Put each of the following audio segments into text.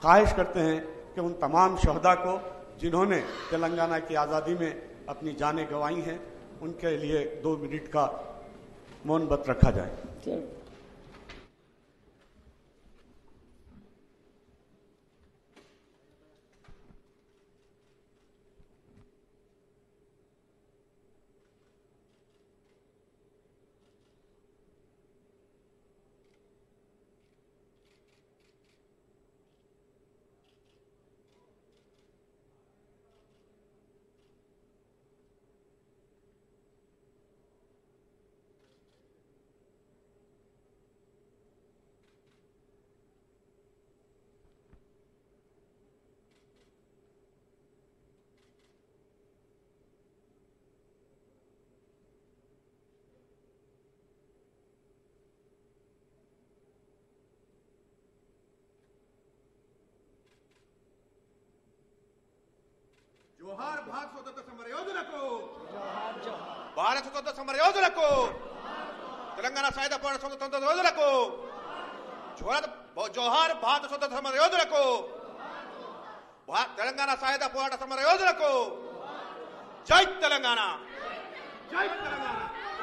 ख्वाहिश करते हैं कि उन तमाम शहदा को जिन्होंने तेलंगाना की आज़ादी में अपनी जानें गंवाई हैं उनके लिए दो मिनट का मौन व्रत रखा जाए జోహార్ భారత స్వతంత్ర సమర యోధులకు భారత స్వతంత్ర సమర యోధులకు తెలంగాణ సాయుధ పోరాట స్వతంత్ర యోధులకు జోహార్ జోహార్ భారత స్వతంత్ర సమర యోధులకు భా- తెలంగాణ సాయుధ పోరాట సమర యోధులకు జై తెలంగాణ జై తెలంగాణ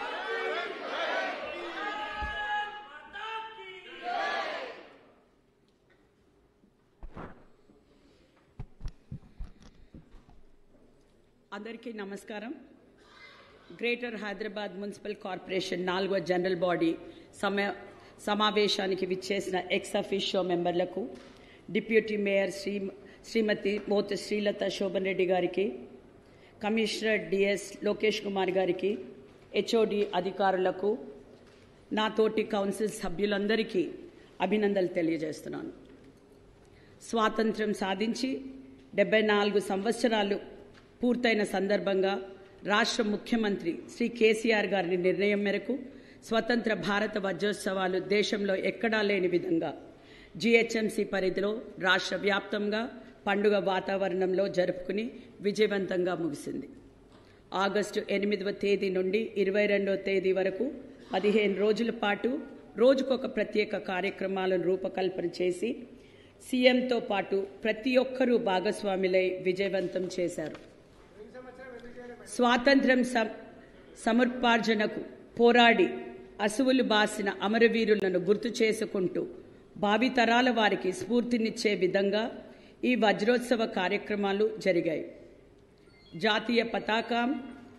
అందరికీ నమస్కారం గ్రేటర్ హైదరాబాద్ మున్సిపల్ కార్పొరేషన్ నాలుగో జనరల్ బాడీ సమ సమావేశానికి విచ్చేసిన ఎక్స్ అఫీషియో మెంబర్లకు డిప్యూటీ మేయర్ శ్రీ శ్రీమతి మోత శ్రీలత శోభన్ రెడ్డి గారికి కమిషనర్ డిఎస్ లోకేష్ కుమార్ గారికి హెచ్ఓడి అధికారులకు నా తోటి కౌన్సిల్ సభ్యులందరికీ అభినందనలు తెలియజేస్తున్నాను స్వాతంత్ర్యం సాధించి డెబ్బై నాలుగు సంవత్సరాలు పూర్తయిన సందర్భంగా రాష్ట్ర ముఖ్యమంత్రి శ్రీ కేసీఆర్ గారి నిర్ణయం మేరకు స్వతంత్ర భారత వజ్రోత్సవాలు దేశంలో ఎక్కడా లేని విధంగా జీహెచ్ఎంసీ పరిధిలో రాష్ట్ర వ్యాప్తంగా పండుగ వాతావరణంలో జరుపుకుని విజయవంతంగా ముగిసింది ఆగస్టు ఎనిమిదవ తేదీ నుండి ఇరవై రెండవ తేదీ వరకు పదిహేను రోజుల పాటు రోజుకొక ప్రత్యేక కార్యక్రమాలను రూపకల్పన చేసి సీఎంతో పాటు ప్రతి ఒక్కరూ భాగస్వాములై విజయవంతం చేశారు స్వాతంత్ర్యం సం- సముపార్జనకు పోరాడి అసువులు బాసిన అమరవీరులను గుర్తు చేసుకుంటూ భావితరాల వారికి స్ఫూర్తినిచ్చే విధంగా ఈ వజ్రోత్సవ కార్యక్రమాలు జరిగాయి జాతీయ పతాకం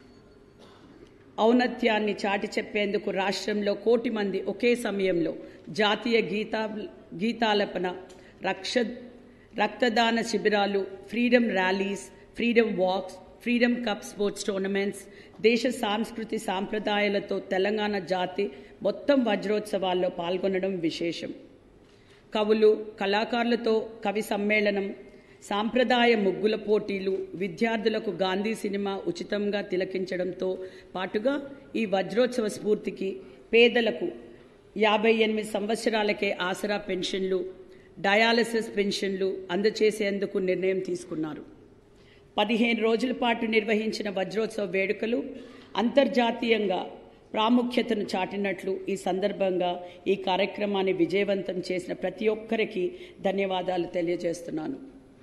ఔన్నత్యాన్ని చాటి చెప్పేందుకు రాష్ట్రంలో కోటి మంది ఒకే సమయంలో జాతీయ గీతా గీతాలపన రక్ష రక్తదాన శిబిరాలు freedom rallies freedom walks freedom cup sports tournaments దేశ సాంస్కృతి సాంప్రదాయాలతో తెలంగాణ జాతి మొత్తం వజ్రోత్సవాల్లో పాల్గొనడం విశేషం కవులు కళాకారులతో కవి సమ్మేళనం సాంప్రదాయ ముగ్గుల పోటీలు విద్యార్థులకు గాంధీ సినిమా ఉచితంగా తిలకించడంతో పాటుగా ఈ వజ్రోత్సవ స్ఫూర్తికి పేదలకు యాభై ఎనిమిది సంవత్సరాలకే ఆసరా పెన్షన్లు డయాలసిస్ పెన్షన్లు అందజేసేందుకు నిర్ణయం తీసుకున్నారు పదిహేను రోజుల పాటు నిర్వహించిన వజ్రోత్సవ వేడుకలు అంతర్జాతీయంగా ప్రాముఖ్యతను చాటినట్లు ఈ సందర్భంగా ఈ కార్యక్రమాన్ని విజయవంతం చేసిన ప్రతి ఒక్కరికి ధన్యవాదాలు తెలియజేస్తున్నాను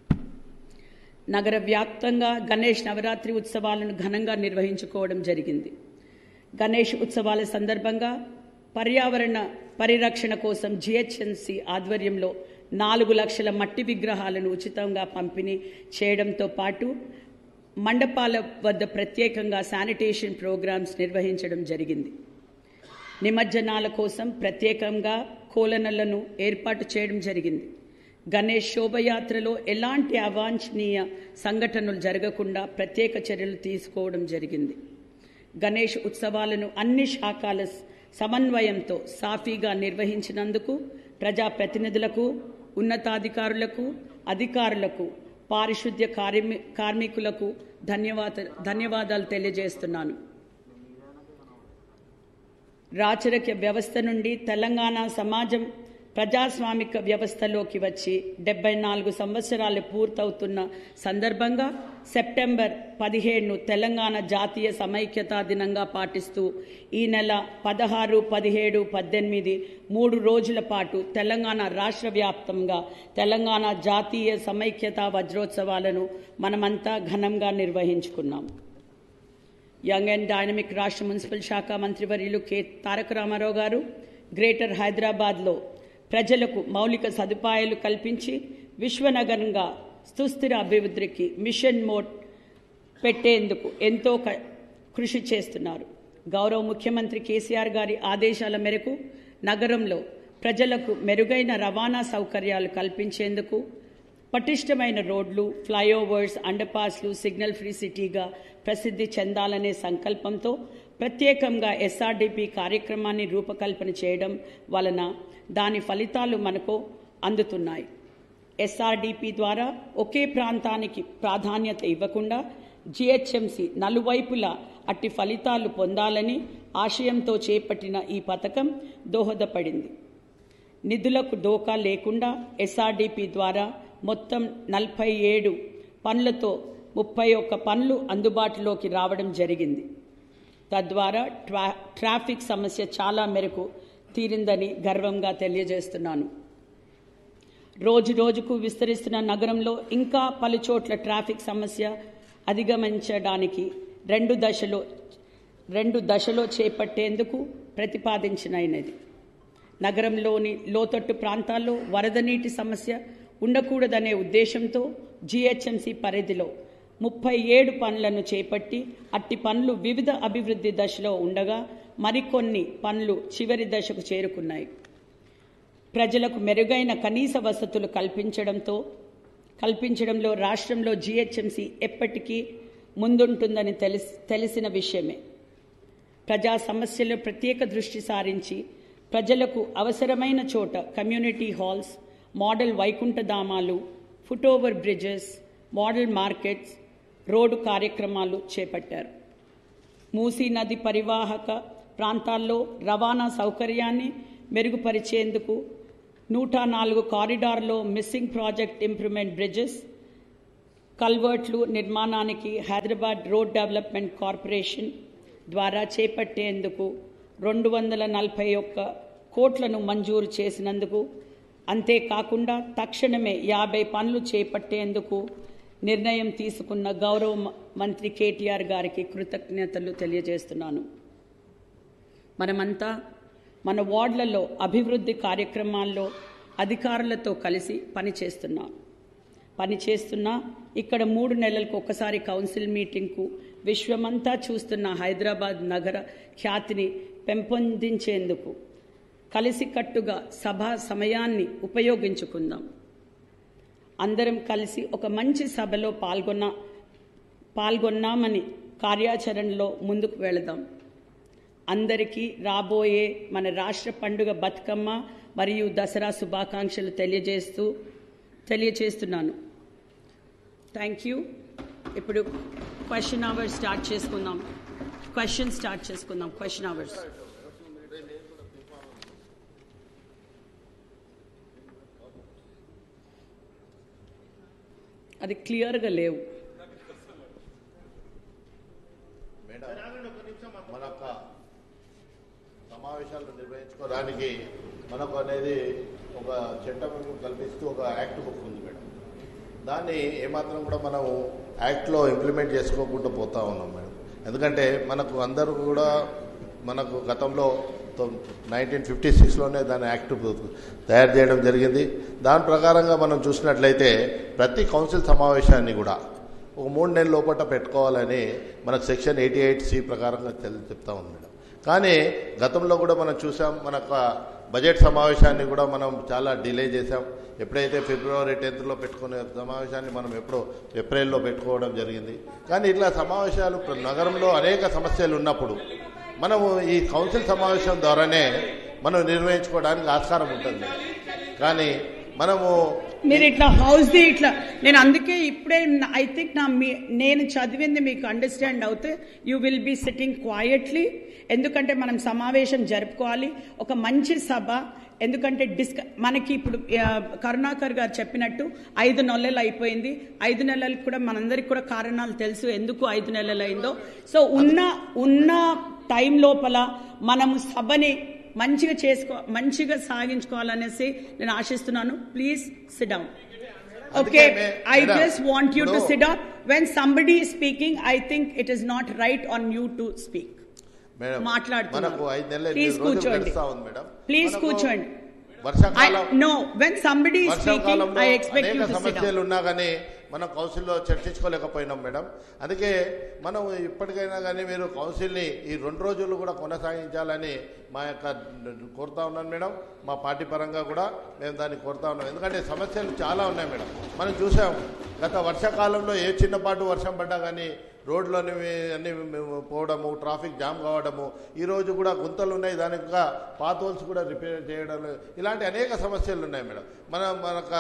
నగర వ్యాప్తంగా గణేష్ నవరాత్రి ఉత్సవాలను ఘనంగా నిర్వహించుకోవడం జరిగింది గణేష్ ఉత్సవాల సందర్భంగా పర్యావరణ పరిరక్షణ కోసం జిహెచ్ఎంసి ఆధ్వర్యంలో నాలుగు లక్షల మట్టి విగ్రహాలను ఉచితంగా పంపిణీ చేయడంతో పాటు మండపాల వద్ద ప్రత్యేకంగా శానిటేషన్ ప్రోగ్రామ్స్ నిర్వహించడం జరిగింది నిమజ్జనాల కోసం ప్రత్యేకంగా కోలనలను ఏర్పాటు చేయడం జరిగింది గణేష్ శోభయాత్రలో ఎలాంటి అవాంఛనీయ సంఘటనలు జరగకుండా ప్రత్యేక చర్యలు తీసుకోవడం జరిగింది గణేష్ ఉత్సవాలను అన్ని శాఖల సమన్వయంతో సాఫీగా నిర్వహించినందుకు ప్రజాప్రతినిధులకు ఉన్నతాధికారులకు అధికారులకు పారిశుద్ధ్య కార్మి కార్మికులకు ధన్యవాద ధన్యవాదాలు తెలియజేస్తున్నాను రాచరిక వ్యవస్థ నుండి తెలంగాణ సమాజం ప్రజాస్వామిక వ్యవస్థలోకి వచ్చి డెబ్బై నాలుగు సంవత్సరాలు పూర్తవుతున్న సందర్భంగా సెప్టెంబర్ పదిహేడును తెలంగాణ జాతీయ సమైక్యతా దినంగా పాటిస్తూ ఈ నెల పదహారు పదిహేడు పద్దెనిమిది మూడు రోజుల పాటు తెలంగాణ రాష్ట్ర వ్యాప్తంగా తెలంగాణ జాతీయ సమైక్యతా వజ్రోత్సవాలను మనమంతా ఘనంగా నిర్వహించుకున్నాం యంగ్ అండ్ డైనమిక్ రాష్ట్ర మున్సిపల్ శాఖ మంత్రివర్యులు కె తారక రామారావు గారు గ్రేటర్ హైదరాబాద్లో ప్రజలకు మౌలిక సదుపాయాలు కల్పించి విశ్వనగరంగా సుస్థిర అభివృద్ధికి మిషన్ మోడ్ పెట్టేందుకు ఎంతో క- కృషి చేస్తున్నారు గౌరవ ముఖ్యమంత్రి కేసీఆర్ గారి ఆదేశాల మేరకు నగరంలో ప్రజలకు మెరుగైన రవాణా సౌకర్యాలు కల్పించేందుకు పటిష్టమైన రోడ్లు ఫ్లైఓవర్స్ అండర్పాస్లు సిగ్నల్ ఫ్రీ సిటీగా ప్రసిద్ధి చెందాలనే సంకల్పంతో ప్రత్యేకంగా ఎస్ఆర్డిపి కార్యక్రమాన్ని రూపకల్పన చేయడం వలన దాని ఫలితాలు మనకు అందుతున్నాయి ఎస్ఆర్డిపి ద్వారా ఒకే ప్రాంతానికి ప్రాధాన్యత ఇవ్వకుండా జిహెచ్ఎంసి నలువైపులా అట్టి ఫలితాలు పొందాలని ఆశయంతో చేపట్టిన ఈ పథకం దోహదపడింది నిధులకు డోకా లేకుండా ఎస్ఆర్డిపి ద్వారా మొత్తం నలభై ఏడు పనులతో ముప్పై ఒక్క పనులు అందుబాటులోకి రావడం జరిగింది తద్వారా ట్రా ట్రాఫిక్ సమస్య చాలా మేరకు తీరిందని గర్వంగా తెలియజేస్తున్నాను రోజు రోజుకు విస్తరిస్తున్న నగరంలో ఇంకా పలు చోట్ల ట్రాఫిక్ సమస్య అధిగమించడానికి రెండు దశలో రెండు దశలో చేపట్టేందుకు ప్రతిపాదించినది నగరంలోని లోతట్టు ప్రాంతాల్లో వరద నీటి సమస్య ఉండకూడదనే ఉద్దేశంతో జీహెచ్ఎంసీ పరిధిలో ముప్పై ఏడు పనులను చేపట్టి అట్టి పనులు వివిధ అభివృద్ధి దశలో ఉండగా మరికొన్ని పనులు చివరి దశకు చేరుకున్నాయి ప్రజలకు మెరుగైన కనీస వసతులు కల్పించడంతో కల్పించడంలో రాష్ట్రంలో జీహెచ్ఎంసీ ఎప్పటికీ ముందుంటుందని తెలిసి తెలిసిన విషయమే ప్రజా సమస్యలు ప్రత్యేక దృష్టి సారించి ప్రజలకు అవసరమైన చోట కమ్యూనిటీ హాల్స్ మోడల్ వైకుంఠధామాలు foot over bridges model markets road కార్యక్రమాలు చేపట్టారు మూసీ నది పరివాహక ప్రాంతాల్లో రవాణా సౌకర్యాన్ని మెరుగుపరిచేందుకు నూట నాలుగు కారిడార్లో మిస్సింగ్ ప్రాజెక్ట్ ఇంప్రూవ్మెంట్ బ్రిడ్జెస్ కల్వర్ట్లు నిర్మాణానికి హైదరాబాద్ రోడ్ డెవలప్మెంట్ కార్పొరేషన్ ద్వారా చేపట్టేందుకు రెండు వందల నలభై ఒక్క కోట్లను మంజూరు చేసినందుకు అంతేకాకుండా తక్షణమే యాభై పనులు చేపట్టేందుకు నిర్ణయం తీసుకున్న గౌరవ మ- మంత్రి కేటీఆర్ గారికి కృతజ్ఞతలు తెలియజేస్తున్నాను మనమంతా మన వార్డులలో అభివృద్ధి కార్యక్రమాల్లో అధికారులతో కలిసి పనిచేస్తున్నాం పనిచేస్తున్నా ఇక్కడ మూడు నెలలకు ఒకసారి కౌన్సిల్ మీటింగ్కు విశ్వమంతా చూస్తున్న హైదరాబాద్ నగర ఖ్యాతిని పెంపొందించేందుకు కలిసికట్టుగా సభా సమయాన్ని ఉపయోగించుకుందాం అందరం కలిసి ఒక మంచి సభలో పాల్గొన్న పాల్గొన్నామని కార్యాచరణలో ముందుకు వెళదాం అందరికీ రాబోయే మన రాష్ట్ర పండుగ బతుకమ్మ మరియు దసరా శుభాకాంక్షలు తెలియజేస్తూ తెలియజేస్తున్నాను థ్యాంక్ యూ ఇప్పుడు క్వశ్చన్ అవర్స్ స్టార్ట్ చేసుకుందాం క్వశ్చన్ స్టార్ట్ చేసుకుందాం క్వశ్చన్ అవర్స్ అది క్లియర్గా లేవు మేడం మన యొక్క సమావేశాలు నిర్వహించుకోవడానికి మనకు అనేది ఒక చట్టం కల్పిస్తూ ఒక యాక్ట్ బుక్ ఉంది మేడం దాన్ని ఏమాత్రం కూడా మనం యాక్ట్లో ఇంప్లిమెంట్ చేసుకోకుండా పోతా ఉన్నాం మేడం ఎందుకంటే మనకు అందరూ కూడా మనకు గతంలో నైన్టీన్ ఫిఫ్టీ సిక్స్లోనే దాని యాక్ట్ తయారు చేయడం జరిగింది దాని ప్రకారంగా మనం చూసినట్లయితే ప్రతి కౌన్సిల్ సమావేశాన్ని కూడా ఒక మూడు నెలల లోపల పెట్టుకోవాలని మనకు సెక్షన్ ఎయిటీ ఎయిట్ సి ప్రకారంగా తెలి- చెప్తా ఉంది మేడం కానీ గతంలో కూడా మనం చూసాం మన యొక్క బడ్జెట్ సమావేశాన్ని కూడా మనం చాలా డిలే చేశాం ఎప్పుడైతే ఫిబ్రవరి టెన్త్లో పెట్టుకునే సమావేశాన్ని మనం ఎప్పుడో ఏప్రిల్లో పెట్టుకోవడం జరిగింది కానీ ఇట్లా సమావేశాలు ప్ర- నగరంలో అనేక సమస్యలు ఉన్నప్పుడు మనము ఈ కౌన్సిల్ సమావేశం ద్వారానే మనం నిర్వహించుకోవడానికి ఆస్కారం ఉంటుంది కానీ మనము మీరు ఇట్లా హౌస్ ది ఇట్లా నేను అందుకే ఇప్పుడే ఐ థింక్ నా మీ నేను చదివింది మీకు అండర్స్టాండ్ అవుతే you will be sitting quietly ఎందుకంటే మనం సమావేశం జరుపుకోవాలి ఒక మంచి సభ ఎందుకంటే డిస్క మనకి ఇప్పుడు ఆ, కరుణాకర్ గారు చెప్పినట్టు ఐదు నెలలు అయిపోయింది ఐదు నెలలకు కూడా మనందరికి కూడా కారణాలు తెలుసు ఎందుకు ఐదు నెలలు అయిందో సో ఉన్న ఉన్న టైం లోపల మనము సభని మంచిగా చేసుకో మంచిగా సాగించుకోవాలనేసి నేను ఆశిస్తున్నాను please sit down okay may- I madam, just want you to ఇప్పుడు- sit down when somebody speaking I think it is not right on you to speak madam మాట్లాడుతున్నారు. మనకు ఐదు నెలలు Please ఎనిమిది రోజులు కూర్చోండి. గడుస్తా ఉంది మేడం Please మనకు కూర్చోండి. వర్షాకాలం నో వెన్ సంబడి స్పీకింగ్ వర్షాకాలంలో ఐ ఎక్స్పెక్ట్ యూ అనేక టు సిట్ సమస్యలు ఉన్నా కానీ మనం కౌన్సిల్లో చర్చించుకోలేకపోయినాం మేడం అందుకే మనం ఇప్పటికైనా కానీ మీరు కౌన్సిల్ని ఈ రెండు రోజులు కూడా కొనసాగించాలని మా యొక్క కోరుతా ఉన్నాను మేడం మా పార్టీ పరంగా కూడా మేము దాన్ని కోరుతా ఉన్నాం ఎందుకంటే సమస్యలు చాలా ఉన్నాయి మేడం మనం చూసాం గత వర్షాకాలంలో ఏ చిన్నపాటు వర్షం పడ్డా కానీ రోడ్లోని అన్ని పోవడము ట్రాఫిక్ జామ్ కావడము ఈ రోజు కూడా గుంతలు ఉన్నాయి దానికి ఇంకా పాతోల్స్ కూడా రిపేర్ చేయడం ఇలాంటి అనేక సమస్యలు ఉన్నాయి మేడం మన మనక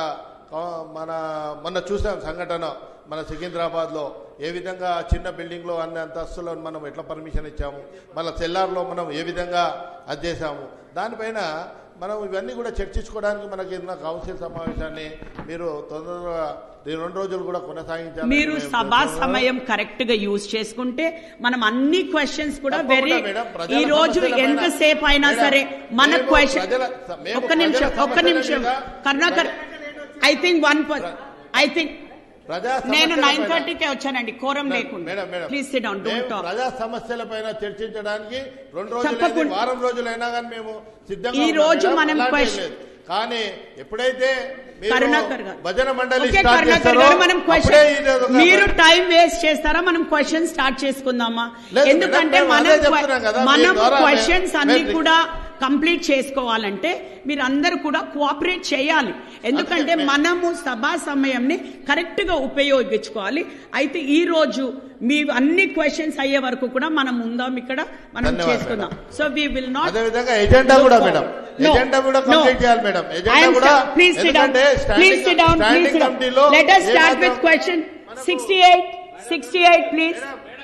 మన మొన్న చూసాం సంఘటన మన సికింద్రాబాద్లో ఏ విధంగా చిన్న బిల్డింగ్లో అన్ని అంతస్తులో మనం ఎట్లా పర్మిషన్ ఇచ్చాము మన సెల్లార్లో మనం ఏ విధంగా అది చేశాము దానిపైన మనం ఇవన్నీ కూడా చర్చించుకోవడానికి మనకి ఏదైనా కౌన్సిల్ సమావేశాన్ని మీరు తొందరగా ఈ రెండు రోజులు కూడా కొనసాగించాలి మీరు సభా సమయం కరెక్ట్ గా యూజ్ చేసుకుంటే మనం అన్ని క్వశ్చన్స్ కూడా వెరీ ఈ రోజు ఎంతసేపు అయినా సరే మన క్వశ్చన్ ఒక్క నిమిషం ఒక్క నిమిషం Karunakar I think one I think ప్రజా నేను సమస్యల నైన్ పైన- థర్టీకే వచ్చానండి కోరం లేకుండా madam madam please sit down మేము డోంట్ టాక్ ప్రజా సమస్యల పైన చర్చించడానికి రెండు రోజులు తప్పకుండా. వారం రోజులైనా కానీ మేము సిద్ధంగా ఈ ఉన్నాం రోజు మేడం. మనం అలాంటిది క్వశ్చన్- లేదు. కానీ ఎప్పుడైతే మీరు కరుణాకర్ గారు భజన మండలి ఓకే స్టార్ట్ కరుణాకర్ చేస్తారో గారు మనం అప్పుడే క్వశ్చన్ ఇది ఒక- మీరు టైం వేస్ట్ చేస్తారా మనం క్వశ్చన్ స్టార్ట్ చేసుకుందామా లేదు, ఎందుకంటే మేడం, మనం అదే చెప్తున్నాం కదా, మీ మనం ద్వారా క్వశ్చన్స్ మే- అన్ని మే- కూడా కంప్లీట్ చేసుకోవాలంటే మీరు అందరూ కూడా కోఆపరేట్ చేయాలి ఎందుకంటే మే- మనము సభా సమయంని కరెక్ట్ గా ఉపయోగించుకోవాలి అయితే ఈ రోజు మీ అన్ని క్వశ్చన్స్ అయ్యే వరకు కూడా మనం ఉందాం ఇక్కడ మనం ధన్యవాదాలు, చేసుకుందాం సో వి విల్ నాట్ అదే విధంగా ఎజెండా కూడా మేడం No. ఎజెండా కూడా No. కంప్లీట్ చేయాలి మేడం I ఎజెండా am కూడా sta- please sit down. ఎందుకంటే Please sit down. Please standing sit down. కమిటీలో Let us ఏ start మాత్రం- with question 68. 68, please.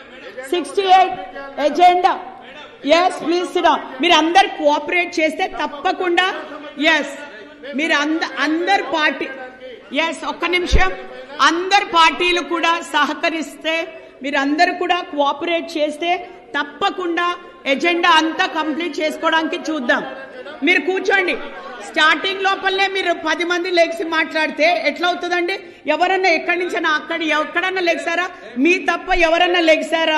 68. Agenda. Yes, please sit down. మీరు అందరు cooperate చేస్తే తప్పకుండా ఎస్ మీరు అంద అందరు పార్టీ ఎస్ ఒక్క నిమిషం అందరు పార్టీలు కూడా సహకరిస్తే మీరు అందరు కూడా కోఆపరేట్ చేస్తే తప్పకుండా ఎజెండా అంతా కంప్లీట్ చేసుకోవడానికి చూద్దాం మీరు కూర్చోండి స్టార్టింగ్ లోపలనే మీరు పది మంది లెగ్సి మాట్లాడితే ఎట్లా అవుతుందండి ఎవరన్నా ఎక్కడి నుంచైనా అక్కడ ఎక్కడన్నా లెగ్సారా మీ తప్ప ఎవరన్నా లెగ్సారా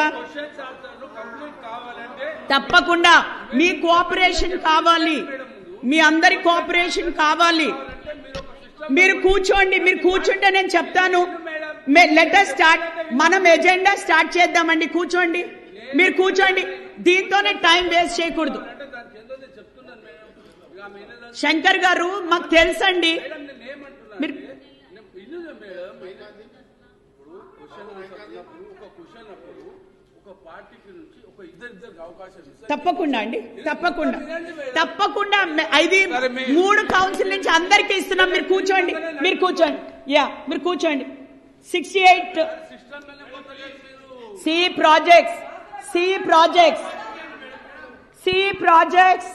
తప్పకుండా మీ కోఆపరేషన్ కావాలి మీ అందరి కోఆపరేషన్ కావాలి మీరు కూర్చోండి మీరు కూర్చుంటే నేను చెప్తాను లెటర్ స్టార్ట్ మనం ఎజెండా స్టార్ట్ చేద్దామండి కూర్చోండి మీరు కూర్చోండి దీంతోనే టైం వేస్ట్ చేయకూడదు శంకర్ గారు మాకు తెలుసండి మీరు తప్పకుండా అండి తప్పకుండా తప్పకుండా మే- ఇది మూడు కౌన్సిల్ నుంచి అందరికి ఇస్తున్నాం మీరు కూర్చోండి మీరు కూర్చోండి యా మీరు కూర్చోండి sixty eight C projects C projects C projects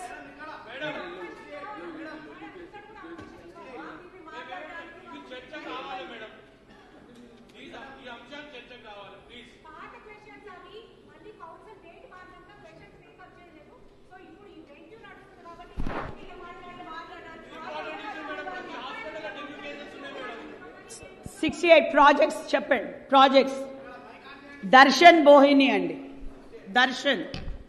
పాత క్వశ్చన్స్ అవి మళ్ళీ కౌన్సిల్ డేట్ మారినాక క్వశ్చన్స్ మేకప్ చేయలేదు సో ఇప్పుడు ఈ వెంట్యూ నడుస్తుంది కాబట్టి ఇక మాట్లాడాలి మాట్లాడాలి సిక్స్టీ ఎయిట్ ప్రాజెక్ట్స్ చెప్పండి ప్రాజెక్ట్స్ దర్శన్ బోహిని అండి దర్శన్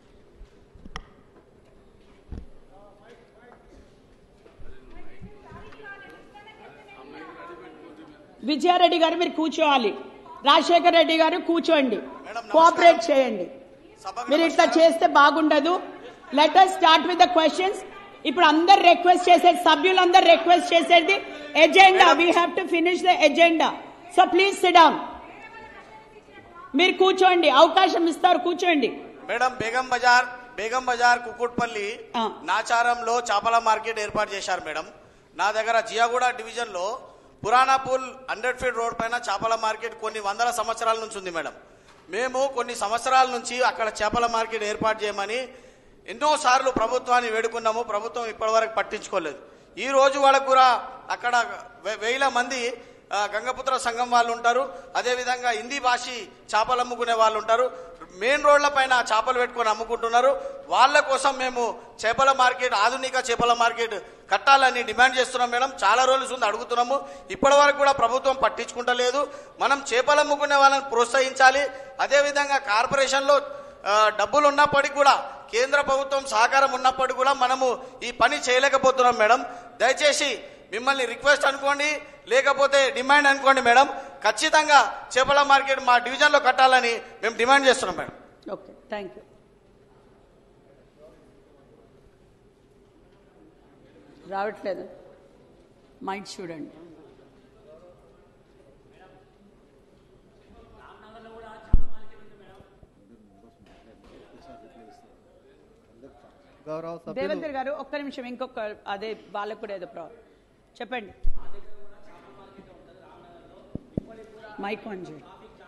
విజయారెడ్డి గారు మీరు కూర్చోవాలి రాజశేఖర్ రెడ్డి గారు కూర్చోండి కోఆపరేట్ చేయండి మీరు ఇట్లా చేస్తే బాగుండదు letter start with the questions ఇప్పుడు అందరు రిక్వెస్ట్ చేసేది సభ్యులందరూ రిక్వెస్ట్ చేసేది agenda we have to finish the agenda so please sit down మీరు కూర్చోండి అవకాశం ఇస్తారు కూర్చోండి మేడం బేగం బజార్ బేగం బజార్ కుకుట్పల్లి ఆ. నాచారంలో చేపల మార్కెట్ ఏర్పాటు చేశారు మేడం నా దగ్గర జియాగూడ డివిజన్ లో పురాణాపూల్ హండ్రెడ్ ఫీట్ రోడ్ పైన చేపల మార్కెట్ కొన్ని వందల సంవత్సరాల నుంచి ఉంది మేడం మేము కొన్ని సంవత్సరాల నుంచి అక్కడ చేపల మార్కెట్ ఏర్పాటు చేయమని ఎన్నోసార్లు ప్రభుత్వాన్ని వేడుకున్నాము ప్రభుత్వం ఇప్పటివరకు పట్టించుకోలేదు ఈ రోజు వాళ్ళకు కూడా అక్కడ వే- వేల మంది ఆ, గంగపుత్ర సంఘం వాళ్ళు ఉంటారు అదేవిధంగా హిందీ భాషి చేపలు అమ్ముకునే వాళ్ళు ఉంటారు మెయిన్ రోడ్ల పైన చేపలు పెట్టుకొని అమ్ముకుంటున్నారు వాళ్ళ కోసం మేము చేపల మార్కెట్ ఆధునిక చేపల మార్కెట్ కట్టాలని డిమాండ్ చేస్తున్నాం మేడం చాలా రోజుల నుంచి అడుగుతున్నాము ఇప్పటి వరకు కూడా ప్రభుత్వం పట్టించుకుంటలేదు మనం చేపలు అమ్ముకునే వాళ్ళని ప్రోత్సహించాలి అదేవిధంగా కార్పొరేషన్లో ఆ, డబ్బులు ఉన్నప్పటికీ కూడా కేంద్ర ప్రభుత్వం సహకారం ఉన్నప్పటికీ కూడా మనము ఈ పని చేయలేకపోతున్నాం మేడం దయచేసి మిమ్మల్ని రిక్వెస్ట్ అనుకోండి లేకపోతే డిమాండ్ అనుకోండి మేడం ఖచ్చితంగా చేపల మార్కెట్ మా డివిజన్లో కట్టాలని మేము డిమాండ్ చేస్తున్నాం మేడం ఓకే థ్యాంక్ యూ రావట్లేదు మైండ్ చూడండి గౌరవ సభ్యులు దేవేంద్ర గారు ఒక్క నిమిషం ఇంకొక అదే వాళ్ళకు కూడా ఏదో ప్రాబ్లం చెప్పండి మైక్ ఆన్ చేయండి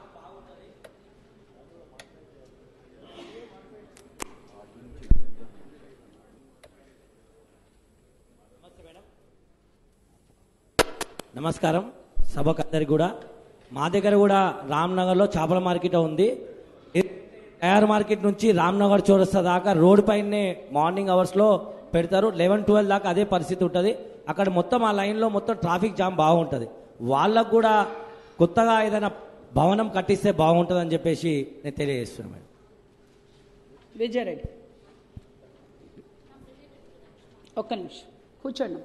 నమస్కారం సభకు అందరికి కూడా మా దగ్గర కూడా రామ్నగర్లో చేపల మార్కెట్ ఉంది టైర్ మార్కెట్ నుంచి రామ్నగర్ చౌరస్తా దాకా రోడ్ పైనే మార్నింగ్ అవర్స్లో పెడతారు లెవెన్ ట్వెల్వ్ దాకా అదే పరిస్థితి ఉంటుంది అక్కడ మొత్తం ఆ లైన్లో మొత్తం ట్రాఫిక్ జామ్ బాగుంటుంది వాళ్ళకు కూడా కొత్తగా ఏదైనా భవనం కట్టిస్తే బాగుంటుందని చెప్పేసి నేను తెలియజేస్తున్నాను మేడం విజయరెడ్డి ఒక్క నిమిషం కూర్చోండి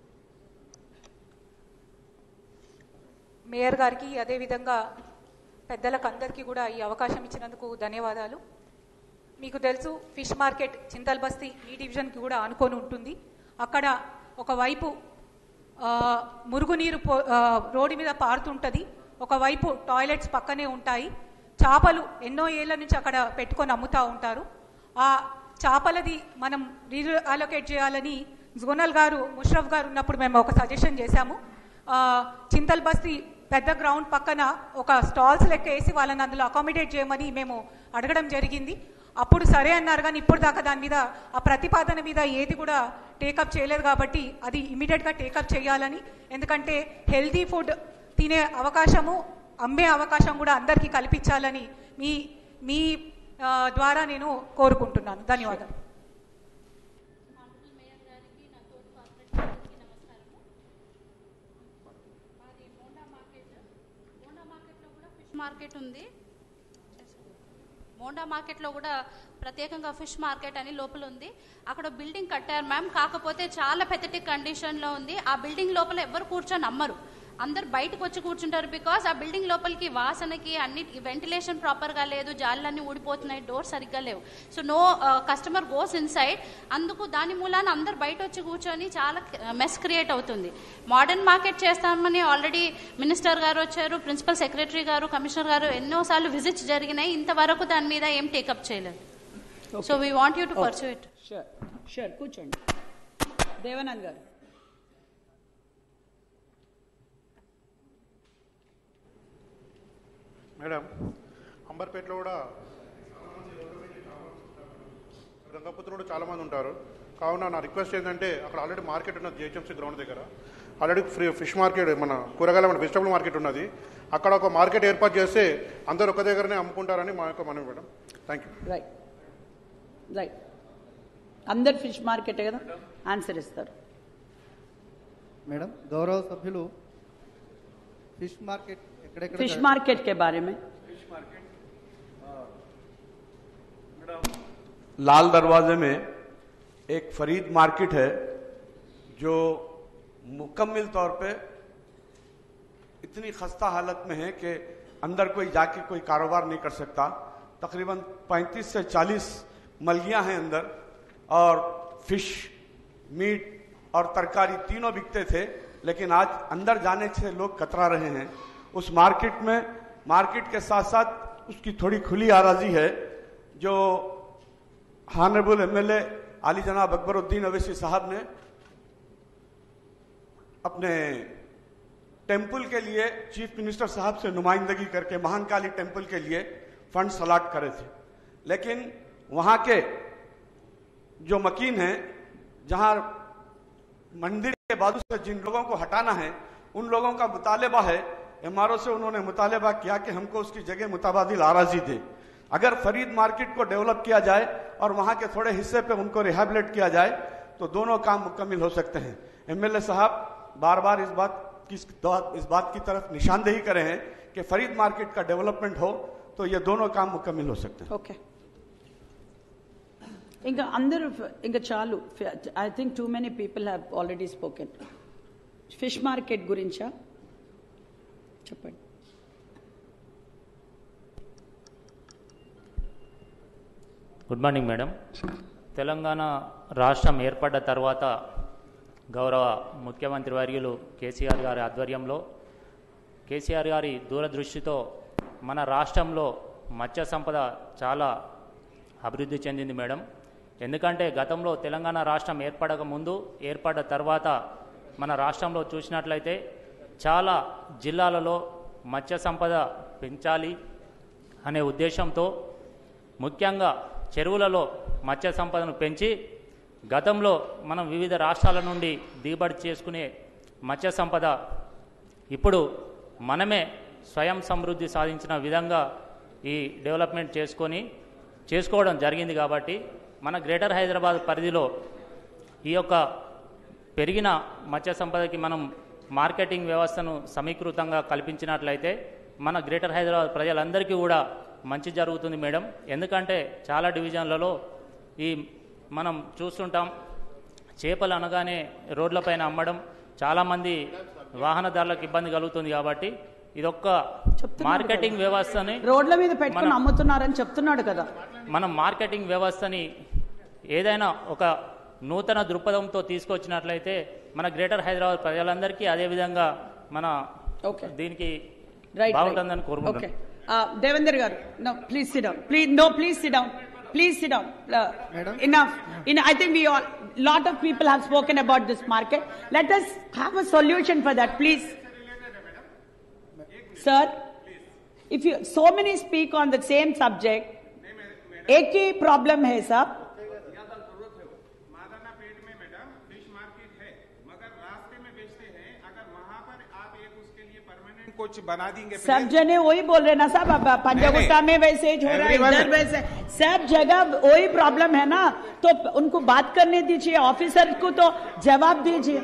మేయర్ గారికి అదేవిధంగా పెద్దలకు అందరికీ కూడా ఈ అవకాశం ఇచ్చినందుకు ధన్యవాదాలు మీకు తెలుసు ఫిష్ మార్కెట్ చింతల్ బస్తీ ఈ డివిజన్కి కూడా ఆనుకొని ఉంటుంది అక్కడ ఒకవైపు ఆ, మురుగునీరు పో ఆ, రోడ్డు మీద పారుతుంటుంది ఒకవైపు టాయిలెట్స్ పక్కనే ఉంటాయి చేపలు ఎన్నో ఏళ్ల నుంచి అక్కడ పెట్టుకొని అమ్ముతూ ఉంటారు ఆ చేపలది మనం రీఅలొకేట్ చేయాలని జోనల్ గారు ముషరఫ్ గారు ఉన్నప్పుడు మేము ఒక సజెషన్ చేశాము ఆ, చింతల్ బస్తీ పెద్ద గ్రౌండ్ పక్కన ఒక స్టాల్స్ లెక్క వేసి వాళ్ళని అందులో అకామిడేట్ చేయమని మేము అడగడం జరిగింది అప్పుడు సరే అన్నారు కానీ ఇప్పుడు దాకా దాని మీద ఆ ప్రతిపాదన మీద ఏది కూడా టేకప్ చేయలేదు కాబట్టి అది ఇమీడియట్గా టేకప్ చేయాలని ఎందుకంటే హెల్తీ ఫుడ్ తినే అవకాశము అమ్మే అవకాశం కూడా అందరికీ కల్పించాలని మీ మీ ఆ, ద్వారా నేను కోరుకుంటున్నాను ధన్యవాదాలు మేయర్ గారికి నా తోటి కార్పొరేటర్కి నమస్కారము మాది మోండా మార్కెట్ మోండా మార్కెట్లో కూడా ఫిష్ మార్కెట్ ఉంది మోండా మార్కెట్లో కూడా ప్రత్యేకంగా ఫిష్ మార్కెట్ అని లోపల ఉంది అక్కడ బిల్డింగ్ కట్టారు మ్యామ్ కాకపోతే చాలా పెథటిక్ కండిషన్లో ఉంది ఆ బిల్డింగ్ లోపల ఎవరు కూర్చొని అమ్మరు అందరు బయటకు వచ్చి కూర్చుంటారు బికాస్ ఆ బిల్డింగ్ లోపలికి వాసనకి అన్ని వెంటిలేషన్ ప్రాపర్గా లేదు జాలన్నీ ఊడిపోతున్నాయి డోర్ సరిగ్గా లేవు so no customer goes inside అందుకు దాని మూలాన అందరు బయట వచ్చి కూర్చొని చాలా మెస్ క్రియేట్ అవుతుంది మోడర్న్ మార్కెట్ చేస్తామని ఆల్రెడీ మినిస్టర్ గారు వచ్చారు ప్రిన్సిపల్ సెక్రటరీ గారు కమిషనర్ గారు ఎన్నోసార్లు విజిట్స్ జరిగినాయి ఇంతవరకు దాని మీద ఏం టేకప్ చేయలేదు so we want you to pursue it sure sure కూర్చోండి దేవానంద్ గారు మేడం అంబర్పేటలో కూడా గంగపుత్రుడు చాలా మంది ఉంటారు కావున నా రిక్వెస్ట్ ఏంటంటే అక్కడ ఆల్రెడీ మార్కెట్ ఉన్నది జిహెచ్ఎంసీ గ్రౌండ్ దగ్గర ఆల్రెడీ ఫ్రీ ఫిష్ మార్కెట్ మన కూరగాయల మన వెజిటబుల్ మార్కెట్ ఉన్నది అక్కడ ఒక మార్కెట్ ఏర్పాటు చేస్తే అందరూ ఒక దగ్గరనే అమ్ముకుంటారని మా యొక్క మనవి madam thank you right right అందరు ఫిష్ మార్కెటే కదా ఆన్సర్ ఇస్తారు మేడం గౌరవ సభ్యులు ఫిష్ మార్కెట్ ఎక్కడెక్కడ फिश मार्केट के बारे में लाल दरवाजे में एक फरीद मार्केट है जो मुकम्मल तौर पे इतनी खस्ता हालत में है कि अंदर कोई जाके कोई कारोबार नहीं कर सकता तकरीबन 35 से 40 मलगियां हैं अंदर और फिश मीट और तरकारी तीनों बिकते थे लेकिन आज अंदर जाने से लोग कतरा रहे हैं उस मार्केट में मार्केट के साथ साथ उसकी थोड़ी खुली आराजी है जो हानरेबल एमएलए आली जनाब अकबरुद्दीन अवैसी साहब ने अपने टेम्पल के लिए चीफ मिनिस्टर साहब से नुमाइंदगी करके महानकाली टेम्पल के लिए फंड्स अलाट करे थे लेकिन वहां के जो मकीन हैं जहां मंदिर के बाजू से जिन लोगों को हटाना है उन लोगों का मुतालबा है एमआरओ से उन्होंने मुतालबा किया कि हमको उसकी जगह मुताबादिल आराजी दे अगर फरीद मार्केट को डेवलप किया जाए और वहां के थोड़े हिस्से पे उनको रिहेबिलेट किया जाए तो दोनों काम मुकम्मल हो सकते हैं एमएलए साहब बार बार इस बात की इस बात की तरफ निशानदेही करे हैं कि फरीद मार्केट का डेवलपमेंट हो तो ये दोनों काम मुकम्मल हो सकते हैं ఓకే ఇంకా అందరూ ఇంకా చాలు I think too many people have already spoken fish market గురించా చెప్పండి గుడ్ మార్నింగ్ మేడం తెలంగాణ రాష్ట్రం ఏర్పడ్డ తర్వాత గౌరవ ముఖ్యమంత్రి వర్యులు కేసీఆర్ గారి ఆధ్వర్యంలో కేసీఆర్ గారి దూరదృష్టితో మన రాష్ట్రంలో మత్స్య సంపద చాలా అభివృద్ధి చెందింది మేడం ఎందుకంటే గతంలో తెలంగాణ రాష్ట్రం ఏర్పడక ముందు ఏర్పడ్డ తర్వాత మన రాష్ట్రంలో చూసినట్లయితే చాలా జిల్లాలలో మత్స్య సంపద పెంచాలి అనే ఉద్దేశంతో ముఖ్యంగా చెరువులలో మత్స్య సంపదను పెంచి గతంలో మనం వివిధ రాష్ట్రాల నుండి దిగుబడి చేసుకునే మత్స్య సంపద ఇప్పుడు మనమే స్వయం సమృద్ధి సాధించిన విధంగా ఈ డెవలప్మెంట్ చేసుకొని చేసుకోవడం జరిగింది కాబట్టి మన గ్రేటర్ హైదరాబాద్ పరిధిలో ఈ యొక్క పెరిగిన మత్స్య సంపదకి మనం మార్కెటింగ్ వ్యవస్థను సమీకృతంగా కల్పించినట్లయితే మన గ్రేటర్ హైదరాబాద్ ప్రజలందరికీ కూడా మంచి జరుగుతుంది మేడం ఎందుకంటే చాలా డివిజన్లలో ఈ మనం చూస్తుంటాం చేపలు అనగానే రోడ్లపైన అమ్మడం చాలామంది వాహనదారులకు ఇబ్బంది కలుగుతుంది కాబట్టి ఇదొక్క మార్కెటింగ్ వ్యవస్థని రోడ్ల మీద పెట్టుకుని మనం- అమ్ముతున్నారని చెప్తున్నాడు కదా మనం మార్కెటింగ్ వ్యవస్థని ఏదైనా ఒక నూతన దృక్పథంతో తీసుకొచ్చినట్లయితే మన గ్రేటర్ హైదరాబాద్ ప్రజలందరికీ అదేవిధంగా మన దీనికి రైట్ బాగుంటుందని ఓకే కోరుకుంటున్నాం దేవేందర్ గారు no please sit down please no please sit down please sit down enough in I think we all lot of people have spoken about this market let us have a solution for that please sir if you so many speak on the same subject एक ही problem है sir कुछ बना देंगे सब जने वही बोल रहे ना साहब अब पंजागुट्टा में वैसे ही हो रहा है Everyone- इधर वैसे सब जगह वही प्रॉब्लम है ना तो उनको बात करने दीजिए ऑफिसर को तो जवाब दीजिए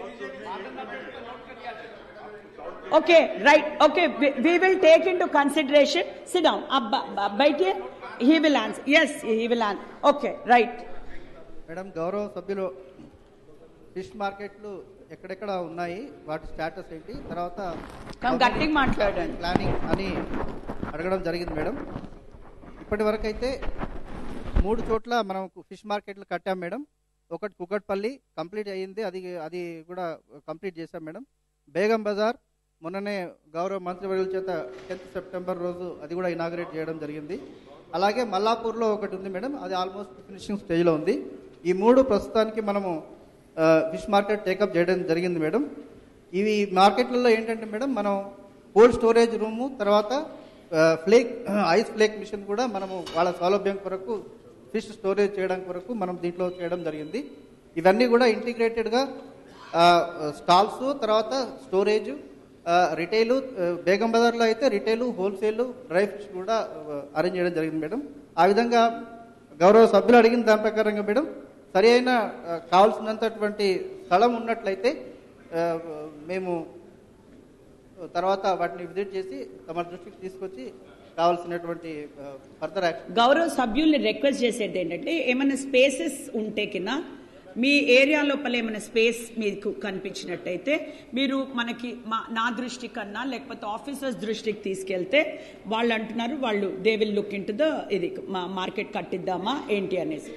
okay right okay we will take into consideration sit down अब ब- ब- बैठिए he will answer yes he will answer okay right madam గౌరవ సభ్యులు ఫిష్ మార్కెట్లు ఎక్కడెక్కడ ఉన్నాయి వాటి స్టేటస్ ఏంటి తర్వాత కం గట్టిగా మాట్లాడండి ప్లానింగ్ అని అడగడం జరిగింది మేడం ఇప్పటి వరకు అయితే మూడు చోట్ల మనం ఫిష్ మార్కెట్లు కట్టాం మేడం ఒకటి కుకట్పల్లి కంప్లీట్ అయ్యింది అది అది కూడా కంప్లీట్ చేశాం మేడం బేగం బజార్ మొన్ననే గౌరవ మంత్రివర్యుల చేత టెన్త్ సెప్టెంబర్ రోజు అది కూడా ఇనాగరేట్ చేయడం జరిగింది అలాగే మల్లాపూర్లో ఒకటి ఉంది మేడం అది ఆల్మోస్ట్ ఫినిషింగ్ స్టేజ్లో ఉంది ఈ మూడు ప్రస్తుతానికి మనము ఆ, ఫిష్ మార్కెట్ టేకప్ చేయడం జరిగింది మేడం ఇవి మార్కెట్లలో ఏంటంటే మేడం మనం కోల్డ్ స్టోరేజ్ రూము తర్వాత ఆ, ఫ్లేక్ ఐస్ ఫ్లేక్ మిషన్ కూడా మనము వాళ్ళ సౌలభ్యం కొరకు ఫిష్ స్టోరేజ్ చేయడం కొరకు మనం దీంట్లో చేయడం జరిగింది ఇవన్నీ కూడా ఇంటిగ్రేటెడ్గా స్టాల్స్ తర్వాత స్టోరేజ్ రిటైలు బేగం బజార్లో అయితే రిటైలు హోల్సేల్ డ్రై ఫిష్ కూడా అరేంజ్ చేయడం జరిగింది మేడం ఆ విధంగా గౌరవ సభ్యులు అడిగిన దాని ప్రకారంగా మేడం సరి అయిన ఆ, కావాల్సినంతటువంటి స్థలం ఉన్నట్లయితే ఆ, మేము తర్వాత వాటిని విజిట్ చేసి తమ దృష్టికి తీసుకొచ్చి కావాల్సినటువంటి ఫర్దర్ యాక్షన్ గౌరవ సభ్యుల్ని రిక్వెస్ట్ చేసేది ఏంటంటే ఏమైనా స్పేసెస్ ఉంటే కింద మీ ఏరియా లోపల ఏమైనా స్పేస్ మీకు కనిపించినట్టయితే మీరు మనకి మా నా దృష్టి కన్నా లేకపోతే ఆఫీసర్స్ దృష్టికి తీసుకెళ్తే వాళ్ళు అంటున్నారు వాళ్ళు they will look into the ఇది మా మార్కెట్ కట్టిద్దామా ఏంటి అనేసి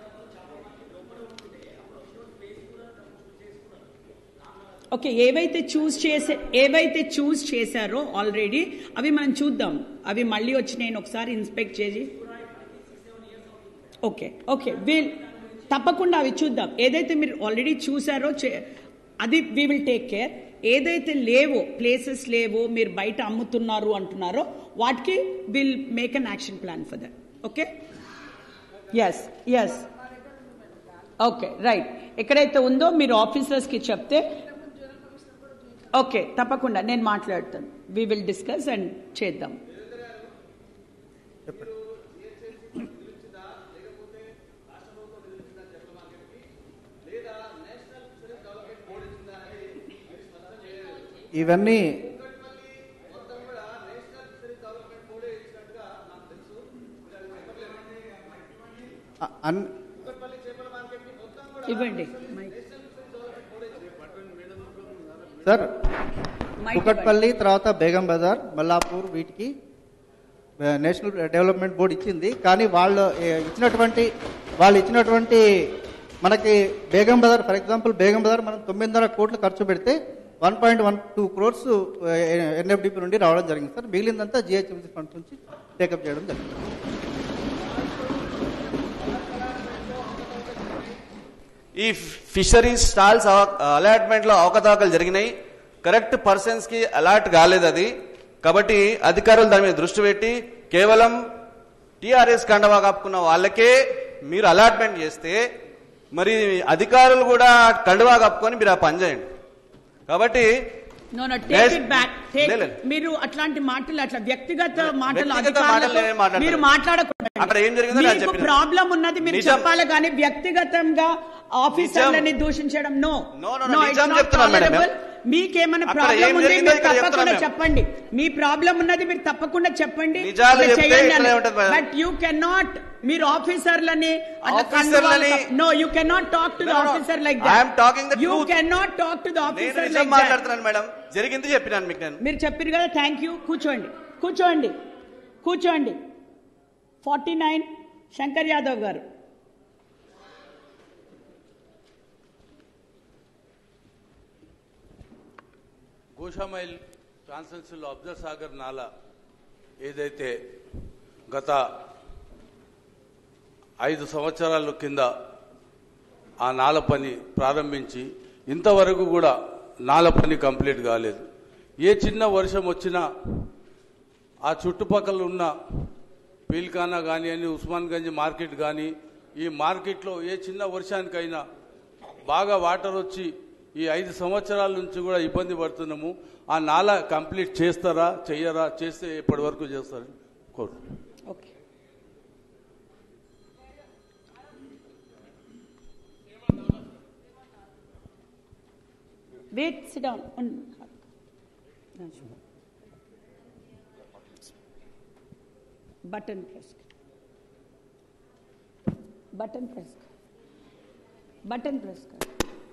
ఓకే ఏవైతే చూస్ చేసే ఏవైతే చూస్ చేశారో ఆల్రెడీ అవి మనం చూద్దాం అవి మళ్ళీ వచ్చి నేను ఒకసారి ఇన్స్పెక్ట్ చేసి ఓకే ఓకే వీల్ తప్పకుండా అవి చూద్దాం ఏదైతే మీరు ఆల్రెడీ చూసారో చే- అది వీ విల్ టేక్ కేర్ ఏదైతే లేవో ప్లేసెస్ లేవో మీరు బయట అమ్ముతున్నారు అంటున్నారో వాటికి will make an action plan for that okay yes yes okay right ఎక్కడైతే ఉందో మీరు ఆఫీసర్స్కి చెప్తే ఓకే తప్పకుండా నేను మాట్లాడతాను వి విల్ డిస్కస్ అండ్ చేద్దాం ఇవన్నీ అ- అన్ ఇవ్వండి మైక్ సార్ మైక్ కుకట్పల్లి తర్వాత బేగం బజార్ మల్లాపూర్ వీటికి ఆ, నేషనల్ డెవలప్మెంట్ బోర్డు ఇచ్చింది కానీ వాళ్ళు ఏ, ఇచ్చినటువంటి వాళ్ళు ఇచ్చినటువంటి మనకి బేగం బజార్ ఫర్ ఎగ్జాంపుల్ బేగం బజార్ మనం తొమ్మిదిన్నర కోట్లు ఖర్చు పెడితే one point one two crores NFDP నుండి రావడం జరిగింది సార్ మిగిలిందంతా జిహెచ్ఎంసీ ఫండ్స్ నుంచి టేకప్ చేయడం జరిగింది ఈ ఫిషరీస్ స్టాల్స్ అలాట్మెంట్ లో అవకతవకలు జరిగినాయి కరెక్ట్ పర్సన్స్ కి అలాట్ కాలేదు అది కాబట్టి అధికారులు దాని మీద దృష్టి పెట్టి కేవలం టిఆర్ఎస్ కండవా కప్పుకున్న వాళ్ళకే మీరు అలాట్మెంట్ చేస్తే మరి అధికారులు కూడా కండువా కప్పుకొని మీరు ఆ పని చేయండి కాబట్టి no no take Yes. It back take లేదు. మీరు అట్లాంటి మాటలు అట్లా వ్యక్తిగత మాటలు వ్యక్తిగత అధికారులతో మాటలు ఏం మాట్లాడలేదు. మీరు మాట్లాడకూడదు అక్కడ ఏం జరిగిందో నేను మీకు చెప్పిన. ప్రాబ్లం ఉన్నది మీరు నిజం. చెప్పాలి కానీ వ్యక్తిగతంగా ఆఫీసర్లని దూషించడం నో No, no, no, నిజం చెప్తున్నాను మేడం మేము. మీకేమైనా అక్కడ ప్రాబ్లం ఏం ఉంది జరిగిందో మీరు ఇక్కడ తప్పకుండా చెప్తున్నాం చెప్పండి మీ ప్రాబ్లం ఉన్నది మీరు తప్పకుండా చెప్పండి నిజాలు ఇట్లా చెప్తే చేయండి ఇట్లనే అని. ఉంటది మేడం. బట్ యూ కెనాట్ మీరు ఆఫీసర్లని ఆఫీసర్లని- no you cannot talk to the No, no, no. Officer like I am talking the you truth. Cannot talk to the నేను ఆఫీసర్ నిజం లైక్ మాట్లాడుతున్నాను మేడం జరిగింది చెప్పినాను మీకు నేను మీరు చెప్పారు కదా థ్యాంక్ యూ కూర్చోండి కూర్చోండి కూర్చోండి ఫార్టీ నైన్ శంకర్ యాదవ్ గారు గోషామైల్ కాన్స్టెన్సీలో అబ్జర్ సాగర్ నాలా ఏదైతే గత ఐదు సంవత్సరాల కింద ఆ నాల పని ప్రారంభించి ఇంతవరకు కూడా నాల పని కంప్లీట్ కాలేదు ఏ చిన్న వర్షం వచ్చినా ఆ చుట్టుపక్కల ఉన్న పీల్ఖానా కానివ్వండి ఉస్మాన్గంజ్ మార్కెట్ కానీ ఈ మార్కెట్లో ఏ చిన్న వర్షానికైనా బాగా వాటర్ వచ్చి ఈ ఐదు సంవత్సరాల నుంచి కూడా ఇబ్బంది పడుతున్నాము ఆ నాల కంప్లీట్ చేస్తారా చెయ్యరా చేస్తే ఎప్పటి వరకు చేస్తారని కోరు okay wait sit down button press button press button press कर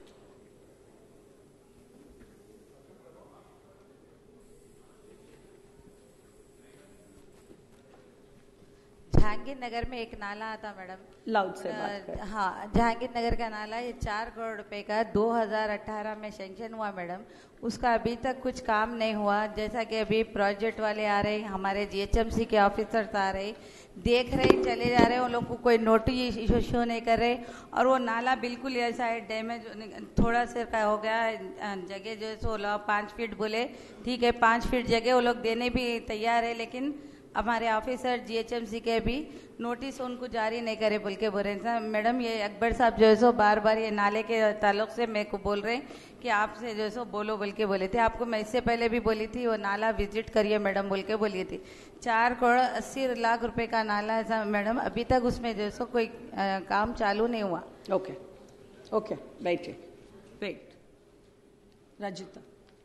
जहांगीर नगर में एक नाला आता मैडम लाउड से बात अ, कर हाँ जहांगीर नगर का नाला ये चार करोड़ रुपए का 2018 में सेंक्शन हुआ मैडम उसका अभी तक कुछ काम नहीं हुआ जैसा कि अभी प्रोजेक्ट वाले आ रहे हमारे जीएचएमसी के ऑफिसर्स आ रहे देख रहे चले जा रहे उन लोग को कोई नोटिस इशू नहीं कर रहे और वो नाला बिल्कुल ऐसा है डैमेज थोड़ा सा का हो गया अ, जगह जो है सो लोग पाँच फीट बोले ठीक है पाँच फीट जगह वो लोग देने भी तैयार है लेकिन हमारे ऑफिसर जीएचएमसी के भी नोटिस उनको जारी नहीं करे बोल के बोल रहे हैं सर मैडम ये अकबर साहब जो है सो बार बार ये नाले के ताल्लुक से मेरे को बोल रहे हैं कि आपसे जो है सो बोलो बोल के बोले थे आपको मैं इससे पहले भी बोली थी वो नाला विजिट करिए मैडम बोल के बोली थी चार करोड़ अस्सी लाख रुपए का नाला है सर मैडम अभी तक उसमें जो है सो कोई अ, काम चालू नहीं हुआ ओके ओके बैठिए वेट रजिता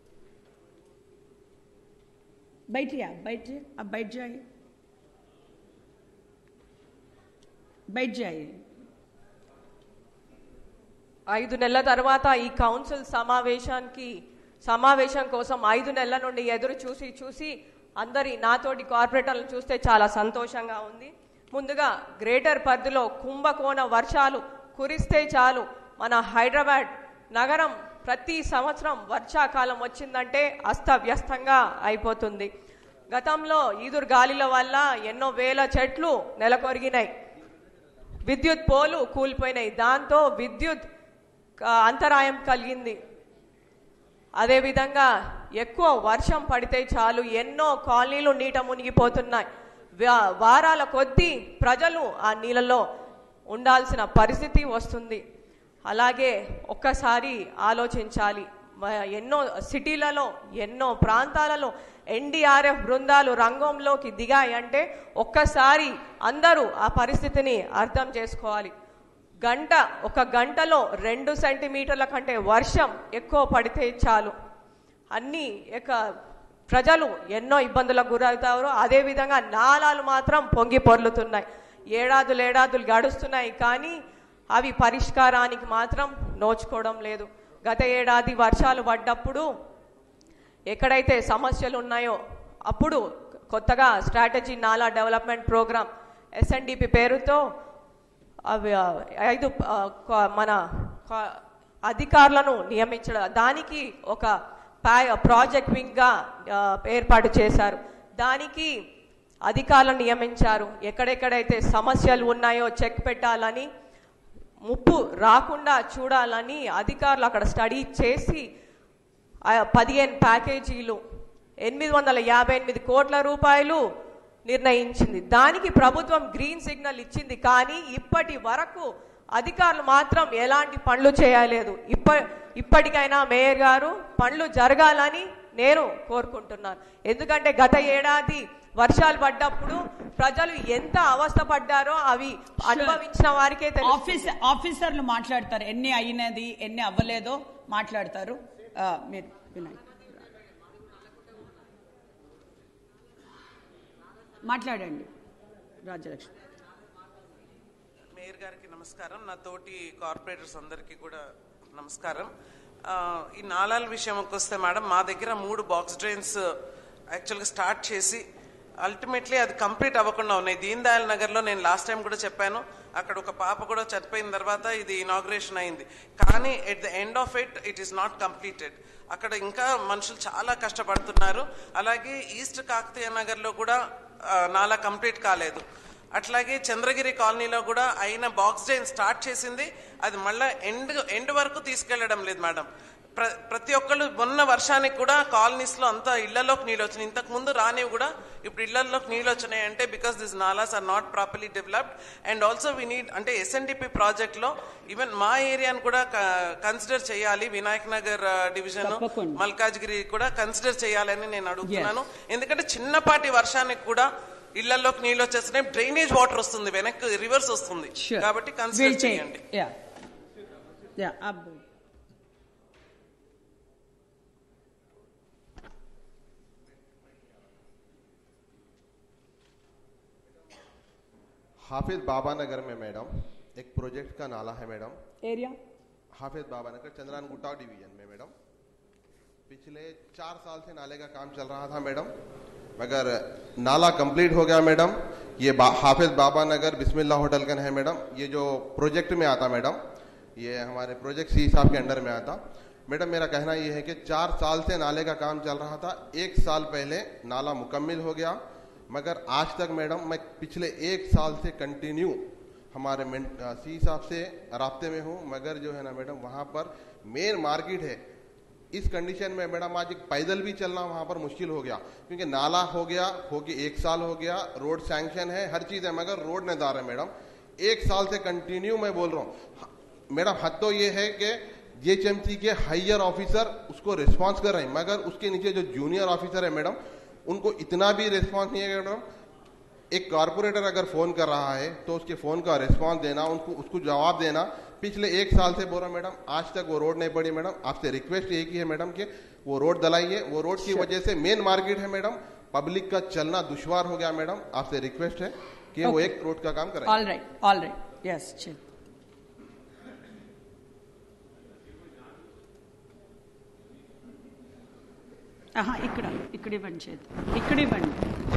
बैठिए आप बैठिए आप बैठ जाइए बैठ जाइए ఐదు నెలల తర్వాత ఈ కౌన్సిల్ సమావేశానికి సమావేశం కోసం ఐదు నెలల నుండి ఎదురు చూసి చూసి అందరి నాతోటి కార్పొరేటర్లను చూస్తే చాలా సంతోషంగా ఉంది ముందుగా గ్రేటర్ పరిధిలో కుంభకోణ వర్షాలు కురిస్తే చాలు మన హైదరాబాద్ నగరం ప్రతి సంవత్సరం వర్షాకాలం వచ్చిందంటే అస్తవ్యస్తంగా అయిపోతుంది గతంలో ఈదురు గాలిల వల్ల ఎన్నో వేల చెట్లు నెలకొరిగినాయి విద్యుత్ పోలు కూలిపోయినాయి దాంతో విద్యుత్ ఆ, అంతరాయం కలిగింది అదేవిధంగా ఎక్కువ వర్షం పడితే చాలు ఎన్నో కాలనీలు నీట మునిగిపోతున్నాయి వా- వారాల కొద్దీ ప్రజలు ఆ నీళ్ళలో ఉండాల్సిన పరిస్థితి వస్తుంది అలాగే ఒక్కసారి ఆలోచించాలి మ- ఎన్నో సిటీలలో ఎన్నో ప్రాంతాలలో ఎన్డీఆర్ఎఫ్ బృందాలు రంగంలోకి దిగాయంటే ఒక్కసారి అందరూ ఆ పరిస్థితిని అర్థం చేసుకోవాలి గంట ఒక గంటలో రెండు సెంటీమీటర్ల కంటే వర్షం ఎక్కువ పడితే చాలు అన్ని ఇక ప్రజలు ఎన్నో ఇబ్బందులకు గురవుతారు అదేవిధంగా నాలాలు మాత్రం పొంగి పొర్లుతున్నాయి ఏడాదులు ఏడాదులు గడుస్తున్నాయి కానీ అవి పరిష్కారానికి మాత్రం నోచుకోవడం లేదు గత ఏడాది వర్షాలు పడ్డప్పుడు ఎక్కడైతే సమస్యలు ఉన్నాయో అప్పుడు కొత్తగా స్ట్రాటజీ నాలా డెవలప్మెంట్ ప్రోగ్రామ్ ఎస్ఎన్డిపి పేరుతో అవి ఆ, ఐదు ఆ, క- మన క- అధికారులను నియమించడం దానికి ఒక పా- ప్రాజెక్ట్ వింగ్గా ఆ, ఏర్పాటు చేశారు దానికి అధికారులను నియమించారు ఎక్కడెక్కడైతే సమస్యలు ఉన్నాయో చెక్ పెట్టాలని ముప్పు రాకుండా చూడాలని అధికారులు అక్కడ స్టడీ చేసి ఆ పదిహేను ప్యాకేజీలు ఎనిమిది వందల యాభై ఎనిమిది కోట్ల రూపాయలు నిర్ణయించింది దానికి ప్రభుత్వం గ్రీన్ సిగ్నల్ ఇచ్చింది కానీ ఇప్పటి వరకు అధికారులు మాత్రం ఎలాంటి పనులు చేయలేదు ఇప్ప ఇప్పటికైనా మేయర్ గారు పనులు జరగాలని నేను కోరుకుంటున్నాను ఎందుకంటే గత ఏడాది వర్షాలు పడ్డప్పుడు ప్రజలు ఎంత అవస్థ పడ్డారో అవి అనుభవించిన వారికే తెలుసు ఆఫీస్ ఆఫీసర్లు మాట్లాడతారు ఎన్ని అయినది ఎన్ని అవ్వలేదో మాట్లాడతారు ఆ, మీరు వినండి మాట్లాడండి రాజలక్ష్మి మేయర్ గారికి నమస్కారం నా తోటి కార్పొరేటర్స్ అందరికీ కూడా నమస్కారం ఆ, ఈ నాలాల విషయంకి వస్తే మేడం మా దగ్గర మూడు బాక్స్ డ్రైన్స్ యాక్చువల్గా స్టార్ట్ చేసి అల్టిమేట్లీ అది కంప్లీట్ అవ్వకుండా ఉన్నాయి దీన్ దయాల్ నగర్లో నేను లాస్ట్ టైం కూడా చెప్పాను అక్కడ ఒక పాప కూడా చనిపోయిన తర్వాత ఇది ఇనాగ్రేషన్ అయింది కానీ at the end of it it is not completed అక్కడ ఇంకా మనుషులు చాలా కష్టపడుతున్నారు అలాగే ఈస్ట్ కాకతీయ నగర్లో కూడా ఆ, నాలా కంప్లీట్ కాలేదు అట్లాగే చంద్రగిరి కాలనీలో కూడా అయిన బాక్స్ డ్రైన్ స్టార్ట్ చేసింది అది మళ్ళీ ఎండ్ ఎండ్ వరకు తీసుకెళ్లడం లేదు మేడం ప్ర ప్రతి ఒక్కళ్ళు మొన్న వర్షానికి కూడా కాలనీస్ లో అంతా ఇళ్లలోకి నీళ్ళు వచ్చినాయి ఇంతకు ముందు రానివి కూడా ఇప్పుడు ఇళ్లలోకి నీళ్ళు వచ్చినాయి అంటే because this nalas are not properly developed and also we need అంటే ఎస్ఎన్డిపి ప్రాజెక్ట్ లో ఈవెన్ మా ఏరియాను కూడా కన్సిడర్ చేయాలి వినాయక్ నగర్ డివిజన్ తప్పకుండా. మల్కాజ్గిరి కూడా కన్సిడర్ చేయాలని నేను అడుగుతున్నాను ఎందుకంటే చిన్నపాటి వర్షానికి కూడా ఇళ్లలోకి నీళ్ళు వచ్చేస్తున్నాయి డ్రైనేజ్ వాటర్ వస్తుంది వెనక్కి రివర్స్ వస్తుంది Sure. కాబట్టి We'll కన్సిడర్ take- చేయండి yeah. Yeah, అబ్బు. हाफिज बाबा नगर में मैडम एक प्रोजेक्ट का नाला है madam area Hafeez Baba Nagar Chandrayangutta division में मैडम पिछले चार साल से नाले का काम चल रहा था मैडम मगर नाला कंप्लीट हो गया मैडम ये बा, हाफिज बाबा नगर बिस्मिल्ला होटल का है मैडम ये जो प्रोजेक्ट में आता मैडम ये हमारे प्रोजेक्ट सी साहब के अंडर में आता मैडम मेरा कहना ये है कि चार साल से नाले का काम चल रहा था एक साल पहले नाला मुकम्मल हो गया मगर आज तक मैडम मैं पिछले एक साल से कंटिन्यू हमारे मेन- अ, सी साहब से रास्ते में हूँ मगर जो है ना मैडम वहाँ पर मेन मार्केट है इस कंडीशन में मैडम आज एक पैदल भी चलना वहाँ पर मुश्किल हो गया क्योंकि नाला हो गया हो के एक साल हो गया रोड सैंक्शन है हर चीज़ है मगर रोड नहीं दार है मैडम एक साल से कंटिन्यू मैं बोल रहा हूँ मैडम हद तो ये है कि जीएचएमसी के हायर ऑफिसर उसको रिस्पांस कर रहे हैं मगर उसके नीचे जो जूनियर ऑफिसर है मैडम उनको इतना भी रिस्पांस नहीं है मैडम एक कारपोरेटर अगर फोन कर रहा है तो उसके फोन का रिस्पांस देना उनको उसको जवाब देना पिछले एक साल से बोल रहा हूं, मैडम आज तक वो रोड नहीं पड़ी मैडम आपसे रिक्वेस्ट एक ही है मैडम कि वो रोड दलाइए वो रोड की Sure. वजह से मेन मार्केट है मैडम पब्लिक का चलना दुश्वार हो गया मैडम आपसे रिक्वेस्ट है कि वो Okay. एक रोड का काम करें all right all right yes ఆహా ఇక్కడ ఇక్కడ ఇవ్వండి చేతి ఇక్కడ ఇవ్వండి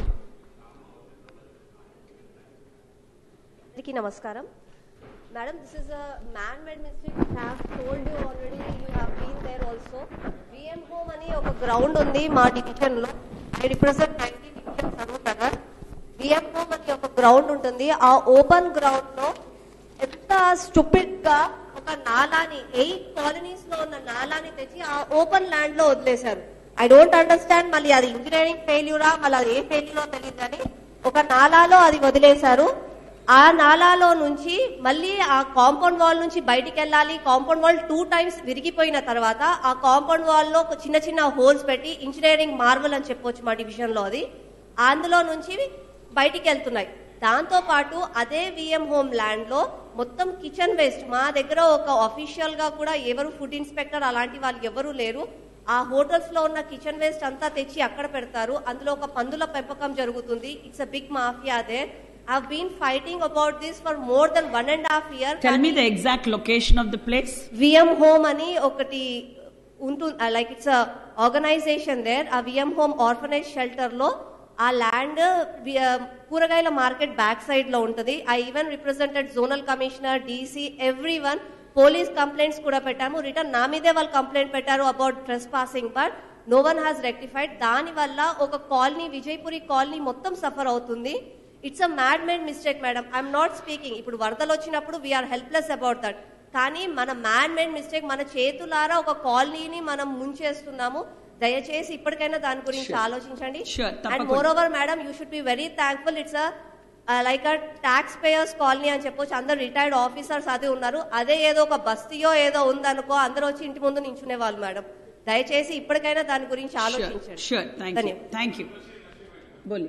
అందరికీ నమస్కారం madam this is a man made mistake you have told you already you have been there also VM home అని ఒక గ్రౌండ్ ఉంది మా డివిజన్ లో I represent nineteen division Saroor Nagar VM home అని ఒక గ్రౌండ్ ఉంటుంది ఆ ఓపెన్ గ్రౌండ్ లో ఎంత స్టూపిడ్ గా ఒక నాలాని ఎయిట్ కాలనీస్ లో ఉన్న నాలాని తెచ్చి ఆ ఓపెన్ ల్యాండ్ లో వదిలేశారు ఐ డోంట్ అండర్స్టాండ్ మళ్ళీ అది ఇంజనీరింగ్ ఫెయిల్యూరా మళ్ళీ అది ఏ ఫెయిల్యూరో తెలియదు కానీ ఒక నాలాలో అది వదిలేశారు ఆ నాలాలో నుంచి మళ్ళీ ఆ కాంపౌండ్ వాల్ నుంచి బయటికి వెళ్ళాలి కాంపౌండ్ వాల్ టూ టైమ్స్ విరిగిపోయిన తర్వాత ఆ కాంపౌండ్ వాల్ లో ఒక చిన్న చిన్న హోల్స్ పెట్టి ఇంజనీరింగ్ మార్వల్ అని చెప్పొచ్చు మా డివిజన్ లో అది అందులో నుంచి బయటికి వెళ్తున్నాయి దాంతో పాటు అదే విఎం హోమ్ ల్యాండ్ లో మొత్తం కిచెన్ వేస్ట్ మా దగ్గర ఒక అఫీషియల్ గా కూడా ఎవరు ఫుడ్ ఇన్స్పెక్టర్ అలాంటి వాళ్ళు ఎవరు లేరు ఆ హోటల్స్ లో ఉన్న కిచెన్ వేస్ట్ అంతా తెచ్చి అక్కడ పెడతారు అందులో ఒక పందుల పెంపకం జరుగుతుంది it's a big mafia there I've been fighting about this for more than one and a half year. Tell me the exact location of the place. VM home అని ఒకటి ఉంటుంది లైక్ ఇట్స్ ఆర్గనైజేషన్ దేర్ ఆ VM home orphanage shelter లో ఆ land కూరగాయల market back side లో ఉంటుంది I even represented zonal commissioner DC everyone police complaints కూడా పెట్టాము రిటర్న్ నా మీదే వాళ్ళు కంప్లైంట్ పెట్టారు about trespassing but no one has rectified దాని వల్ల ఒక కాలనీ విజయపురి కాలనీ మొత్తం సఫర్ అవుతుంది it's a mad made mistake madam I'm not speaking ఇప్పుడు వరదలు వచ్చినప్పుడు వీఆర్ హెల్ప్లెస్ అబౌట్ దట్ కానీ మన మ్యాన్ మేడ్ మిస్టేక్ మన చేతులారా ఒక కాలనీని మనం ముంచేస్తున్నాము దయచేసి ఇప్పటికైనా దాని గురించి Sure. ఆలోచించండి Sure, అండ్ తప్పకుండా. Moreover madam you should be very thankful it's like a taxpayers colony అని చెప్పొచ్చు అందరు రిటైర్డ్ ఆఫీసర్స్ అదే ఉన్నారు అదే ఏదో ఒక బస్తీయో ఏదో ఉందనుకో అందరూ వచ్చి ఇంటి ముందు నించునే వాళ్ళు మేడం దయచేసి ఇప్పటికైనా దాని గురించి Sure, ఆలోచించండి sure. Thank you. ధన్యవాదాలు. Thank you. बोलिए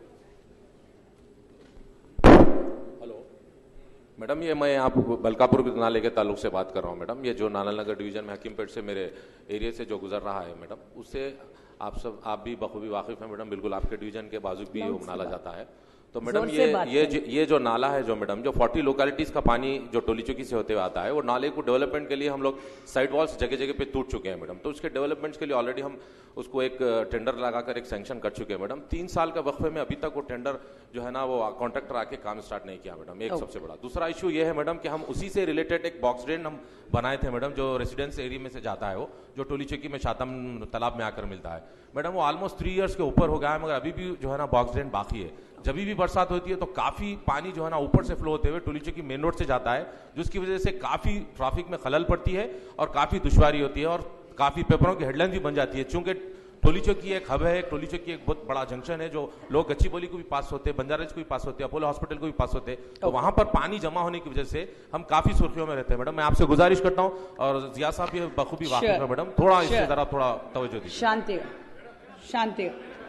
मैडम ये मैं आप बलकापुर नाले के ताल्लुक से बात कर रहा हूँ मैडम ये जो नाला नगर डिवीजन में हकीमपेट से मेरे एरिया से जो गुजर रहा है मैडम उससे आप सब आप भी बखूबी वाकिफ हैं मैडम बिल्कुल आपके डिवीजन के बाजू भी जोर वो से नाला बात जाता है तो मैडम जोर से ये बात ये करें। जो- ये जो नाला है जो मैडम जो 40 लोकेलिटीज का पानी जो टोली चौकी से होते हुए आता है वो नाले को डेवलपमेंट के लिए हम लोग साइड वॉल्स जगह जगह पे टूट चुके हैं मैडम तो उसके डेवलपमेंट के लिए ऑलरेडी हम उसको एक टेंडर लगाकर एक सैंक्शन कर चुके हैं मैडम तीन साल का वक्फे में अभी तक वो टेंडर जो है ना वो कॉन्ट्रैक्टर आके काम स्टार्ट नहीं किया मैडम एक Okay. सबसे बड़ा दूसरा इशू ये है मैडम कि हम उसी से रिलेटेड एक बॉक्स ड्रेन हम बनाए थे मैडम जो रेसिडेंस एरिया में से जाता है वो जो टोली चौकी में शातम तालाब में आकर मिलता है मैडम वो ऑलमोस्ट थ्री इयर्स के ऊपर हो गया है मगर अभी भी जो है ना बॉक्स ड्रेन बाकी है जब भी बरसात होती है तो काफी पानी जो है ना ऊपर से फ्लो होते हुए टोली चौकी मेन रोड से जाता है जिसकी वजह से काफी ट्रैफिक में खलल पड़ती है और काफी दुश्वारी होती है और काफी पेपरों की हेडलाइन भी बन जाती है चूंकि टोली चौकी एक हब है टोली चौकी एक बहुत बड़ा जंक्शन है जो लोग गच्ची बोली को भी पास होते हैं बंजारेज को भी पास होते हैं अपोलो हॉस्पिटल को भी पास होते हैं तो वहां पर पानी जमा होने की वजह से हम काफी सुर्खियों में रहते हैं मैडम मैं आपसे गुजारिश करता हूं और जिया साहब ये बखूबी वाकिफ Sure. है मैडम थोड़ा इससे Sure. जरा थोड़ा तवज्जो दीजिए शांति शांति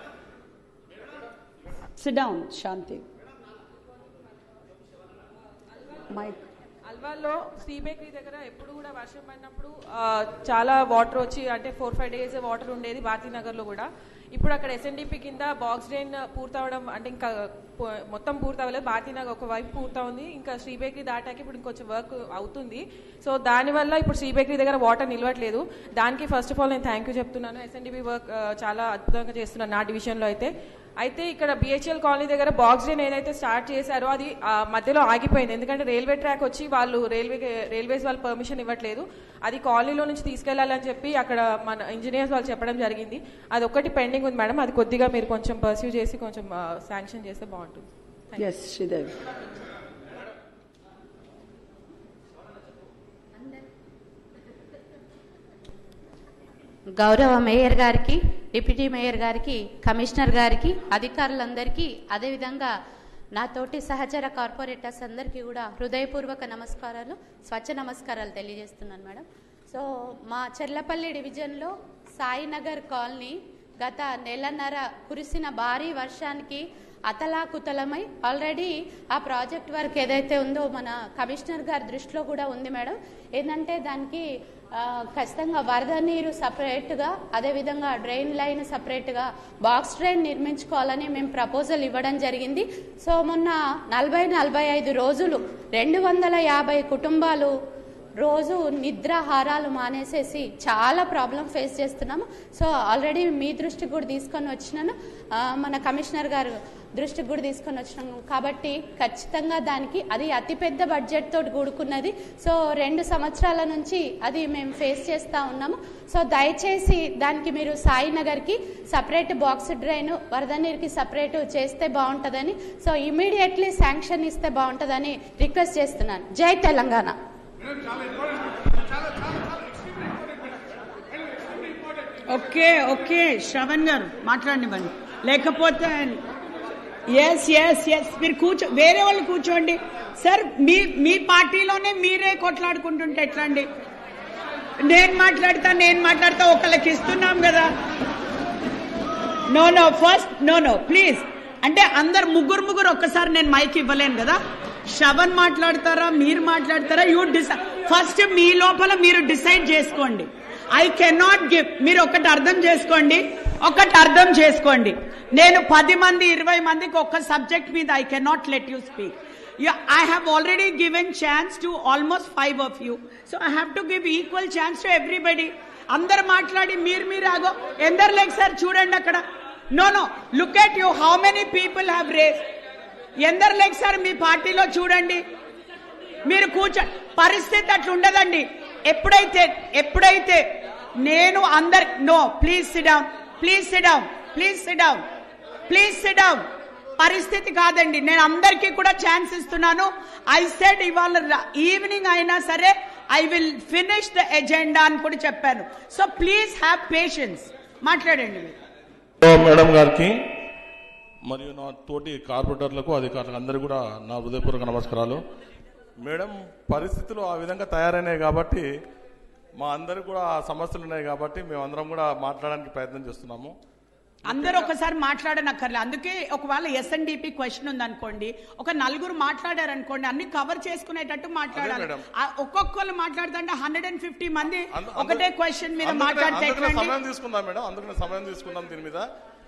sit down శాంతి మైక్ అల్వాల్లో సీ బేకరీ దగ్గర ఎప్పుడు కూడా వర్షం పడినప్పుడు ఆ, చాలా వాటర్ వచ్చి అంటే ఫోర్ ఫైవ్ డేస్ వాటర్ ఉండేది భారతీనగర్లో కూడా ఇప్పుడు అక్కడ ఎస్ఎన్డిపి కింద బాక్స్ డ్రైన్ పూర్తవడం అంటే ఇంకా పో- మొత్తం పూర్తవలేదు భారతీనగర్ ఒక వైపు పూర్తా ఉంది ఇంకా శ్రీ బేకరీ దాటాక ఇప్పుడు ఇంకొంచెం వర్క్ అవుతుంది సో దానివల్ల ఇప్పుడు శ్రీ బేకరీ దగ్గర వాటర్ నిలవట్లేదు దానికి ఫస్ట్ ఆఫ్ ఆల్ నేను థ్యాంక్ యూ చెప్తున్నాను ఎస్ఎన్డిపి వర్క్ ఆ, చాలా అద్భుతంగా చేస్తున్నాను నా డివిజన్లో అయితే అయితే ఇక్కడ బిహెచ్ఎల్ కాలనీ దగ్గర బాక్స్ డ్రైన్ ఏదైతే స్టార్ట్ చేశారో అది ఆ, మధ్యలో ఆగిపోయింది ఎందుకంటే రైల్వే ట్రాక్ వచ్చి వాళ్ళు రైల్వే రైల్వేస్ వాళ్ళు పర్మిషన్ ఇవ్వట్లేదు అది కాలనీలో నుంచి తీసుకెళ్లాలని చెప్పి అక్కడ మన ఇంజనీర్స్ వాళ్ళు చెప్పడం జరిగింది అది ఒక్కటి పెండింగ్ ఉంది మేడం అది కొద్దిగా మీరు కొంచెం పర్సీవ్ చేసి కొంచెం శాంక్షన్ చేస్తే బాగుంటుంది ఎస్ శ్రీదేవి గౌరవ మేయర్ గారికి డిప్యూటీ మేయర్ గారికి కమిషనర్ గారికి అధికారులందరికీ అదేవిధంగా నా తోటి సహచర కార్పొరేటర్స్ అందరికీ కూడా హృదయపూర్వక నమస్కారాలు స్వచ్ఛ నమస్కారాలు తెలియజేస్తున్నాను మేడం సో మా చెర్లపల్లి డివిజన్లో సాయినగర్ కాలనీ గత నెలన్నర కురిసిన భారీ వర్షానికి అతలాకుతలమై ఆల్రెడీ ఆ ప్రాజెక్ట్ వర్క్ ఏదైతే ఉందో మన కమిషనర్ గారి దృష్టిలో కూడా ఉంది మేడం ఏంటంటే దానికి ఆ, ఖచ్చితంగా వరద నీరు సపరేట్గా అదేవిధంగా డ్రైన్ లైన్ సపరేట్గా బాక్స్ డ్రైన్ నిర్మించుకోవాలని మేము ప్రపోజల్ ఇవ్వడం జరిగింది సో మొన్న నలభై నలభై ఐదు రోజులు రెండు వందల యాభై కుటుంబాలు రోజు నిద్రాహారాలు మానేసేసి చాలా ప్రాబ్లం ఫేస్ చేస్తున్నాము సో ఆల్రెడీ మీ దృష్టికి కూడా తీసుకొని వచ్చినాను ఆ, మన కమిషనర్ గారు దృష్టికి కూడా తీసుకొని వచ్చినాము కాబట్టి ఖచ్చితంగా దానికి అది అతిపెద్ద బడ్జెట్ తోటి కూడుకున్నది సో రెండు సంవత్సరాల నుంచి అది మేము ఫేస్ చేస్తూ ఉన్నాము సో దయచేసి దానికి మీరు సాయినగర్కి సపరేట్ బాక్స్ డ్రైన్ వరద నీరుకి సపరేట్ చేస్తే బాగుంటుందని సో ఇమీడియట్లీ శాంక్షన్ ఇస్తే బాగుంటుందని రిక్వెస్ట్ చేస్తున్నాను జై తెలంగాణ ఓకే ఓకే శ్రవణ్ గారు మాట్లాడినివ్వండి లేకపోతే ఎస్ ఎస్ ఎస్ మీరు కూర్చో వేరే వాళ్ళు కూర్చోండి సార్ మీ మీ పార్టీలోనే మీరే కొట్లాడుకుంటుంటే ఎట్లా అండి నేను మాట్లాడతా నేను మాట్లాడతా ఒకళ్ళకి ఇస్తున్నాం కదా no no first no no please అంటే అందరు ముగ్గురు ముగ్గురు ఒక్కసారి నేను మైక్ ఇవ్వలేను కదా శ్రవణ్ మాట్లాడతారా మీరు మాట్లాడతారా యూ డిసైడ్ ఫస్ట్ మీ లోపల మీరు డిసైడ్ చేసుకోండి ఐ కెనాట్ గివ్ మీరు ఒకటి అర్థం చేసుకోండి ఒకటి అర్థం చేసుకోండి నేను పది మంది ఇరవై మందికి ఒక్క సబ్జెక్ట్ మీద I cannot let you speak I have already given chance to almost five of you so I have to give equal chance to everybody అందరు మాట్లాడి మీరు మీరు ఆగో ఎందరు లేక సార్ చూడండి అక్కడ no no look at you how many people have raise ఎందరు లేక సార్ మీ పార్టీలో చూడండి మీరు కూర్చో పరిస్థితి అట్లా ఉండదండి ఎప్పుడైతే ఎప్పుడైతే నేను అందరు no please sit down please sit down please sit down please sit down పరిస్థితి కాదండి నేను అందరికీ కూడా ఛాన్స్ ఇస్తున్నాను ఐ సెడ్ ఇవాళ ఈవినింగ్ అయినా సరే I will finish the agenda అని కూడా చెప్పాను సో ప్లీజ్ హ్యావ్ పేషెన్స్ మాట్లాడండి మీరు మేడం గారికి మరియు నా తోటి కార్పొరేటర్లకు అధికారులకు అందరికీ కూడా నా హృదయపూర్వక నమస్కారాలు మేడం పరిస్థితులు ఆ విధంగా తయారైనాయి కాబట్టి మా అందరికి కూడా ఆ సమస్యలు ఉన్నాయి కాబట్టి మేమందరం కూడా మాట్లాడడానికి ప్రయత్నం చేస్తున్నాము అందరూ ఒకసారి మాట్లాడనక్కర్లే అందుకే ఒకవేళ ఎస్ఎన్డిపి క్వశ్చన్ ఉందనుకోండి ఒక నలుగురు మాట్లాడారనుకోండి అన్ని కవర్ చేసుకునేటట్టు మాట్లాడాలి మేడం. ఆ ఒక్కొక్కరు మాట్లాడుతుంటే హండ్రెడ్ అండ్ ఫిఫ్టీ మంది అందు- ఒకటే క్వశ్చన్ మీద అందుకనే- మాట్లాడితే అందుకనే ఎట్లండి? సమయం తీసుకుందాం మేడం అందుకనే సమయం తీసుకుందాం దీని మీద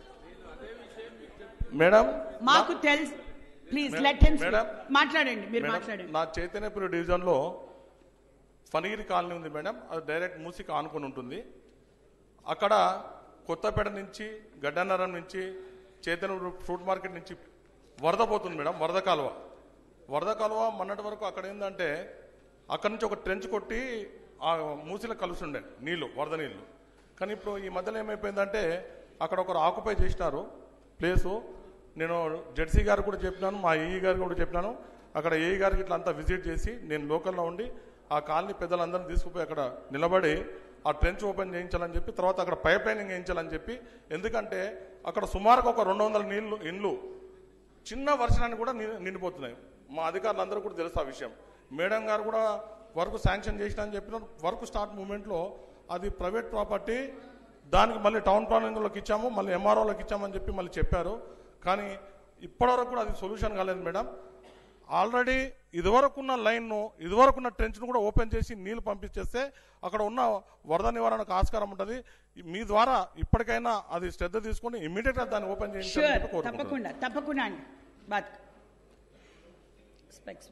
మేడం మాకు తెలుసు please madam, let him madam, మాట్లాడండి మీరు మేడం, మాట్లాడండి నా చైతన్యపురి డివిజన్ లో ఫణిగిరి కాలనీ ఉంది మేడం అది డైరెక్ట్ మూసికి ఆనుకొని ఉంటుంది అక్కడ కొత్తపేట నుంచి గడ్డన్నరం నుంచి చైతన్య ఫ్రూట్ మార్కెట్ నుంచి వరద పోతుంది మేడం వరద కాలువ వరద కాలువ మొన్నటి వరకు అక్కడ ఏంటంటే అక్కడ నుంచి ఒక ట్రెంచ్ కొట్టి ఆ మూసిలో కలుస్తుండే నీళ్లు వరద నీళ్లు కానీ ఇప్పుడు ఈ మధ్యలో ఏమైపోయిందంటే అక్కడ ఒకరు ఆక్యుపై చేసినారు ప్లేసు నేను జెడ్సీ గారు కూడా చెప్పినాను మా ఏఈ గారికి కూడా చెప్పినాను అక్కడ ఏఈ గారికి ఇట్లా అంతా విజిట్ చేసి నేను లోకల్లో ఉండి ఆ కాలనీ పెద్దలందరినీ తీసుకుపోయి అక్కడ నిలబడి ఆ ట్రెంచ్ ఓపెన్ చేయించాలని చెప్పి తర్వాత అక్కడ పైప్ లైనింగ్ వేయించాలని చెప్పి ఎందుకంటే అక్కడ సుమారుగా ఒక రెండు వందల నీళ్లు ఇండ్లు చిన్న వర్షానికి కూడా ని- నిండిపోతున్నాయి మా అధికారులందరూ కూడా తెలుసు ఆ విషయం మేడం గారు కూడా వర్క్ శాంక్షన్ చేసిన అని చెప్పిన వర్క్ స్టార్ట్ మూమెంట్లో అది ప్రైవేట్ ప్రాపర్టీ దానికి మళ్ళీ టౌన్ ప్లానింగ్లోకి ఇచ్చాము మళ్ళీ ఎంఆర్ఓలోకి ఇచ్చామని చెప్పి మళ్ళీ చెప్పారు కానీ ఇప్పటివరకు కూడా అది సొల్యూషన్ కాలేదు మేడం ఆల్రెడీ ఇదివరకున్న లైన్ను ఇదివరకున్న ట్రెంచ్ను కూడా ఓపెన్ చేసి నీళ్లు పంపించేస్తే అక్కడ ఉన్న వరద నివారణకు ఆస్కారం ఉంటుంది మీ ద్వారా ఇప్పటికైనా అది శ్రద్ధ తీసుకొని ఇమీడియట్ గా దాన్ని ఓపెన్ చేయించాలని షూర్ చెప్పి కోరుకుంటున్నాను తప్పకుండా తప్పకుండా అండి బాత్ स्पेक्स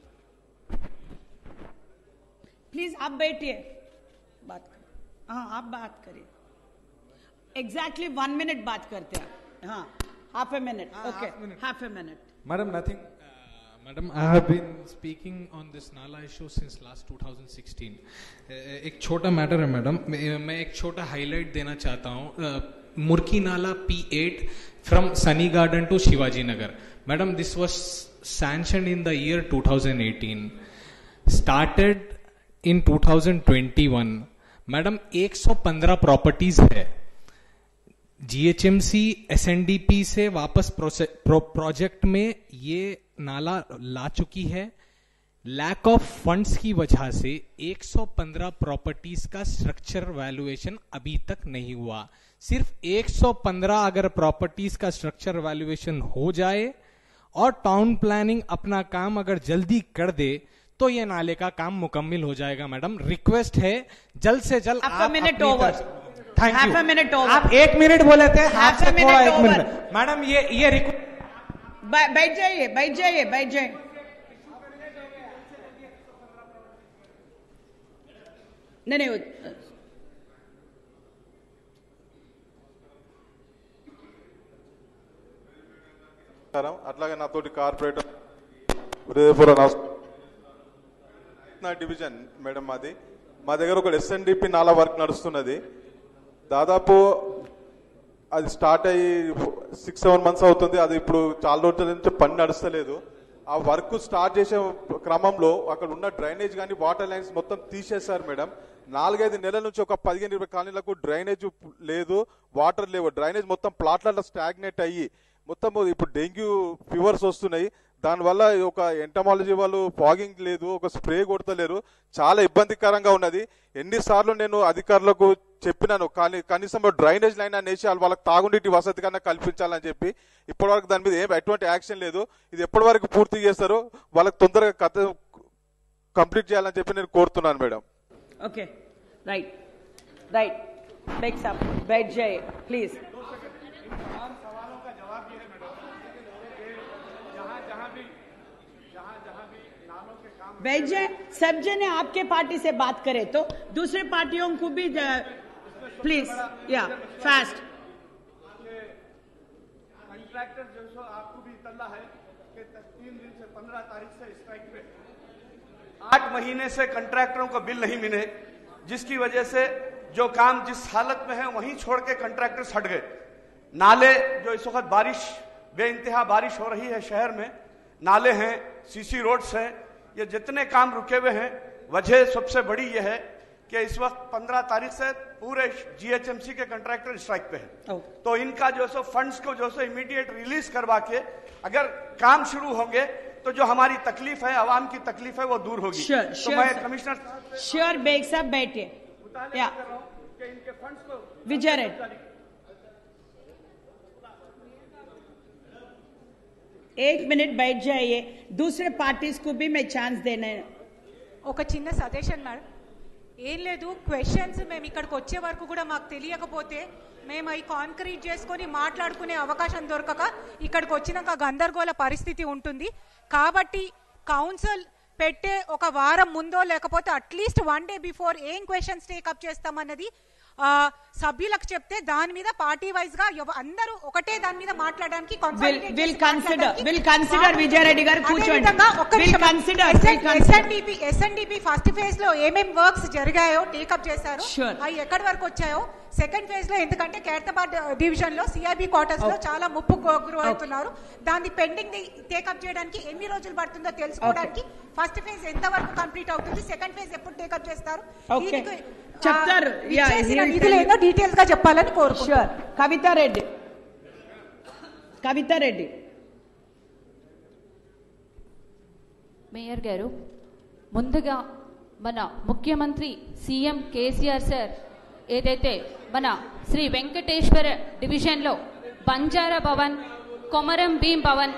प्लीज आप बैठिए बात कर हाँ आप बात करिए एग्जैक्टली वन मिनट बात करते हैं हाँ हाफ ए मिनट हाँ, okay half minute. Half a minute Madam, nothing. Uh, Madam, I have been speaking on this Nala issue since last 2016. Uh, एक छोटा मैटर है मैडम मैं मैं एक छोटा हाईलाइट देना चाहता हूँ मुर्की नाला P8 from Sunny Garden to Shivaji Nagar. Madam, this was sanctioned in the year 2018. Started in 2021. Madam 115 properties है जीएचएमसी एसएनडीपी से वापस प्रोसे- प्रो, प्रोजेक्ट में ये नाला ला चुकी है लैक ऑफ फंड्स की वजह से 115 प्रॉपर्टीज का स्ट्रक्चर वैल्यूएशन अभी तक नहीं हुआ सिर्फ 115 अगर प्रॉपर्टीज का स्ट्रक्चर वैल्यूएशन हो जाए और टाउन प्लानिंग अपना काम अगर जल्दी कर दे तो ये नाले का काम मुकम्मल हो जाएगा मैडम रिक्वेस्ट है जल्द से जल्द Half a आप minute अपनी over. तरफ- Thank Half you. a minute over. आप एक मिनट बोले थे Half हाफ से a थोड़ा minute एक over. मिनट मैडम ये ये रिक्वेस्ट बै- बैठ जाइए बैठ जाइए बैठ जाइए नहीं नहीं वो- నమస్కారం అట్లాగే నాతోటి కార్పొరేటర్ హృదయపూర్వ నమస్కారం నా డివిజన్ మేడం మాది మా దగ్గర ఒక ఎస్ఎన్డిపి నాలా వర్క్ నడుస్తున్నది దాదాపు అది స్టార్ట్ అయ్యి సిక్స్ సెవెన్ మంత్స్ అవుతుంది అది ఇప్పుడు చాలా రోజుల నుంచి పని నడుస్తలేదు ఆ వర్క్ స్టార్ట్ చేసే క్రమంలో అక్కడ ఉన్న డ్రైనేజ్ కానీ వాటర్ లైన్స్ మొత్తం తీసేశారు మేడం నాలుగైదు నెలల నుంచి ఒక పదిహేను ఇరవై కాలనీలకు డ్రైనేజ్ లేదు వాటర్ లేవు డ్రైనేజ్ మొత్తం ప్లాట్లలో స్టాగ్నేట్ అయ్యి మొత్తం ఇప్పుడు డెంగ్యూ ఫీవర్స్ వస్తున్నాయి దానివల్ల ఒక ఎంటమాలజీ వాళ్ళు ఫాగింగ్ లేదు ఒక స్ప్రే కొడతలేరు చాలా ఇబ్బందికరంగా ఉన్నది ఎన్నిసార్లు నేను అధికారులకు చెప్పినాను కానీ కనీసం డ్రైనేజ్ లైన్ అనేసి వాళ్ళు వాళ్ళకి తాగునీటి వసతి కన్నా కల్పించాలని చెప్పి ఇప్పటివరకు దాని మీద ఏం ఎటువంటి యాక్షన్ లేదు ఇది ఎప్పటి వరకు పూర్తి చేస్తారో వాళ్ళకి తొందరగా కథ కంప్లీట్ చేయాలని చెప్పి నేను కోరుతున్నాను madam Okay, right, right. Next up, बैठ जाइए, please. बैठ जाए सब जने आपके पार्टी से बात करें तो दूसरे पार्टियों को भी प्लीज या फास्ट कंट्रैक्टर जो सो आपको भी इतला है कि तीन दिन से पंद्रह तारीख से स्ट्राइक पे आठ महीने से कंट्रैक्टरों को बिल नहीं मिले जिसकी वजह से जो काम जिस हालत में है वहीं छोड़ के कंट्रैक्टर्स हट गए नाले जो इस वक्त बारिश बेइंतहा बारिश हो रही है शहर में नाले हैं सीसी रोड्स हैं ये जितने काम रुके हुए हैं वजह सबसे बड़ी यह है कि इस वक्त पंद्रह तारीख से पूरे जीएचएमसी के कंट्रैक्टर स्ट्राइक पे हैं तो इनका जो सो फंड्स को जो सो इमीडिएट रिलीज करवा के अगर काम शुरू होंगे तो जो हमारी तकलीफ है आवाम की तकलीफ है वो दूर होगी Sure, तो sure, मैं sir. कमिश्नर श्योर बेग साहब बैठिए या कि इनके फंड्स को विजय रेड्डी एक मिनट बैठ जाइए दूसरे पार्टीज को भी मैं चांस देने ఒక చిన్న సజెషన్ మేడం ఏం లేదు క్వశ్చన్స్ మేము ఇక్కడికి వచ్చే వరకు కూడా మాకు తెలియకపోతే మేము అవి కాన్క్రీట్ చేసుకొని మాట్లాడుకునే అవకాశం దొరకక ఇక్కడికి వచ్చినాక గందరగోళ పరిస్థితి ఉంటుంది కాబట్టి కౌన్సిల్ పెట్టే ఒక వారం ముందో లేకపోతే అట్లీస్ట్ వన్ డే బిఫోర్ ఏం క్వశ్చన్స్ టేకప్ చేస్తామన్నది ఆ, సభ్యులకు చెప్తే దాని మీద పార్టీ వైజ్ గా ఎవ- అందరూ ఒకటే దాని మీద మాట్లాడడానికి consolidate will చేసి consider- మాట్లాడడానికి will consider వారం విజయ్ రెడ్డి గారు అదే కూర్చోండి. విధంగా ఒక్క Will నిమిషం. consider, SN will consider. SNDP SNDP first phase లో ఏమేం వర్క్స్ జరిగాయో టేకప్ చేశారు Sure. అవి ఎక్కడి వరకు వచ్చాయో సెకండ్ ఫేజ్ లో ఎందుకంటే ఖైరతాబాద్ డివిజన్ లో సిఐబి క్వార్టర్స్ లో చాలా ముప్పు గురవుతున్నారు దాన్ని పెండింగ్ టేకప్ చేయడానికి ఎన్ని రోజులు పడుతుందో తెలుసుకోవడానికి ఫస్ట్ ఫేజ్ ఎంత వరకు కంప్లీట్ అవుతుంది సెకండ్ ఫేజ్ ఎప్పుడు టేకప్ చేస్తారు Okay. దీనికి, ఆ, చెప్తారు. Yeah, ఇచ్చేసిన he will నిధులు tell ఏందో you. డీటెయిల్స్ గా చెప్పాలని కోరుకుంటున్నాను షూర్ కవితా రెడ్డి కవితా రెడ్డి మేయర్ గారు ముందుగా మన ముఖ్యమంత్రి సీఎం కేసీఆర్ సార్ ఏదైతే మన శ్రీ వెంకటేశ్వర డివిజన్లో బంజారా భవన్ కొమరం భీం భవన్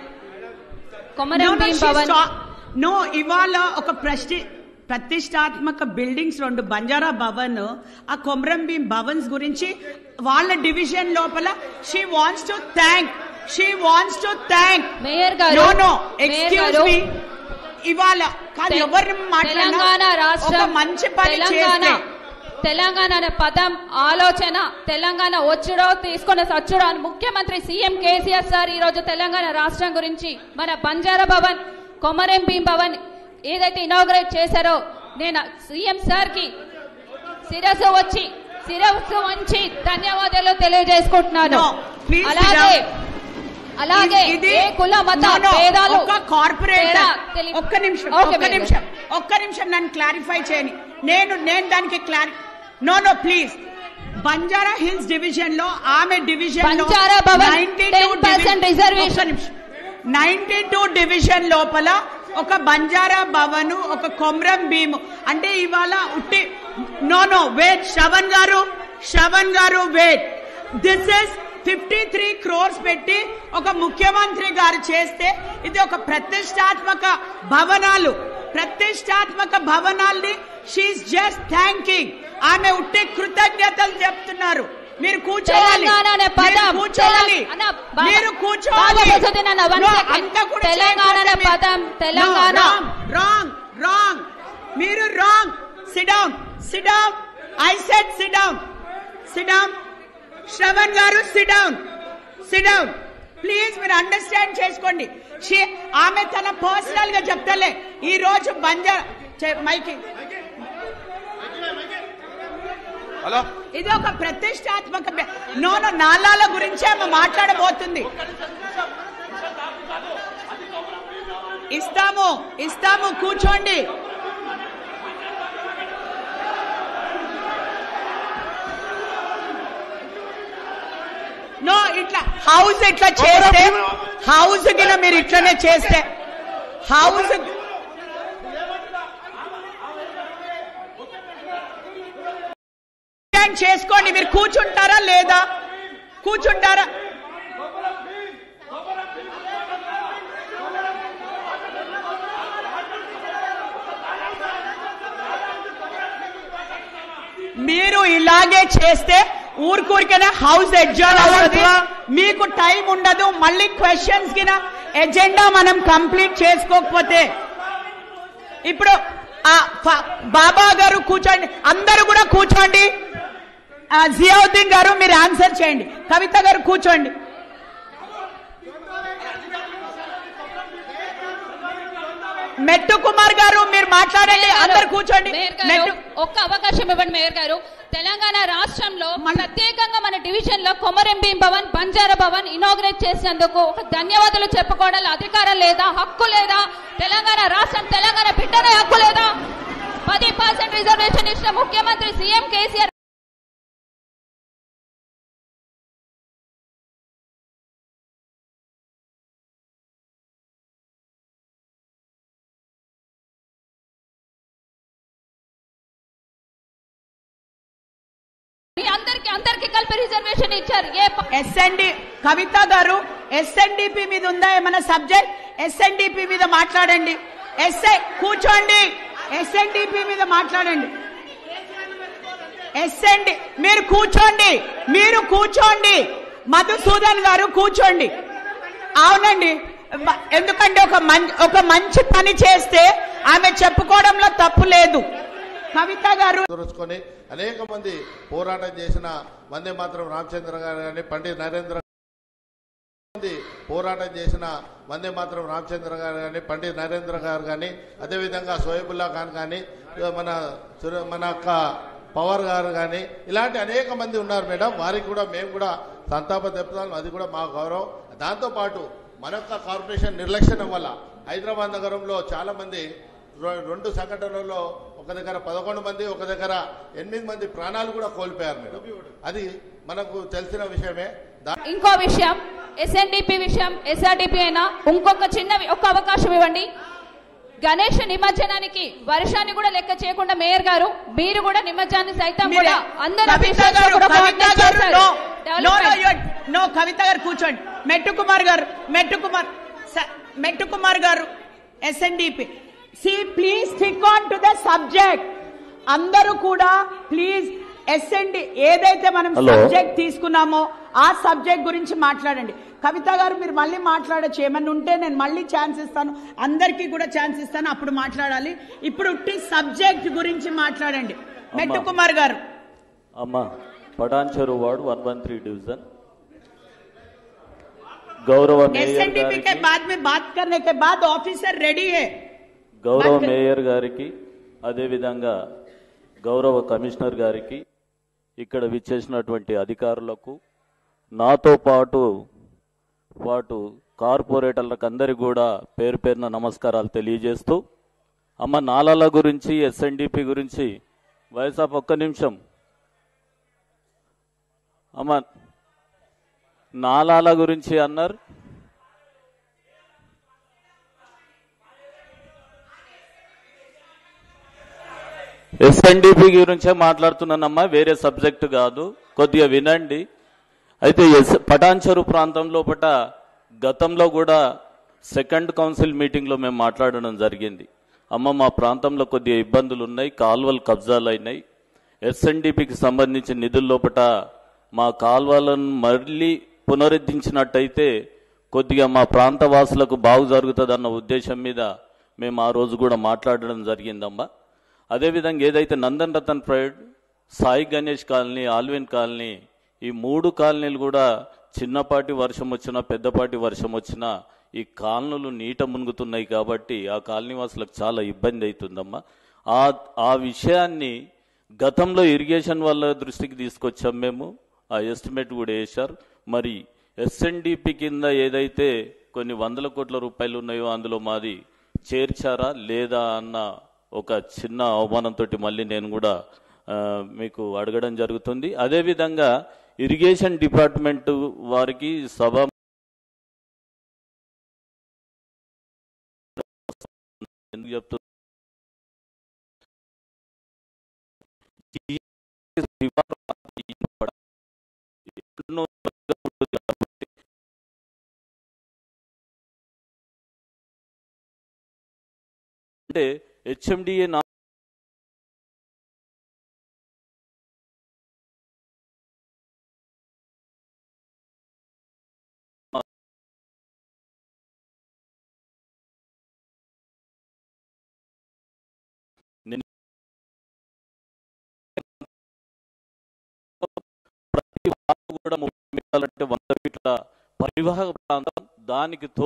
కొమరం భీం భవన్ నో ఇవాళ ఒక ప్రశ్న ప్రతిష్టాత్మక బిల్డింగ్స్ రెండు బంజారా భవన్ ఆ కొమరం భీం భవన్స్ గురించి వాళ్ళ డివిజన్ లోపల she wants to thank she wants to thank mayor గారు, నో నో మేయర్ ఎక్స్క్యూజ్ గారు, మీ ఇవాళ కాదు తె- ఎవరు తెలంగాణ రాష్ట్రం ఒక మంచి పని తెలంగాణ చేస్తే తెలంగాణ అనే పదం ఆలోచన తెలంగాణ వచ్చుడో తీసుకున్న సచ్చుడో అని ముఖ్యమంత్రి సీఎం కేసీఆర్ సార్ ఈ రోజు తెలంగాణ రాష్ట్రం గురించి మన బంజారా భవన్ కొమరం భీం భవన్ ఏదైతే ఇనాగ్రేట్ చేశారో నేను సీఎం సార్ కి శిరస్సు వచ్చి శిరస్సు వంచి ధన్యవాదాలు తెలియజేసుకుంటున్నాను please అలాగే sit down. అలాగే ఇది ఏ కుల మత No, no, భేదాలు ఒక కార్పొరేట్ తేడా తెలి- ఒక్క నిమిషం ఓకే, ఒక్క మేడం. నిమిషం ఒక్క నిమిషం నన్ను క్లారిఫై చేయని నేను నేను దానికి క్లారి no no please Banjara Hills division లో ఆమె division Banjara Bhavan 10% reservation. Ninety two division లోపల ఒక బంజారా భవన్ ఒక కొమ్రం భీము అంటే ఇవాళ ఉట్టి నో నో వేట్ శ్రవణ్ గారు శ్రవణ్ గారు wait this is fifty three crores పెట్టి ఒక ముఖ్యమంత్రి గారు చేస్తే ఇది ఒక ప్రతిష్టాత్మక భవనాలు ప్రతిష్టాత్మక భవనాల్ని షీఈ్ జస్ట్ థ్యాంకింగ్ ఆమె ఉట్టి కృతజ్ఞతలు చెప్తున్నారు మీరు కూర్చోవాలి తెలంగాణ అనే మీరు పదం కూర్చోవాలి తెలం- అన్న, బాబా- మీరు కూర్చోవాలి బాబా బసవదీన్ అన్న, one No, second. అంతా కూడా తెలంగాణ అనే చేయకపోతే పదం మీరు- Telangana No, wrong, wrong wrong మీరు wrong sit down sit down I set sit down sit down Shravan గారు సిడౌన్ సిడౌన్ ప్లీజ్ మీరు అండర్స్టాండ్ చేసుకోండి షీ- ఆమె తన పర్సనల్ గా చెప్తలే ఈ రోజు బంజారా చె- మైకి హలో ఇది ఒక ప్రతిష్టాత్మక బె- నో నో నాలాల గురించి ఆమె మాట్లాడబోతుంది ఇస్తాము ఇస్తాము కూర్చోండి నో ఇట్లా హౌస్ ఇట్లా చేస్తే హౌస్ కింద మీరు ఇట్లనే చేస్తే హౌస్ చేసుకోండి మీరు కూర్చుంటారా లేదా కూర్చుంటారా మీరు ఇలాగే చేస్తే ఊరికూరికైనా హౌస్ ఎడ్జాన్ అవుతుంది మీకు టైం ఉండదు మళ్ళీ క్వశ్చన్స్ కిన ఎజెండా మనం కంప్లీట్ చేసుకోకపోతే ఇప్పుడు ఆ ఫ- బాబా గారు కూర్చోండి అందరూ కూడా కూర్చోండి ఆ, జియావుద్దీన్ గారు మీరు ఆన్సర్ చేయండి కవిత గారు కూర్చోండి మెట్టు కుమార్ గారు మీరు మాట్లాడండి అందరు కూర్చోండి మేయర్ గారు మెట్టు ఒక్క అవకాశం ఇవ్వండి మేయర్ గారు తెలంగాణ రాష్ట్రంలో ప్రత్యేకంగా మన డివిజన్ లో కొమరెంబీం భవన్ బంజారా భవన్ ఇనాగ్రేట్ చేసినందుకు ఒక ధన్యవాదాలు చెప్పుకోవడం అధికారం లేదా హక్కు లేదా తెలంగాణ రాష్ట్రం తెలంగాణ బిడ్డనే హక్కు లేదా పది పర్సెంట్ రిజర్వేషన్ ఇచ్చిన ముఖ్యమంత్రి సీఎం కేసీఆర్ మీ అందరికి అందరికి కలిపి రిజర్వేషన్ ఇచ్చారు ఏ ప- ఎస్ఎన్డి కవిత గారు ఎస్ఎన్డిపి మీద ఉందా ఏమైనా సబ్జెక్ట్ ఎస్ఎన్డిపి మీద మాట్లాడండి ఎస్ఐ కూర్చోండి ఎస్ఎన్డిపి మీద మాట్లాడండి ఎస్ఎన్డి మీరు కూర్చోండి మీరు కూర్చోండి మధుసూదన్ గారు కూర్చోండి అవునండి మ- ఎందుకంటే ఒక మం- ఒక మంచి పని చేస్తే ఆమె చెప్పుకోవడంలో తప్పు లేదు కవిత గారు దురుచుకొని అనేక మంది పోరాటం చేసిన వందే మాత్రం రామచంద్ర గారు కానీ పండిత్ నరేంద్ర మంది పోరాటం చేసిన వందే మాత్రం రామచంద్ర గారు కానీ పండిత్ నరేంద్ర గారు కానీ అదేవిధంగా సోయబుల్లా ఖాన్ కానీ మన సుర- మన అక్క పవర్ గారు కానీ ఇలాంటి అనేక మంది ఉన్నారు మేడం వారికి కూడా మేము కూడా సంతాపం చెప్తాం అది కూడా మా గౌరవం దాంతోపాటు మన యొక్క కార్పొరేషన్ నిర్లక్ష్యం వల్ల హైదరాబాద్ నగరంలో చాలా మంది రె- రెండు సంఘటనల్లో ఒక దగ్గర పదకొండు మంది ఒక దగ్గర ఎనిమిది మంది ప్రాణాలు కూడా కోల్పోయారు మేడం అది మనకు తెలిసిన విషయమే దా- ఇంకో విషయం ఎస్ఎన్డిపి విషయం ఎస్ఆర్డిపి అయినా ఇంకొక చిన్న వి- ఒక్క అవకాశం ఇవ్వండి గణేష్ నిమజ్జనానికి వర్షాన్ని కూడా లెక్క చేయకుండా మేయర్ గారు మీరు కూడా నిమజ్జనాన్ని సైతం కూడా అందరు కవిత officials గారు కూడా కవిత coordinate గారు చేశారు. No no Development. No Kavitha గారు కూర్చోండి మెట్టు కుమార్ గారు మెట్టు కుమార్ స- మెట్టు కుమార్ గారు ఎస్ఎన్డిపి సి please stick on to the subject అందరూ కూడా ప్లీజ్ ఎస్ఎన్డి ఏదైతే మనం Hello. సబ్జెక్ట్ తీసుకున్నామో ఆ సబ్జెక్ట్ గురించి మాట్లాడండి కవిత గారు మీరు మళ్ళీ మాట్లాడచ్చు ఏమన్నా ఉంటే నేను మళ్ళీ ఛాన్స్ ఇస్తాను అందరికీ కూడా ఛాన్స్ ఇస్తాను అప్పుడు మాట్లాడాలి ఇప్పుడు ఉట్టి సబ్జెక్ట్ గురించి మాట్లాడండి మెట్టు కుమార్ గారు అమ్మా Patancheru ward one one three division గౌరవ మేయర్ एसएनडीपी గారికి के बाद में बात करने के बाद ऑफिसर रेडी है గౌరవ బాత్ కర్- మేయర్ గారికి అదేవిధంగా గౌరవ కమిషనర్ గారికి ఇక్కడ విచ్చేసినటువంటి అధికారులకు నాతో పాటు పాటు కార్పొరేటర్లకు అందరికి కూడా పేరు పేరున నమస్కారాలు తెలియజేస్తూ అమ్మ నాలాల గురించి ఎస్ఎన్డిపి గురించి వయసాప్ ఒక్క నిమిషం అమ్మ నాలాల గురించి అన్నారు ఎస్ఎన్డిపి గురించే మాట్లాడుతున్నానమ్మా వేరే సబ్జెక్టు కాదు కొద్దిగా వినండి అయితే ఎస్ పటాన్చెరు ప్రాంతం లోపట గతంలో కూడా సెకండ్ కౌన్సిల్ మీటింగ్లో మేము మాట్లాడడం జరిగింది అమ్మ మా ప్రాంతంలో కొద్దిగా ఇబ్బందులు ఉన్నాయి కాలువలు కబ్జాలు అయినాయి ఎస్ఎన్డిపికి సంబంధించిన నిధుల లోపట మా కాలువలను మళ్ళీ పునరుద్ధరించినట్టయితే కొద్దిగా మా ప్రాంత వాసులకు బాగు జరుగుతుంది అన్న ఉద్దేశం మీద మేము ఆ రోజు కూడా మాట్లాడడం జరిగిందమ్మా అదేవిధంగా ఏదైతే Nandan Ratan pride Sai Ganesh colony Alwyn colony ఈ మూడు కాలనీలు కూడా చిన్నపాటి వర్షం వచ్చినా పెద్దపాటి వర్షం వచ్చినా ఈ కాలనీలు నీట మునుగుతున్నాయి కాబట్టి ఆ కాలనీ వాసులకు చాలా ఇబ్బంది అవుతుందమ్మా ఆ ఆ విషయాన్ని గతంలో ఇరిగేషన్ వాళ్ళ దృష్టికి తీసుకొచ్చాం మేము ఆ ఎస్టిమేట్ కూడా వేశారు మరి ఎస్ఎన్డిపి కింద ఏదైతే కొన్ని వందల కోట్ల రూపాయలు ఉన్నాయో అందులో మాది చేర్చారా లేదా అన్న ఒక చిన్న అవమానంతో మళ్ళీ నేను కూడా ఆ, మీకు అడగడం జరుగుతుంది అదేవిధంగా ఇరిగేషన్ డిపార్ట్మెంట్ వారికి సభ ఎందుకు చెప్తున్నా ఎన్నో అంటే హెచ్ఎండిఏ నా నేను ప్రతి వాగు కూడా ముప్పై మీటర్లు అంటే వంద ఫీట్ల పరివాహక ప్రాంతం దానికి తో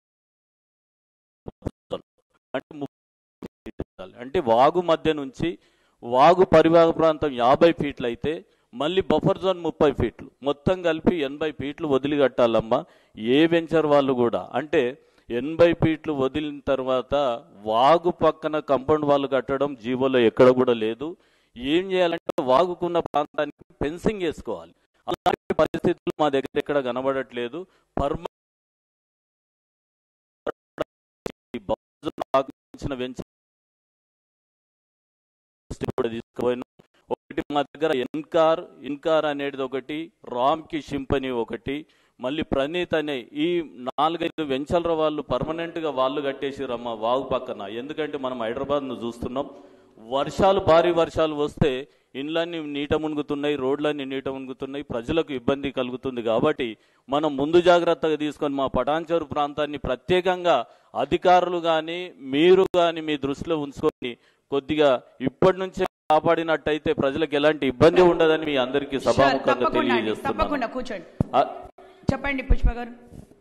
అంటే ముప్పై ఫీట్లు. అంటే వాగు మధ్య నుంచి వాగు పరివాహక ప్రాంతం యాభై ఫీట్లు అయితే మళ్ళీ బఫర్ జోన్ ముప్పై ఫీట్లు మొత్తం కలిపి ఎనభై ఫీట్లు వదిలిగట్టాలమ్మా ఏ వెంచర్ వాళ్ళు కూడా అంటే ఎనభై ఫీట్లు వదిలిన తర్వాత వాగు పక్కన కంపౌండ్ వాళ్ళు కట్టడం జీవోలో ఎక్కడ కూడా లేదు ఏం చేయాలంటే వాగుకున్న ప్రాంతానికి ఫెన్సింగ్ వేసుకోవాలి అలాంటి పరిస్థితులు మా దగ్గర ఎక్కడ కనబడట్లేదు పర్మ ఆక్రమించిన వెంచర్ కూడా తీసుకుపోయినాం ఒకటి మా దగ్గర ఎన్కార్ ఇన్కార్ అనేది ఒకటి రామ్ కి షింపని ఒకటి మళ్ళీ ప్రణీత్ అనే ఈ నాలుగైదు వెంచర్ల వాళ్ళు పర్మనెంట్ గా వాళ్ళు కట్టేసిరమ్మ వాగు పక్కన ఎందుకంటే మనం హైదరాబాద్ ను చూస్తున్నాం వర్షాలు భారీ వర్షాలు వస్తే ఇండ్లన్నీ నీట మునుగుతున్నాయి రోడ్లన్నీ నీట మునుగుతున్నాయి ప్రజలకు ఇబ్బంది కలుగుతుంది కాబట్టి మనం ముందు జాగ్రత్తగా తీసుకొని మా పటాన్చెరు ప్రాంతాన్ని ప్రత్యేకంగా అధికారులు కానీ మీరు కానీ మీ దృష్టిలో ఉంచుకొని కొద్దిగా ఇప్పటి నుంచే కాపాడినట్టయితే ప్రజలకు ఎలాంటి ఇబ్బంది ఉండదని మీ అందరికీ సభాముఖంగా తప్పకుండా అండి, తెలియజేస్తున్నాను తప్పకుండా కూర్చోండి ఆ, చెప్పండి పుష్ప గారు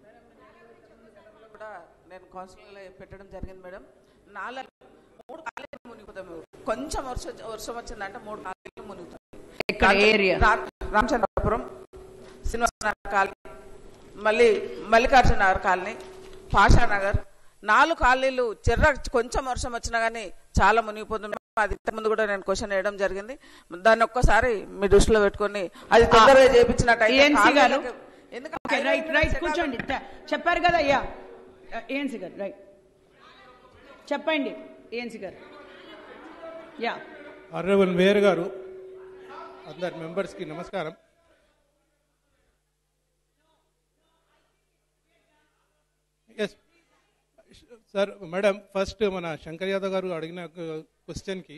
కూడా నేను కౌన్సిలింగ్లో పెట్టడం జరిగింది మేడం నాలుగు మూడు కాలేజీలు మునిగిపోతాయి మేడం. కొంచెం వర్షం వర్షం వచ్చిందంటే మూడు కాలేజీలు మునుగుతాయి ఎక్కడ ఏరియా? రా- రామచంద్రపురం శ్రీనివాసనగర్ కాలనీ మళ్ళీ మల్లికార్జున నగర్ కాలనీ పాషానగర్ నాలుగు కాలనీలు చెర్ర కొంచెం వర్షం వచ్చినా కానీ చాలా మునిగిపోతుంది అది ఇంతకుముందు కూడా నేను క్వశ్చన్ వేయడం జరిగింది దాన్ని ఒక్కసారి మీ దృష్టిలో పెట్టుకొని అది తొందరగా చేయించినట్టయితే ఏఎన్సీ గారు కాలనీలకు- ఎందుకంటే ఓకే రైట్ రైట్ కూర్చోండి త- చెప్పారు కదా అయ్యా ఏఎన్సీ గారు రైట్ చెప్పండి ఏఎన్సీ గారు యా ఆనరబుల్ మేయర్ గారు అందరి మెంబర్స్కి నమస్కారం ఎస్ సార్ మేడం ఫస్ట్ మన శంకర్ యాదవ్ గారు అడిగిన క్వశ్చన్కి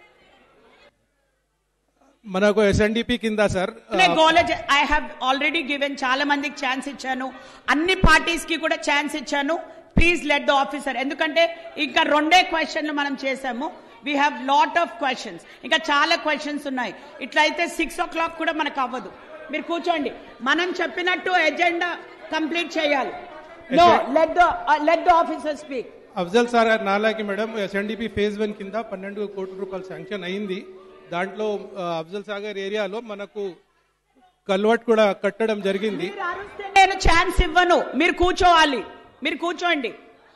మనకు ఎస్ఎన్డిపి కింద sir college I have already given చాలా మందికి ఛాన్స్ ఇచ్చాను అన్ని పార్టీస్ కి కూడా ఛాన్స్ ఇచ్చాను ప్లీజ్ లెట్ ద ఆఫీసర్ ఎందుకంటే ఇంకా రెండే క్వశ్చన్లు మనం చేసాము we have lot of questions ఇంకా చాలా క్వశ్చన్స్ ఉన్నాయి ఇట్లయితే సిక్స్ ఓ క్లాక్ కూడా మనకు అవ్వదు మీరు కూర్చోండి మనం చెప్పినట్టు ఎజెండా కంప్లీట్ చేయాలి no let the let the officer speak Afzal sir గారి నాలాకి మేడం ఎస్ఎన్డిపి ఫేజ్ వన్ కింద పన్నెండు కోట్ల రూపాయలు శాంక్షన్ అయింది దాంట్లో ఆ, అఫ్జల్ సాగర్ ఏరియాలో మనకు కల్వర్ట్ కూడా కట్టడం జరిగింది నేను ఛాన్స్ ఇవ్వను మీరు కూర్చోవాలి మీరు కూర్చోండి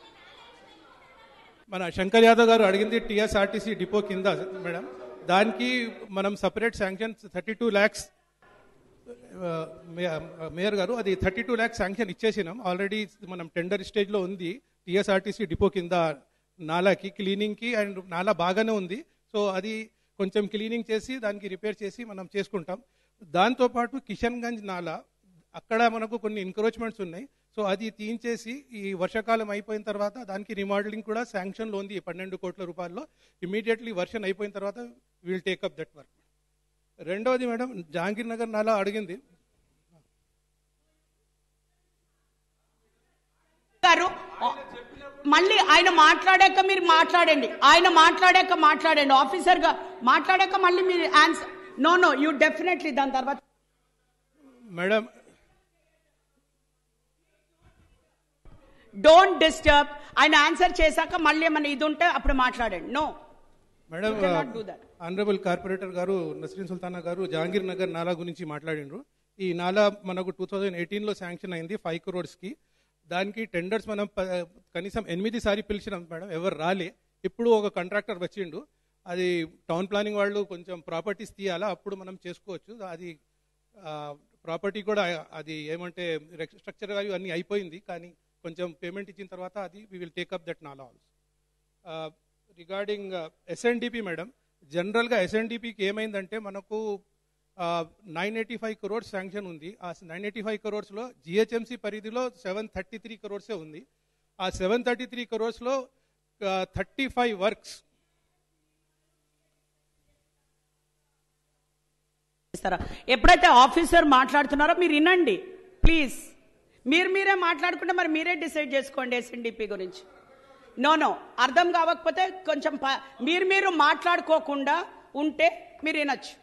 మన శంకర్ యాదవ్ గారు అడిగింది టీఎస్ఆర్టీసీ డిపో కింద మేడం దానికి మనం separate sanction thirty two lakhs mayor గారు అది థర్టీ టూ ల్యాక్స్ శాంక్షన్ ఇచ్చేసినాం ఆల్రెడీ మనం టెండర్ స్టేజ్లో ఉంది టీఎస్ఆర్టీసీ డిపో కింద నాలాకి క్లీనింగ్కి అండ్ నాలా బాగానే ఉంది సో అది కొంచెం క్లీనింగ్ చేసి దానికి రిపేర్ చేసి మనం చేసుకుంటాం దాంతోపాటు కిషన్ గంజ్ నాలా అక్కడ మనకు కొన్ని ఎంకరేజ్మెంట్స్ ఉన్నాయి సో అది తీయించేసి ఈ వర్షాకాలం అయిపోయిన తర్వాత దానికి రిమోడలింగ్ కూడా శాంక్షన్లో ఉంది పన్నెండు కోట్ల రూపాయల్లో ఇమీడియట్లీ వర్షన్ అయిపోయిన తర్వాత విల్ టేకప్ దట్ వర్క్ రెండవది మేడం జహాంగీర్ నగర్ నాలా అడిగింది గారు మళ్ళీ ఆయన మాట్లాడాక మీరు మాట్లాడండి ఆయన మాట్లాడాక మాట్లాడండి ఆఫీసర్ గా మాట్లాడాక మళ్ళీ మీరు answer no no you definitely దాని తర్వాత మేడం డోంట్ డిస్టర్బ్ ఆయన ఆన్సర్ చేశాక మళ్ళీ ఏమైనా ఇది ఉంటే అప్పుడు మాట్లాడండి no madam You cannot do that. Honourable corporator గారు నస్రీన్ సుల్తానా గారు జహాంగీర్ నగర్ నాలా గురించి మాట్లాడిండ్రు ఈ నాలా మనకు టూ థౌజండ్ ఎయిటీన్లో శాంక్షన్ అయింది ఫైవ్ క్రోడ్స్కి దానికి టెండర్స్ మనం ప- కనీసం ఎనిమిది సారి పిలిచినాం మేడం ఎవరు రాలే ఇప్పుడు ఒక కాంట్రాక్టర్ వచ్చిండు అది టౌన్ ప్లానింగ్ వాళ్ళు కొంచెం ప్రాపర్టీస్ తీయాలా అప్పుడు మనం చేసుకోవచ్చు అది ప్రాపర్టీ కూడా అది ఏమంటే స్ట్రక్చర్ అవి అన్నీ అయిపోయింది కానీ కొంచెం పేమెంట్ ఇచ్చిన తర్వాత అది వీ విల్ టేకప్ దట్ నాలా ఆల్సో రిగార్డింగ్ ఎస్ఎన్డిపి మేడం జనరల్గా ఎస్ఎన్డిపికి ఏమైందంటే మనకు nine eighty five crores sanction ఉంది ఆ నైన్ ఎయిటీ ఫైవ్ క్రోర్స్లో జిహెచ్ఎంసీ పరిధిలో సెవెన్ థర్టీ త్రీ క్రోర్సే ఉంది ఆ సెవెన్ థర్టీ త్రీ క్రోర్స్లో థర్టీ ఫైవ్ వర్క్స్ చేస్తారా ఎప్పుడైతే ఆఫీసర్ మాట్లాడుతున్నారో మీరు వినండి ప్లీజ్ మీరు మీరే మాట్లాడుకుంటే మరి మీరే డిసైడ్ చేసుకోండి ఎస్ఎన్డిపి గురించి నో నో అర్థం కావకపోతే కొంచెం ప- మీరు మీరు మాట్లాడుకోకుండా ఉంటే మీరు వినొచ్చు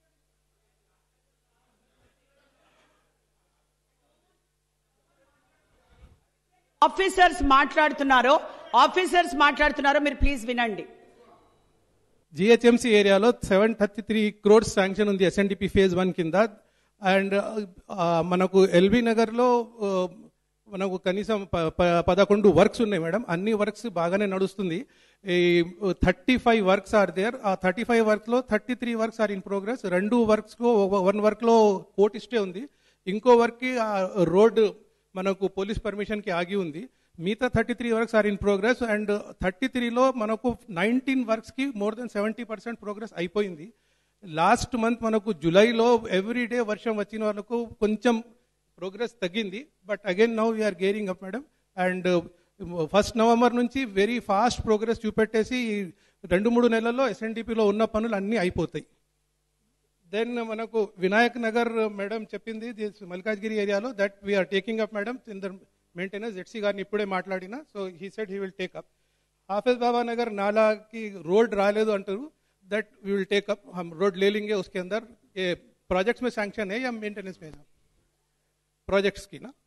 ఆఫీసర్స్ మాట్లాడుతున్నారో ఆఫీసర్స్ మాట్లాడుతున్నారో మీరు ప్లీజ్ వినండి జిహెచ్ఎంసీ ఏరియాలో seven thirty three crores sanction ఉంది ఎస్ఎన్డిపి ఫేజ్ వన్ కింద అండ్ మనకు ఎల్బీ నగర్లో ఆ, మనకు కనీసం ప- ప- పదకొండు వర్క్స్ ఉన్నాయి మేడం అన్ని వర్క్స్ బాగానే నడుస్తుంది ఈ thirty five works are there ఆ థర్టీ ఫైవ్ వర్క్స్లో thirty three works are in progress రెండు వర్క్స్లో వన్ వర్క్లో కోర్ట్ స్టే ఉంది ఇంకో వర్క్కి ఆ రోడ్ మనకు పోలీస్ పర్మిషన్కి ఆగి ఉంది మిగతా thirty three works are in progress and thirty త్రీలో మనకు నైన్టీన్ వర్క్స్కి more than seventy percent progress అయిపోయింది లాస్ట్ మంత్ మనకు జూలైలో ఎవ్రీ డే వర్షం వచ్చిన వాళ్ళకు కొంచెం ప్రోగ్రెస్ తగ్గింది but again now we're gearing up madam and first November నుంచి వెరీ ఫాస్ట్ ప్రోగ్రెస్ చూపెట్టేసి ఈ రెండు మూడు నెలల్లో ఎస్ఎన్డిపిలో ఉన్న పనులు అన్నీ అయిపోతాయి దెన్ మనకు వినాయక్ నగర్ మేడం చెప్పింది this మల్కాజ్గిరి ఏరియాలో that we're taking up madam in the maintenance ZC గారిని ఇప్పుడే మాట్లాడిన so he said he will take up Hafiz Baba Nagar नाला की रोड రాలేదు అంటారు that we will take up हम रोड ले लेंगे उसके अंदर ये प्रोजेक्ट्स में सैंक्शन है या मेंटेनेंस में है प्रोजेक्ट्स की ना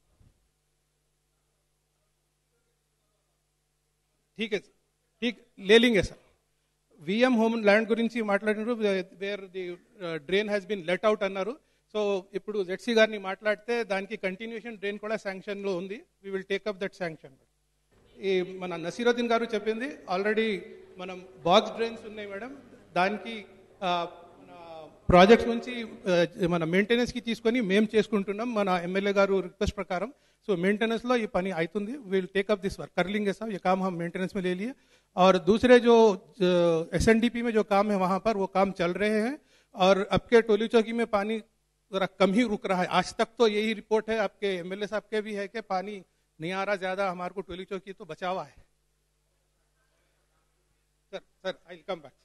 ठीक है सर ठीक ले लेंगे सर విఎం హోమ్ ల్యాండ్ గురించి మాట్లాడినారు where the drain has been let out అన్నారు సో ఇప్పుడు జెడ్సీ గారిని మాట్లాడితే దానికి కంటిన్యూషన్ డ్రైన్ కూడా శాంక్షన్ లో ఉంది we will take up that sanction ఈ మన నసీరుద్దీన్ గారు చెప్పింది ఆల్రెడీ మనం బాక్స్ డ్రైన్స్ ఉన్నాయి మేడం దానికి ఆ, మన ప్రాజెక్ట్స్ నుంచి ఆ, మన మెయింటెనెన్స్ కి తీసుకొని మేము చేసుకుంటున్నాం మన ఎమ్మెల్యే గారు రిక్వెస్ట్ ప్రకారం సో मेंटेनेंस లో ఈ పని అవుతుంది విల్ टेकअप दिस वर्क कर लेंगे साहब ये काम हम मेंटेनेंस में ले लिए और दूसरे जो एस में जो काम है वहां पर वो काम चल रहे हैं और अब के टोली चौकी में पानी जरा कम ही रुक रहा है आज तक तो यही रिपोर्ट है आपके एमएलए साहब के भी है कि पानी नहीं आ रहा ज्यादा हमारे को टोली चौकी तो बचावा है sir sir I come back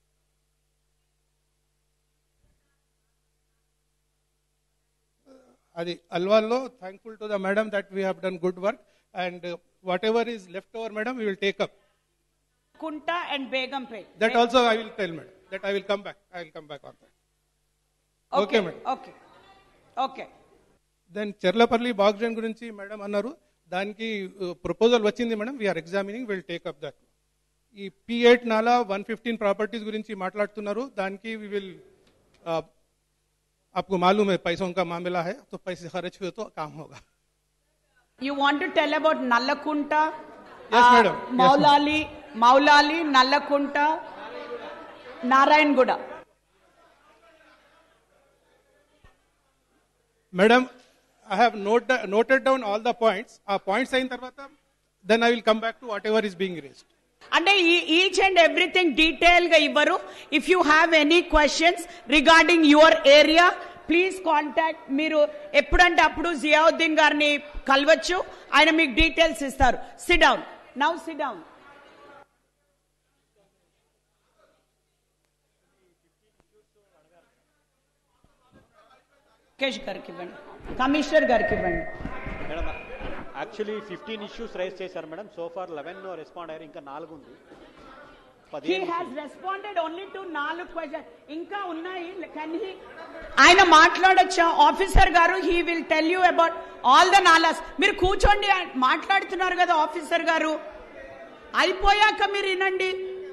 అది అల్వాల్లో thankful to the madam that we have done good work and whatever is left over madam we will take up Kunta and Begumpet that also I will tell madam that I will come back I will come back on that okay madam okay okay then Cherlapalli box drain గురించి madam అన్నారు దానికి proposal వచ్చింది madam we're examining will take up that ఈ P eight నాలా one fifteen properties గురించి మాట్లాడుతున్నారు దానికి we will आपको मालूम है पैसों का मामला है तो पैसे खर्च हुए तो काम होगा you want to tell about Nallakunta Yes, madam. Yes, Moulali Moulali Nallakunta Narayanguda madam I have note noted down all the points ఆ పాయింట్స్ అయిన తర్వాత then I will come back to whatever is being raised అంటే ఈచ్ అండ్ ఎవ్రీథింగ్ డీటెయిల్ గా ఇవ్వరు if you have any questions regarding your area please contact మీరు ఎప్పుడంటే అప్పుడు జియావుద్దీన్ గారిని కలవచ్చు ఆయన మీకు డీటెయిల్స్ ఇస్తారు sit down now sit down Mukesh గారికి ఇవ్వండి కమిషనర్ గారికి ఇవ్వండి madam actually fifteen issues raise చేశారు madam so far eleven respond అయ్యారు ఇంకా నాలుగు ఉంది హీ పదిహేను హాస్ రెస్పాండెడ్ ఓన్లీ టు నాలుగు క్వశ్చన్ ఇంకా ఉన్నాయి కెన్ హీ ఆయన మాట్లాడొచ్చా ఆఫీసర్ గారు he will tell you about all the nalas మీరు కూర్చోండి ఆయన మాట్లాడుతున్నారు కదా ఆఫీసర్ గారు అయిపోయాక మీరు వినండి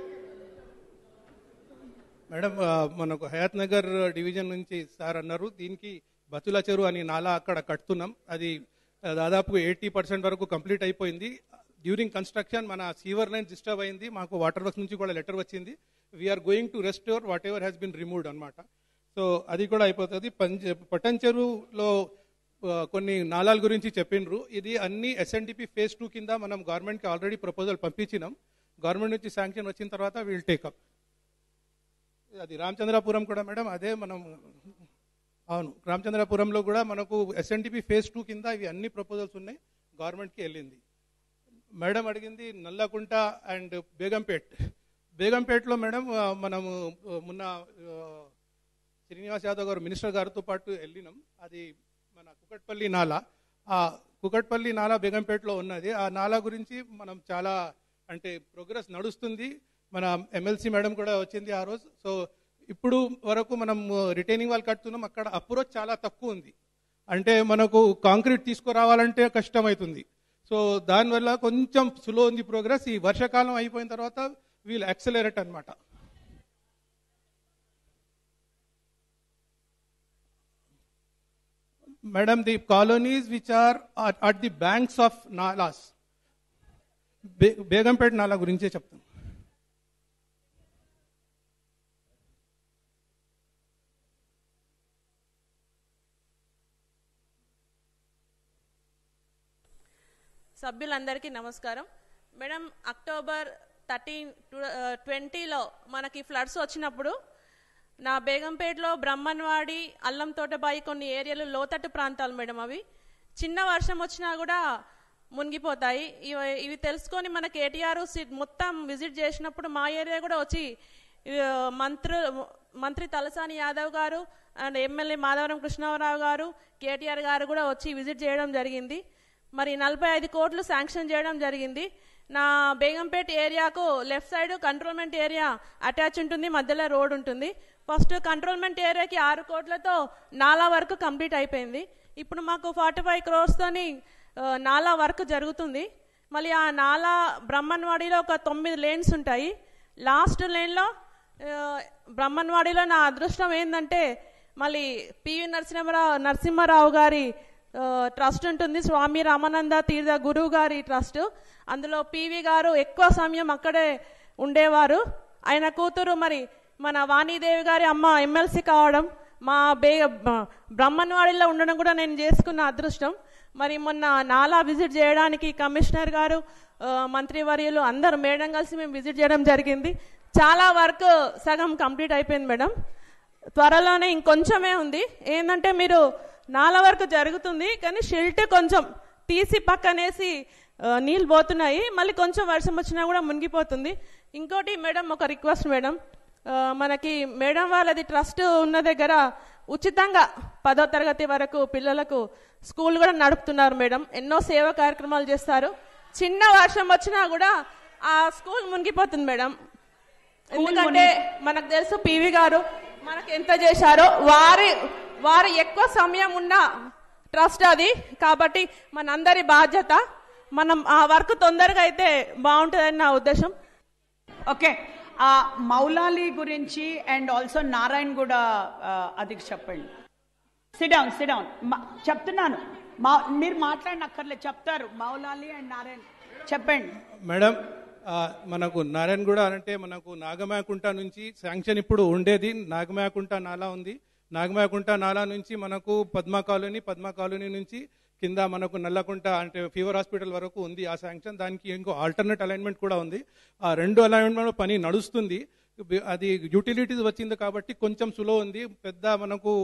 మేడం ఆ, మనకు హయాత్ నగర్ డివిజన్ నుంచి సార్ అన్నారు దీనికి బతుల చెరువు అని నాలా అక్కడ కడుతున్నాం అది దాదాపు ఎయిటీ పర్సెంట్ వరకు కంప్లీట్ అయిపోయింది డ్యూరింగ్ కన్స్ట్రక్షన్ మన సీవర్ లైన్ డిస్టర్బ్ అయింది మాకు వాటర్ వర్క్స్ నుంచి కూడా లెటర్ వచ్చింది we're going to restore whatever has been removed అనమాట సో అది కూడా అయిపోతుంది పంచ పటంచెరులో ఆ, కొన్ని నాలాల గురించి చెప్పిండ్రు ఇది అన్ని ఎస్ఎన్డిపి ఫేజ్ టూ కింద మనం గవర్నమెంట్కి ఆల్రెడీ ప్రపోజల్ పంపించినాం గవర్నమెంట్ నుంచి శాంక్షన్ వచ్చిన తర్వాత వీల్ టేకప్ అది రామచంద్రాపురం కూడా మేడం అదే మనం అవును రామచంద్రాపురంలో కూడా మనకు ఎస్ఎన్డిపి ఫేజ్ టూ కింద ఇవి అన్ని ప్రపోజల్స్ ఉన్నాయి గవర్నమెంట్కి వెళ్ళింది మేడం అడిగింది నల్లకుంట అండ్ బేగంపేట్ బేగంపేట్లో మేడం ఆ, మనము ఆ, మొన్న ఆ, శ్రీనివాస్ యాదవ్ గారు మినిస్టర్ గారితో పాటు వెళ్ళినాం అది మన కుకట్పల్లి నాలా ఆ కుకట్పల్లి నాలా బేగంపేటలో ఉన్నది ఆ నాలా గురించి మనం చాలా అంటే ప్రోగ్రెస్ నడుస్తుంది మన ఎమ్మెల్సీ మేడం కూడా వచ్చింది ఆ రోజు సో ఇప్పుడు వరకు మనం రిటైనింగ్ వాళ్ళు కడుతున్నాం అక్కడ అప్రోచ్ చాలా తక్కువ ఉంది అంటే మనకు కాంక్రీట్ తీసుకురావాలంటే కష్టమవుతుంది సో దానివల్ల కొంచెం స్లో ఉంది ప్రోగ్రెస్ ఈ వర్షాకాలం అయిపోయిన తర్వాత వీల్ యాక్సలరేట్ అన్నమాట Madam, the colonies which are at, at the banks of nalas, బే- బేగంపేట నాలా గురించే చెప్తాను సభ్యులందరికీ నమస్కారం మేడం అక్టోబర్ థర్టీన్ ట్వంటీలో మనకి ఫ్లడ్స్ వచ్చినప్పుడు నా బేగంపేటలో బ్రహ్మన్వాడి అల్లం తోటబాయి కొన్ని ఏరియాలు లోతట్టు ప్రాంతాలు మేడం అవి చిన్న వర్షం వచ్చినా కూడా మునిగిపోతాయి ఇవి ఇవి తెలుసుకొని మన కేటీఆర్ మొత్తం విజిట్ చేసినప్పుడు మా ఏరియా కూడా వచ్చి ఆ, మంత్రు మంత్రి తలసాని యాదవ్ గారు అండ్ ఎమ్మెల్యే మాధవరం కృష్ణారావు గారు కేటీఆర్ గారు కూడా వచ్చి విజిట్ చేయడం జరిగింది మరి నలభై ఐదు కోట్లు శాంక్షన్ చేయడం జరిగింది నా బేగంపేట ఏరియాకు left side cantonment area attach ఉంటుంది మధ్యలో రోడ్ ఉంటుంది ఫస్ట్ కంట్రోల్మెంట్ ఏరియాకి ఆరు కోట్లతో నాలా వర్క్ కంప్లీట్ అయిపోయింది ఇప్పుడు మాకు ఫార్టీ ఫైవ్ క్రోర్స్తోని ఆ, నాలా వర్క్ జరుగుతుంది మళ్ళీ ఆ నాలా బ్రహ్మన్వాడిలో ఒక తొమ్మిది లేన్స్ ఉంటాయి లాస్ట్ లేన్లో ఆ, బ్రహ్మన్వాడిలో నా అదృష్టం ఏంటంటే మళ్ళీ పివి నరసింహరావు నరసింహారావు గారి ఆ, ట్రస్ట్ ఉంటుంది స్వామి రామానంద తీర్థ గురువు గారి ట్రస్ట్ అందులో పివి గారు ఎక్కువ సమయం అక్కడే ఉండేవారు ఆయన కూతురు మరి మన వాణీదేవి గారి అమ్మ ఎమ్మెల్సీ కావడం మా బే బ- బ్రహ్మన్వాడిలో ఉండడం కూడా నేను చేసుకున్న అదృష్టం మరి మొన్న నాలా విజిట్ చేయడానికి కమిషనర్ గారు ఆ, మంత్రివర్యులు అందరు మేడం కలిసి మేము విజిట్ చేయడం జరిగింది చాలా వర్క్ సగం కంప్లీట్ అయిపోయింది మేడం త్వరలోనే ఇంకొంచెమే ఉంది ఏంటంటే మీరు నాల వరకు జరుగుతుంది కానీ షిల్ట్ కొంచెం తీసి పక్కనేసి ఆ, నీళ్ళు పోతున్నాయి మళ్ళీ కొంచెం వర్షం వచ్చినా కూడా మునిగిపోతుంది ఇంకోటి మేడం ఒక రిక్వెస్ట్ మేడం ఆ, మనకి మేడం వాళ్ళది ట్రస్ట్ ఉన్న దగ్గర ఉచితంగా పదో తరగతి వరకు పిల్లలకు స్కూల్ కూడా నడుపుతున్నారు మేడం ఎన్నో సేవా కార్యక్రమాలు చేస్తారు చిన్న వర్షం వచ్చినా కూడా ఆ స్కూల్ మునిగిపోతుంది మేడం ఎందుకంటే మనకు తెలుసు పివి గారు మనకు ఎంత చేశారో వారి వారు ఎక్కువ సమయం ఉన్న ట్రస్ట్ అది కాబట్టి మనందరి బాధ్యత మనం ఆ వర్క్ తొందరగా అయితే బాగుంటుందని నా ఉద్దేశం ఓకే ఆ మౌలాలి గురించి అండ్ ఆల్సో నారాయణ్ కూడా ఆ, అది చెప్పండి సిడౌన్ సిడౌన్ చెప్తున్నాను మా మీరు మాట్లాడినక్కర్లేదు చెప్తారు మౌలాలి అండ్ నారాయణ్ చెప్పండి మేడం ఆ, మనకు నారాయణగూడ అంటే మనకు నాగమాయకుంట నుంచి శాంక్షన్ ఇప్పుడు ఉండేది నాగమాయకుంట నాలా ఉంది నాగమాయకుంట నాలా నుంచి మనకు పద్మా కాలనీ పద్మా కాలనీ నుంచి కింద మనకు నల్లకుంట అంటే ఫీవర్ హాస్పిటల్ వరకు ఉంది ఆ శాంక్షన్ దానికి ఇంకో ఆల్టర్నేట్ అలైన్మెంట్ కూడా ఉంది ఆ రెండు అలైన్మెంట్ పని నడుస్తుంది అది యూటిలిటీస్ వచ్చింది కాబట్టి కొంచెం సులో ఉంది పెద్ద మనకు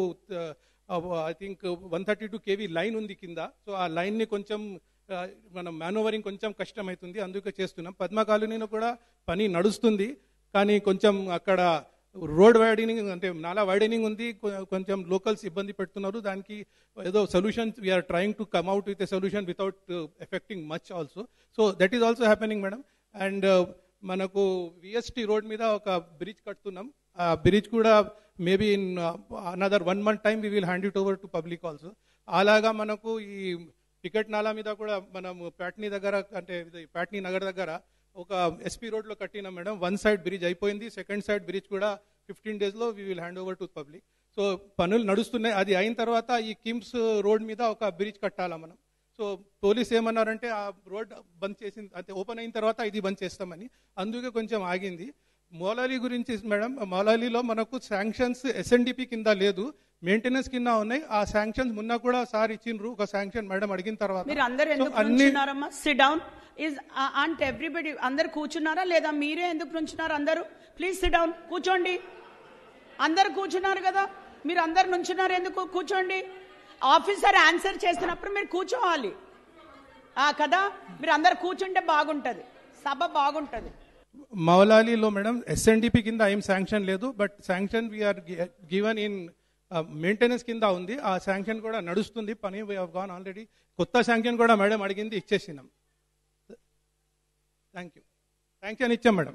I think one thirty two KV line ఉంది కింద సో ఆ లైన్ని కొంచెం ఆ, మనం మానోవరింగ్ కొంచెం కష్టమవుతుంది అందుకే చేస్తున్నాం పద్మ కాలనీలో కూడా పని నడుస్తుంది కానీ కొంచెం అక్కడ రోడ్ వైడనింగ్ అంటే నాలా వైడనింగ్ ఉంది కొ- కొంచెం లోకల్స్ ఇబ్బంది పెడుతున్నారు దానికి ఏదో solution we're trying to come out with a solution without affecting much also so that is also happening madam and మనకు విఎస్టీ రోడ్ మీద ఒక బ్రిడ్జ్ కడుతున్నాం ఆ బ్రిడ్జ్ కూడా maybe in another one month time we will hand it over to public also అలాగా మనకు ఈ ticket నాలా మీద కూడా మనం ప్యాట్నీ దగ్గర అంటే ఇది ప్యాట్నీ నగర్ దగ్గర ఒక ఎస్పీ రోడ్ లో కట్టినాం మేడం వన్ సైడ్ బ్రిడ్జ్ అయిపోయింది సెకండ్ సైడ్ బ్రిడ్జ్ కూడా ఫిఫ్టీన్ డేస్ లో we will hand over to public so పనులు నడుస్తున్నాయి అది అయిన తర్వాత ఈ కిమ్స్ రోడ్ మీద ఒక బ్రిడ్జ్ కట్టాలా మనం సో పోలీస్ ఏమన్నారంటే ఆ రోడ్ బంద్ చేసిన అంటే ఓపెన్ అయిన తర్వాత ఇది బంద్ చేస్తామని అందుకే కొంచెం ఆగింది మౌలాలి గురించి మేడం మౌలాలిలో మనకు శాంక్షన్స్ ఎస్ఎన్డిపి కింద లేదు మెయింటెనెన్స్ కింద ఉన్నాయి ఆ శాంక్షన్స్ మొన్న కూడా సార్ ఇచ్చిండ్రు ఒక శాంక్షన్ మేడం అడిగిన తర్వాత మీరు అందరు So, ఎందుకు అన్ని నుంచున్నారమ్మా సిట్ డౌన్ ఇస్ అంటే ఎవ్రీబడి అందరు కూర్చున్నారా లేదా మీరే ఎందుకు నుంచున్నారు అందరూ ప్లీజ్ సిట్ డౌన్ కూర్చోండి అందరు కూర్చున్నారు కదా మీరు అందరు నుంచున్నారు ఎందుకు కూర్చోండి ఆఫీసర్ ఆన్సర్ చేస్తున్నప్పుడు మీరు కూర్చోవాలి ఆ, కదా మీరు అందరు కూర్చుంటే బాగుంటది సభ బాగుంటది మౌలాలిలో మేడం ఎస్ఎన్డిపి కింద ఏం శాంక్షన్ లేదు but sanction we're given in maintenance కింద ఉంది ఆ శాంక్షన్ కూడా నడుస్తుంది పని గాన్ ఆల్రెడీ కొత్త శాంక్షన్ కూడా మేడం అడిగింది ఇచ్చేసినాం థ్యాంక్ యూ శాంక్షన్ ఇచ్చాం మేడం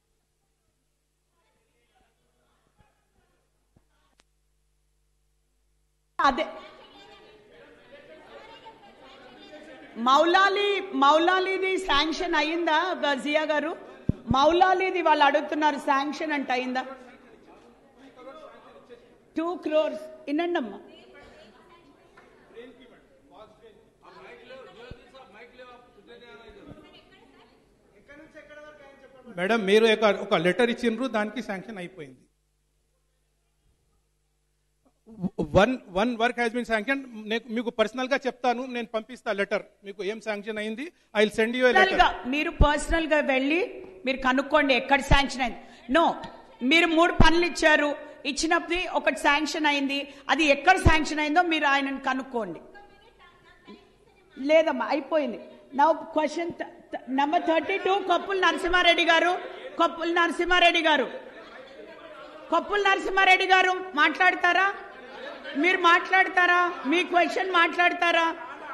అదే మౌలాలి మౌలాలిది శాంక్షన్ అయిందా బ- జియా గారు మౌలాలిది వాళ్ళు అడుగుతున్నారు శాంక్షన్ అంటే అయిందా టూ క్రోర్స్ వినండమ్మా మేడం మీరు ఒక ఒక లెటర్ ఇచ్చిండ్రు దానికి శాంక్షన్ అయిపోయింది one one work has been sanction మీకు పర్సనల్ గా చెప్తాను నేను పంపిస్తా లెటర్ మీకు ఏం శాంక్షన్ అయింది I send you personal letter గా మీరు పర్సనల్ గా వెళ్ళి మీరు కనుక్కోండి ఎక్కడ శాంక్షన్ అయింది నో మీరు మూడు పనులు ఇచ్చారు ఇచ్చినప్పుడు ఒకటి శాంక్షన్ అయింది అది ఎక్కడ శాంక్షన్ అయిందో మీరు ఆయనను కనుక్కోండి లేదమ్మా అయిపోయింది నా question number thirty two Koppula Narasimha Reddy గారు కొప్పుల నరసింహారెడ్డి గారు కొప్పుల నరసింహారెడ్డి గారు మాట్లాడతారా మీరు మాట్లాడతారా మీ క్వశ్చన్ మాట్లాడతారా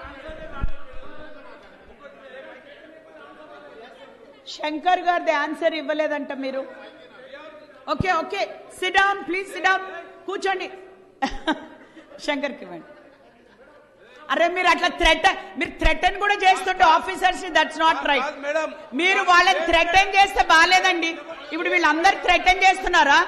శంకర్ గారిది ఆన్సర్ ఇవ్వలేదంట మీరు okay okay sit down please sit down కూర్చోండి శంకర్కి ఇవ్వండి అరే మీరు అట్లా థ్రెట్ మీరు థ్రెటన్ కూడా చేస్తుంటే officers that's not right madam మీరు వాళ్ళని థ్రెటన్ చేస్తే బాగాలేదండి ఇప్పుడు వీళ్ళందరు థ్రెటన్ చేస్తున్నారా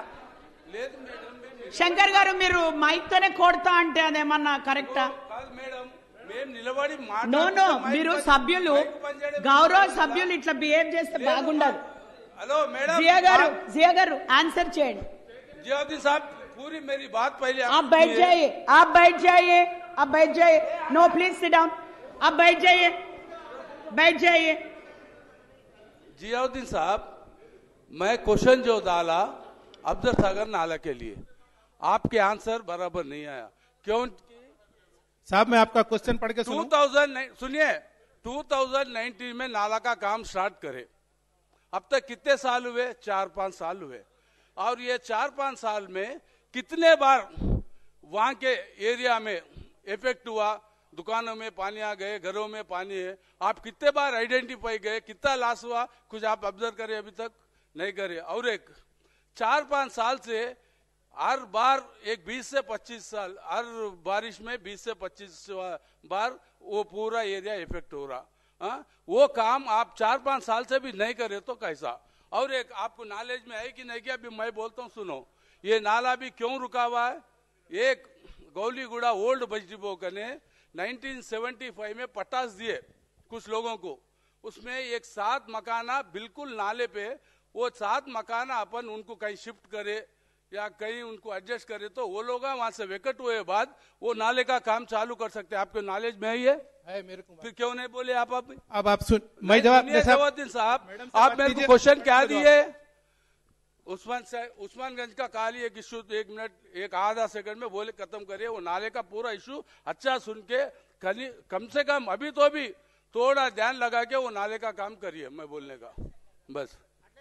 శంకర్ గారు మీరు మైక్ తోనే కొడతా అంటే అదేమన్నా కరెక్టా మేము నిలబడి నో నో మాట్లాడుతుంటే మీరు మైక్ సభ్యులు పని చేయడం గౌరవ సభ్యులు ఇట్లా బిహేవ్ చేస్తే బాగుండదు हेलो मैडम జియా గారు आप- జియా గారు ఆన్సర్ చేయండి जियाउद्दीन साहब पूरी मेरी बात पहले आप बैठ सुनिए। जाइए आप बैठ जाइए आप बैठ जाइए नो प्लीज सिट डाउन आप बैठ जाइए बैठ जाइए जियाउद्दीन साहब मैं क्वेश्चन जो डाला अफजल सागर नाला के लिए आपके आंसर बराबर नहीं आया क्यों साहब मैं आपका क्वेश्चन पढ़ के सुनूं? 2009 सुनिए 2019 में नाला का काम स्टार्ट करे अब तक कितने साल हुए चार पांच साल हुए और ये चार पांच साल में कितने बार वहां के एरिया में इफेक्ट हुआ दुकानों में पानी आ गए घरों में पानी है आप कितने बार आइडेंटिफाई गए कितना लॉस हुआ कुछ आप ऑब्जर्व करे अभी तक नहीं करे और एक चार पांच साल से हर बार एक 20 से 25 साल हर बारिश में 20 से 25 बार वो पूरा एरिया इफेक्ट हो रहा हाँ? वो काम आप चार पांच साल से भी नहीं करे तो कैसा और एक आपको नॉलेज में है कि नहीं कि अभी मैं बोलता हूँ सुनो ये नाला भी क्यों रुका हुआ है एक गौलीगुड़ा ओल्ड बस डिपो ने 1975 में पटास दिए कुछ लोगों को उसमें एक सात मकाना बिल्कुल नाले पे वो सात मकाना अपन उनको कहीं शिफ्ट करे या कहीं उनको एडजस्ट करे तो वो लोग वहां से वेकट हुए बाद वो नाले का काम चालू कर सकते हैं आपके नॉलेज में है ये है मेरे को फिर क्यों नहीं बोले आप अब अब आप सुन मैं जवाब सुनिए साहब- जवाबुद्दीन साहब मैडम आप बात मेरे को कीजिए। क्वेश्चन क्या मैं जवाब- दिए उस्मान से उस्मानगंज का काली एक इशू एक मिनट एक आधा सेकंड में बोले खत्म करिए वो नाले का पूरा इशू अच्छा सुन के कनी- कम से कम अभी तो भी थोड़ा ध्यान लगा के वो नाले का काम करिए मैं बोलने का बस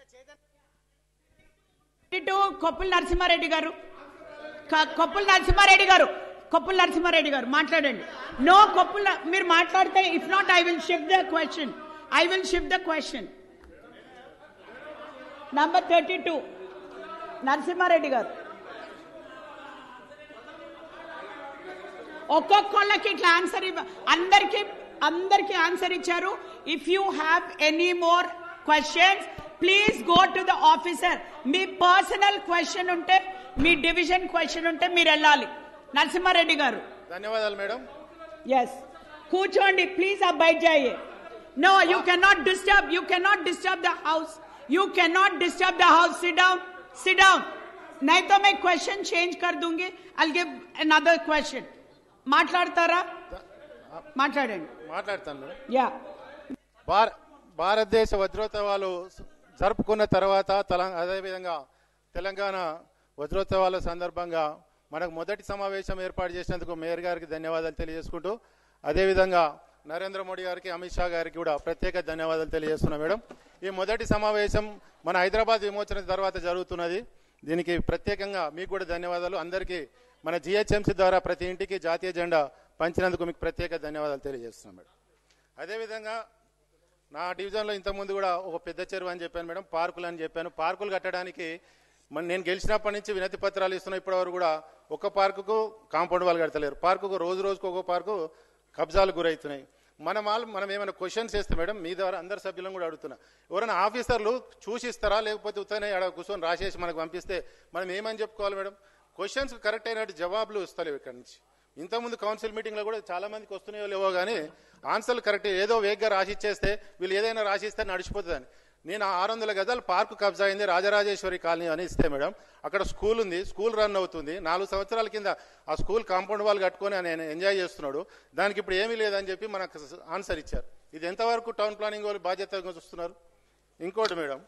ఇటు కొప్పుల నరసింహారెడ్డి గారు క- కొప్పుల నరసింహారెడ్డి గారు కొప్పుల నరసింహారెడ్డి గారు మాట్లాడండి నో కొప్పుల మీరు మాట్లాడితే if not I will shift the question I will shift the question number thirty two Narasimha Reddy గారు ఒక్కొక్కళ్ళకి ఇట్లా ఆన్సర్ ఇవ్వ అందరికి అందరికి ఆన్సర్ ఇచ్చారు if you have any more questions please go to the officer మీ పర్సనల్ క్వశ్చన్ ఉంటే మీ డివిజన్ క్వశ్చన్ ఉంటే మీరు వెళ్ళాలి నరసింహారెడ్డి గారు ధన్యవాదాలు మేడం ఎస్ కూర్చోండి ప్లీజ్ आप बैठ जाइए no you can not disturb you can not disturb the house you can not disturb the house sit down sit down नहीं तो मैं क्वेश्चन चेंज कर दूंगी आई गिव अनदर क्वेश्चन మాట్లాడతారా మాట్లాడండి మాట్లాడతాను యా భార భారతదేశ వజ్రోత్సవాలు జరుపుకున్న తర్వాత తెలంగాణ అదేవిధంగా తెలంగాణ వజ్రోత్సవాల సందర్భంగా మనకు మొదటి సమావేశం ఏర్పాటు చేసినందుకు మేయర్ గారికి ధన్యవాదాలు తెలియజేసుకుంటూ అదేవిధంగా నరేంద్ర మోడీ గారికి అమిత్ షా గారికి కూడా ప్రత్యేక ధన్యవాదాలు తెలియజేస్తున్నాం మేడం ఈ మొదటి సమావేశం మన హైదరాబాద్ విమోచన తర్వాత జరుగుతున్నది దీనికి ప్రత్యేకంగా మీకు కూడా ధన్యవాదాలు అందరికీ మన జిహెచ్ఎంసీ ద్వారా ప్రతి ఇంటికి జాతీయ జెండా పంచినందుకు మీకు ప్రత్యేక ధన్యవాదాలు తెలియజేస్తున్నాం మేడం అదేవిధంగా నా డివిజన్లో ఇంతకుముందు కూడా ఒక పెద్ద చెరువు అని చెప్పాను మేడం పార్కులు అని చెప్పాను పార్కులు కట్టడానికి మన నేను గెలిచినప్పటి నుంచి వినతి పత్రాలు ఇస్తున్నా ఇప్పటివరకు కూడా ఒక పార్కుకు కాంపౌండ్ వాళ్ళు కడతలేరు పార్కుకు రోజు రోజుకు ఒక పార్కు కబ్జాలు గురవుతున్నాయి మన వాళ్ళు మనం ఏమైనా క్వశ్చన్స్ చేస్తే మేడం మీ ద్వారా అందరు సభ్యులను కూడా అడుగుతున్నా ఎవరైనా ఆఫీసర్లు చూసిస్తారా లేకపోతే ఉత్తనే ఆడ కూర్చొని రాసేసి మనకు పంపిస్తే మనం ఏమని చెప్పుకోవాలి మేడం క్వశ్చన్స్ కరెక్ట్ అయినట్టు జవాబులు వస్తలేవు ఇక్కడ నుంచి ఇంతకుముందు కౌన్సిల్ మీటింగ్లో కూడా చాలా మందికి వస్తున్నాయో లేవో కానీ ఆన్సర్లు కరెక్ట్ ఏదో వేగ్గా రాసిచ్చేస్తే వీళ్ళు ఏదైనా రాసిస్తే నడిచిపోతుందని నేను ఆరు వందల గదాలు పార్కు కబ్జా అయింది రాజరాజేశ్వరి కాలనీ అని ఇస్తే మేడం అక్కడ స్కూల్ ఉంది స్కూల్ రన్ అవుతుంది నాలుగు సంవత్సరాల కింద ఆ స్కూల్ కాంపౌండ్ వాళ్ళు కట్టుకొని ఆయన ఎంజాయ్ చేస్తున్నాడు దానికి ఇప్పుడు ఏమీ లేదని చెప్పి మనకు ఆన్సర్ ఇచ్చారు ఇది ఎంతవరకు టౌన్ ప్లానింగ్ వాళ్ళు బాధ్యతగా చూస్తున్నారు ఇంకోటి మేడం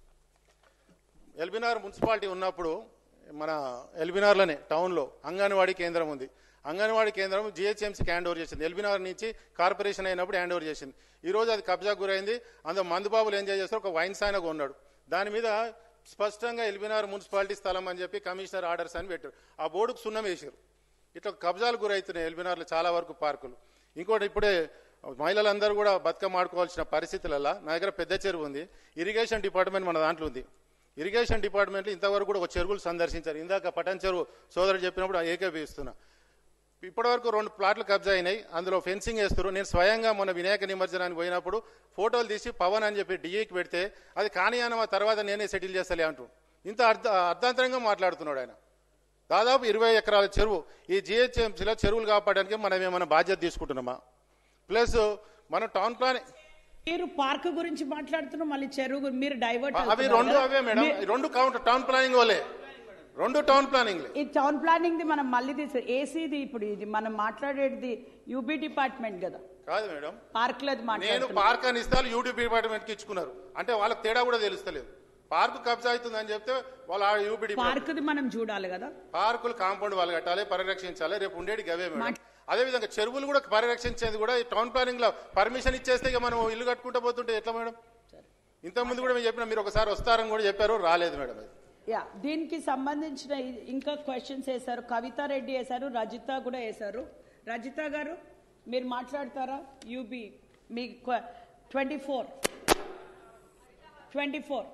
ఎల్బినార్ మున్సిపాలిటీ ఉన్నప్పుడు మన ఎల్బినార్లోనే టౌన్లో అంగన్వాడీ కేంద్రం ఉంది అంగన్వాడీ కేంద్రం జిహెచ్ఎంసీకి హ్యాండ్ ఓవర్ చేసింది ఎల్బినార్ నుంచి కార్పొరేషన్ అయినప్పుడు హ్యాండ్ ఓవర్ చేసింది ఈ రోజు అది కబ్జా గురైంది అందులో మందుబాబులు ఎంజాయ్ చేస్తారు ఒక వైన్స్ ఆయన కొన్నాడు దాని మీద స్పష్టంగా ఎల్బినార్ మున్సిపాలిటీ స్థలం అని చెప్పి కమిషనర్ ఆర్డర్స్ అని పెట్టారు ఆ బోర్డుకు సున్నం వేసారు ఇట్లా కబ్జాలు గురవుతున్నాయి ఎల్బినార్లో చాలా వరకు పార్కులు ఇంకోటి ఇప్పుడే మహిళలందరూ కూడా బతుకమ్మ ఆడుకోవాల్సిన పరిస్థితులలో నా దగ్గర పెద్ద చెరువు ఉంది ఇరిగేషన్ డిపార్ట్మెంట్ మన దాంట్లో ఉంది ఇరిగేషన్ డిపార్ట్మెంట్లో ఇంతవరకు కూడా ఒక చెరువులు సందర్శించారు ఇందాక పటన్ చెరువు సోదరుడు చెప్పినప్పుడు ఏకీభవిస్తున్నా ఇప్పటివరకు రెండు ప్లాట్లు కబ్జా అయినాయి అందులో ఫెన్సింగ్ వేస్తారు నేను స్వయంగా మొన్న వినాయక నిమజ్జనానికి పోయినప్పుడు ఫోటోలు తీసి పవన్ అని చెప్పి డిఏకి పెడితే అది కానీ ఆ తర్వాత నేనే సెటిల్ చేస్తలే అంటూ ఇంత అర్థ అర్ధాంతరంగా మాట్లాడుతున్నాడు ఆయన దాదాపు ఇరవై ఎకరాల చెరువు ఈ జిహెచ్ఎంసీలో చెరువులు కాపాడడానికి మనం ఏమైనా బాధ్యత తీసుకుంటున్నామా ప్లస్ మనం టౌన్ ప్లాన్ మీరు పార్క్ గురించి మాట్లాడుతున్నారు మళ్ళీ చెరువు గురి- మీరు డైవర్ట్ అవి రెండు అవే మేడం ఈ రెండు కౌంట్ టౌన్ ప్లానింగ్ వాళ్ళే రెండు టౌన్ ప్లానింగ్ ఈ టౌన్ ప్లానింగ్ ది మనం మళ్ళీ తీసు ఏసీది ఇప్పుడు ఇది మనం మాట్లాడేది యూబీ డిపార్ట్మెంట్ కదా కాదు మేడం పార్క్ లేదు నేను పార్క్ అని ఇస్తాను యూట్యూబ్ డిపార్ట్మెంట్ కి ఇచ్చుకున్నారు అంటే వాళ్ళకి తేడా కూడా తెలుస్తలేదు పార్క్ కబ్జా అవుతుంది అని చెప్తే వాళ్ళు ఆ యూపీ పార్క్ ది మనం చూడాలి కదా పార్కులు కాంపౌండ్ వాళ్ళు కట్టాలి పరిరక్షించాలి రేపు ఉండేది గవే మేడం అదే విధంగా చెరువులు కూడా పరిరక్షించేది కూడా ఈ టౌన్ ప్లానింగ్ లో పర్మిషన్ ఇచ్చేస్తే ఇక మనం ఇల్లు కట్టుకుంటూ పోతుంటే ఎట్లా మేడం ఇంతకుముందు కూడా మేము చెప్పిన మీరు ఒకసారి వస్తారని కూడా చెప్పారు రాలేదు మేడం అది యా దీనికి సంబంధించిన ఇ- ఇంకా క్వశ్చన్స్ వేశారు కవిత రెడ్డి వేశారు రజిత కూడా వేశారు రజిత గారు మీరు మాట్లాడతారా యూబీ మీ ట్వంటీ ఫోర్ ట్వంటీ ఫోర్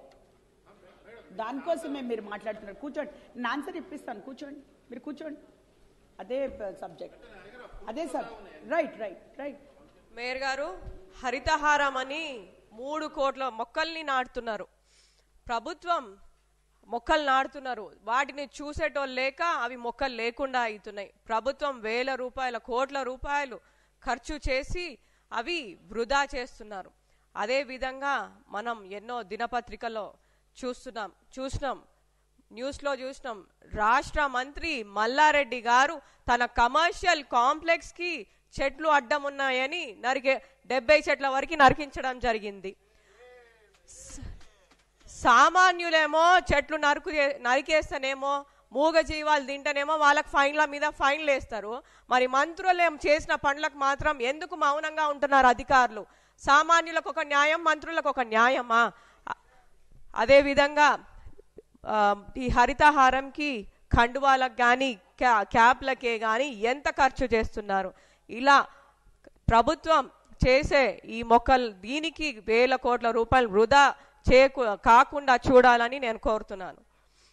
దానికోసమే మీరు మాట్లాడుతున్నారు కూర్చోండి నేను ఆన్సర్ ఇప్పిస్తాను కూర్చోండి మీరు కూర్చోండి అదే సబ్జెక్ట్ అదే సబ్ రైట్ రైట్ రైట్ మేయర్ గారు హరితహారం అని మూడు కోట్ల మొక్కల్ని నాటుతున్నారు ప్రభుత్వం మొక్కలు నాటుతున్నారు వాటిని చూసేటోళ్ళు లేక అవి మొక్కలు లేకుండా అవుతున్నాయి ప్రభుత్వం వేల రూపాయల కోట్ల రూపాయలు ఖర్చు చేసి అవి వృధా చేస్తున్నారు అదే విధంగా మనం ఎన్నో దినపత్రికల్లో చూస్తున్నాం చూసినాం న్యూస్లో చూసినాం రాష్ట్ర మంత్రి మల్లారెడ్డి గారు తన కమర్షియల్ కాంప్లెక్స్ కి చెట్లు అడ్డం ఉన్నాయని నరికే డెబ్బై చెట్ల వరకు నరికించడం జరిగింది స- సామాన్యులేమో చెట్లు నరుకు నరికేస్తేనేమో మూగ జీవాలు తింటేనేమో వాళ్ళకి ఫైన్ల మీద ఫైన్లు వేస్తారు మరి మంత్రులు ఏం చేసిన పనులకు మాత్రం ఎందుకు మౌనంగా ఉంటున్నారు అధికారులు సామాన్యులకు ఒక న్యాయం మంత్రులకు ఒక న్యాయమా అ- అదే విధంగా ఆ, ఈ హరితహారంకి ఖండువాలకు కానీ క్యాప్లకే కానీ ఎంత ఖర్చు చేస్తున్నారు ఇలా ప్రభుత్వం చేసే ఈ మొక్కలు దీనికి వేల కోట్ల రూపాయలు వృధా చేయకు కాకుండా చూడాలని నేను కోరుతున్నాను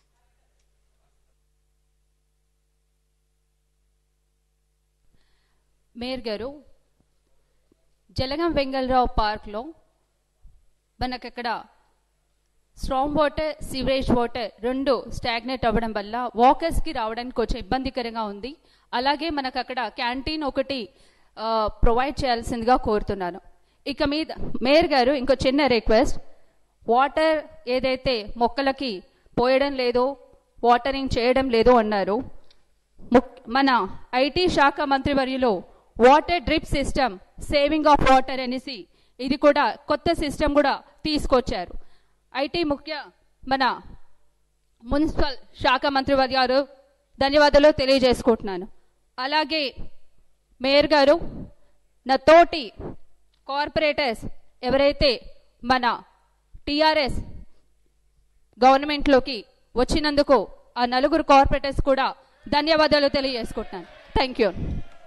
మేయర్ గారు జలగం వెంగళరావు పార్క్లో మనకు అక్కడ స్ట్రాంగ్ వాటర్ సివరేజ్ వాటర్ రెండు స్టాగ్నేట్ అవ్వడం వల్ల వాకర్స్కి రావడానికి కొంచెం ఇబ్బందికరంగా ఉంది అలాగే మనకు అక్కడ క్యాంటీన్ ఒకటి ప్రొవైడ్ చేయాల్సిందిగా కోరుతున్నాను ఇక మీద మేయర్ గారు ఇంకో చిన్న రిక్వెస్ట్ వాటర్ ఏదైతే మొక్కలకి పోయడం లేదో వాటరింగ్ చేయడం లేదో అన్నారు ముక్- మన ఐటీ శాఖ మంత్రివర్యులు water drip system saving of water అనేసి ఇది కూడా కొత్త సిస్టమ్ కూడా తీసుకొచ్చారు ఐటీ ముఖ్య మన మున్సిపల్ శాఖ మంత్రివర్య గారు ధన్యవాదాలు తెలియజేసుకుంటున్నాను అలాగే మేయర్ గారు నా తోటి కార్పొరేటర్స్ ఎవరైతే మన టిఆర్ఎస్ గవర్నమెంట్లోకి వచ్చినందుకు ఆ నలుగురు కార్పొరేటర్స్ కూడా ధన్యవాదాలు తెలియజేసుకుంటున్నాను thank you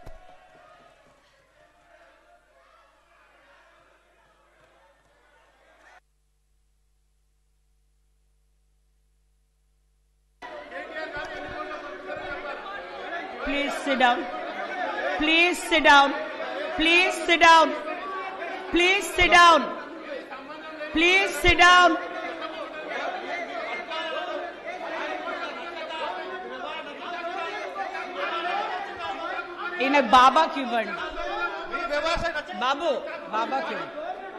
Please sit down. Please sit down. Please sit down. Please sit down. Please sit down. ఈయన బాబాకి ఇవ్వండి బాబు బాబాకి ఇవ్వండి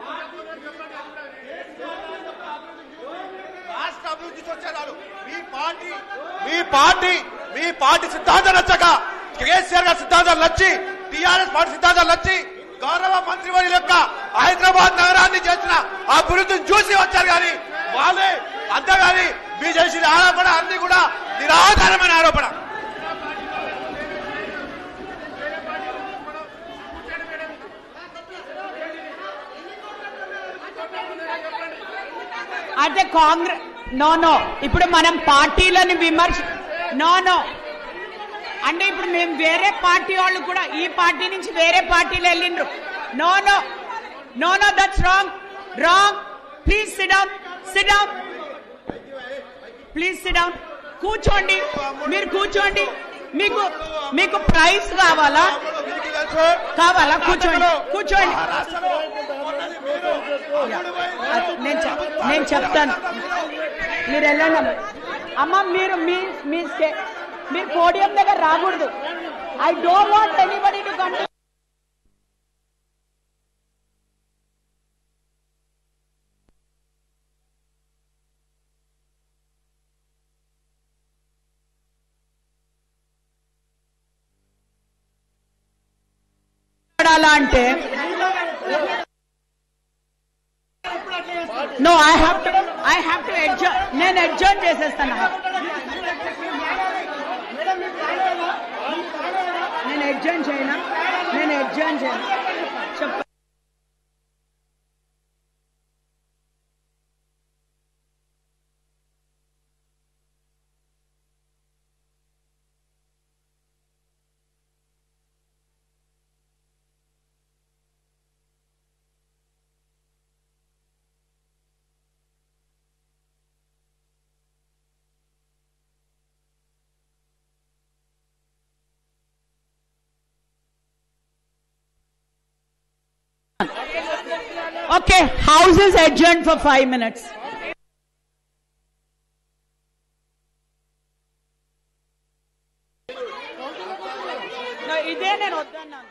రాష్ట్ర అభివృద్ధి వచ్చేదాడు మీ పార్టీ మీ పార్టీ మీ పార్టీ సిద్ధాంతం నచ్చక కేసీఆర్ గారి సిద్ధాంతాలు నచ్చి టీఆర్ఎస్ పార్టీ సిద్ధాంతాలు నచ్చి గౌరవ మంత్రివర్యుల యొక్క హైదరాబాద్ నగరాన్ని చేసిన అభివృద్ధిని చూసి వచ్చారు కానీ వాళ్ళే అంతేగాని మీ చేసిన ఆరోపణ అన్ని కూడా నిరాధారమైన ఆరోపణ అంటే కాంగ్రెస్ నో నో ఇప్పుడు మనం పార్టీలను విమర్శ నో నో అంటే ఇప్పుడు మేము వేరే పార్టీ వాళ్ళు కూడా ఈ పార్టీ నుంచి వేరే పార్టీలు వెళ్ళిండ్రు no no no no that's wrong wrong please sit down sit down please sit down కూర్చోండి మీరు కూర్చోండి మీకు మీకు ప్రైజ్ కావాలా కావాలా కూర్చోండి కూర్చోండి నేను చెప్- నేను చెప్తాను మీరు వెళ్ళండి అమ్మ. అమ్మ మీరు మీ మీ స్టే- మీరు పోడియం దగ్గర రాకూడదు I don't want anybody to come అంటే no I have to I have to adjourn నేను అడ్జర్న్ చేసేస్తాను నేను అడ్జర్న్ చేయనా నేను అడ్జర్న్ చేయను చెప్ప Okay, house is adjourned for five minutes. No, ఇదే నేను వద్దన్నాను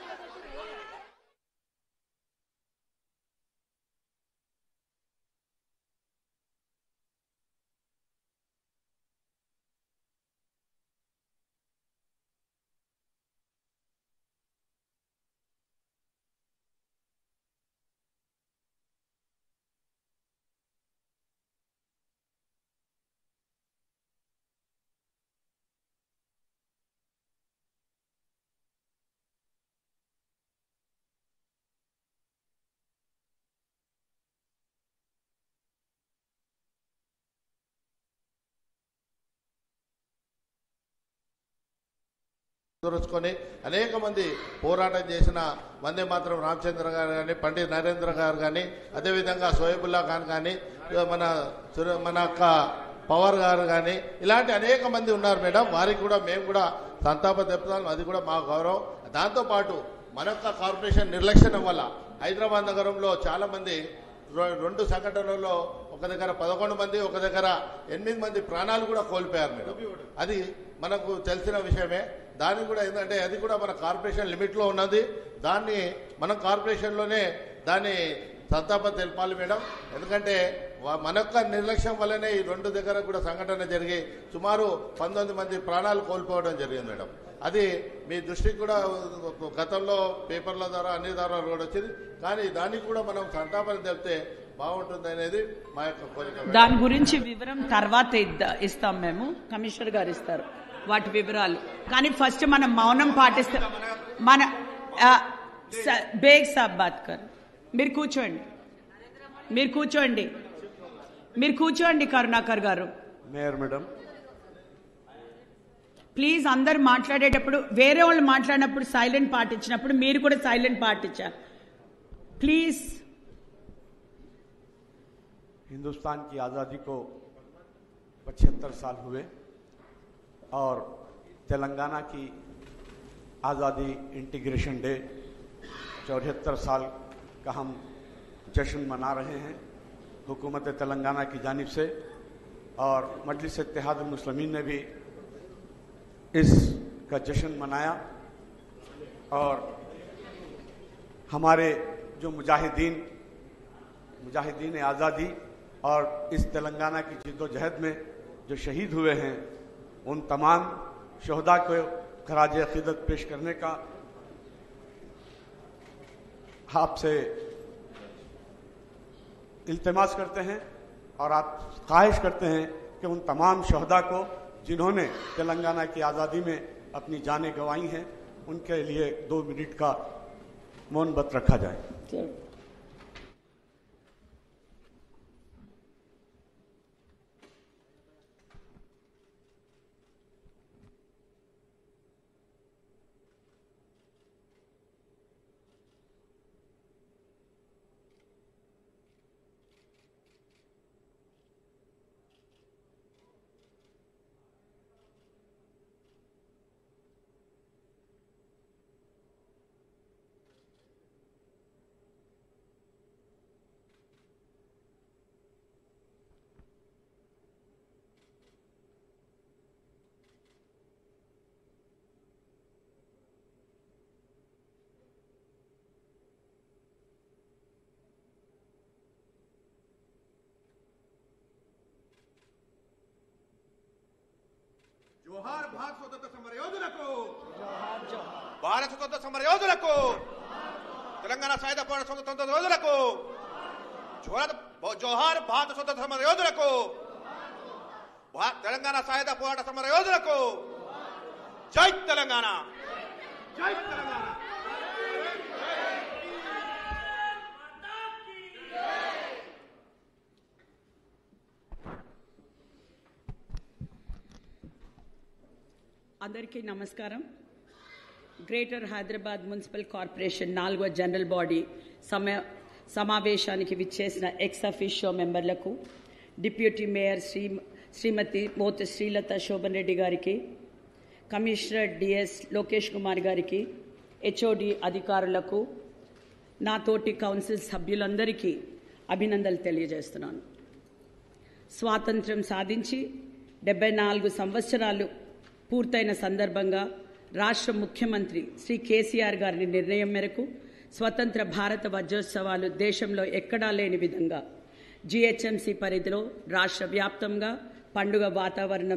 దురుచుకొని అనేక మంది పోరాటం చేసిన వందే మాత్రం రామచంద్ర గారు కానీ పండిత్ నరేంద్ర గారు కానీ అదేవిధంగా సోయబుల్లా ఖాన్ కానీ మన సుర- మన యొక్క పవర్ గారు కానీ ఇలాంటి అనేక మంది ఉన్నారు మేడం వారికి కూడా మేము కూడా సంతాప తెప్పుతాం అది కూడా మా గౌరవం దాంతోపాటు మన యొక్క కార్పొరేషన్ నిర్లక్ష్యం వల్ల హైదరాబాద్ నగరంలో చాలా మంది రె- రెండు సంఘటనల్లో ఒక దగ్గర పదకొండు మంది ఒక దగ్గర ఎనిమిది మంది ప్రాణాలు కూడా కోల్పోయారు మేడం అది మనకు తెలిసిన విషయమే దాన్ని కూడా ఏంటంటే అది కూడా మన కార్పొరేషన్ లిమిట్లో ఉన్నది దాన్ని మనం కార్పొరేషన్లోనే దాన్ని సంతాపం తెలపాలి మేడం ఎందుకంటే వా- మన యొక్క నిర్లక్ష్యం వల్లనే ఈ రెండు దగ్గర కూడా సంఘటన జరిగి సుమారు పంతొమ్మిది మంది ప్రాణాలు కోల్పోవడం జరిగింది మేడం అది మీ దృష్టికి కూడా గతంలో పేపర్ల ద్వారా అన్ని ద్వారా కూడా వచ్చింది కానీ దానికి కూడా మనం సంతాపం తెలిపితే బాగుంటుంది అనేది మా యొక్క కోరిక మేడం. దాని గురించి వివరం తర్వాత ఇద్ద- ఇస్తాం మేము కమిషనర్ గారు ఇస్తారు వాటి వివరాలు కానీ ఫస్ట్ మనం మౌనం పాటిస్తాం మన ఆ, స- బేగ్ సాబ్ బాత్ కర్ మీరు కూర్చోండి మీరు కూర్చోండి మీరు కూర్చోండి కరుణాకర్ గారు మేయర్ మేడం ప్లీజ్ అందరు మాట్లాడేటప్పుడు వేరే వాళ్ళు మాట్లాడినప్పుడు సైలెంట్ పాటించినప్పుడు మీరు కూడా సైలెంట్ పాటించాలి ప్లీజ్ हिंदुस्तान की आज़ादी को 75 साल हुए और तेलंगाना की आज़ादी इंटीग्रेशन डे चौहत्तर साल का हम जश्न मना रहे हैं हुकूमत तेलंगाना की जानिब से और मजलिस इत्तेहाद मुस्लिमीन ने भी इस का जश्न मनाया और हमारे जो मुजाहिदीन मुजाहिदीन आज़ादी और इस तेलंगाना की जिद्दोजहद में जो शहीद हुए हैं उन तमाम शहदा को खराज अकीदत पेश करने का आपसे इल्तमास करते हैं और आप ख्वाहिश करते हैं कि उन तमाम शहदा को जिन्होंने तेलंगाना की आज़ादी में अपनी जानें गंवाई हैं उनके लिए दो मिनट का मौन व्रत रखा जाए జోహార్ భారత స్వతంత్ర సమర యోధులకు భారత స్వతంత్ర సమర యోధులకు తెలంగాణ సాయుధ పోరాట స్వతంత్ర యోధులకు జోహార్ జోహార్ భారత స్వతంత్ర సమర యోధులకు భా- తెలంగాణ సాయుధ పోరాట సమర యోధులకు జై తెలంగాణ జై తెలంగాణ అందరికీ నమస్కారం గ్రేటర్ హైదరాబాద్ మున్సిపల్ కార్పొరేషన్ నాలుగో జనరల్ బాడీ సమ సమావేశానికి విచ్చేసిన ఎక్స్ అఫీషియో మెంబర్లకు డిప్యూటీ మేయర్ శ్రీ శ్రీమతి మోత శ్రీలత శోభన్ రెడ్డి గారికి కమిషనర్ డిఎస్ లోకేష్ కుమార్ గారికి హెచ్ఓడి అధికారులకు నాతోటి కౌన్సిల్ సభ్యులందరికీ అభినందనలు తెలియజేస్తున్నాను స్వాతంత్ర్యం సాధించి డెబ్బై నాలుగు సంవత్సరాలు పూర్తయిన సందర్భంగా రాష్ట్ర ముఖ్యమంత్రి శ్రీ కేసీఆర్ గారి నిర్ణయం మేరకు స్వతంత్ర భారత వజ్రోత్సవాలు దేశంలో ఎక్కడా లేని విధంగా జీహెచ్ఎంసీ పరిధిలో రాష్ట్ర వ్యాప్తంగా పండుగ వాతావరణం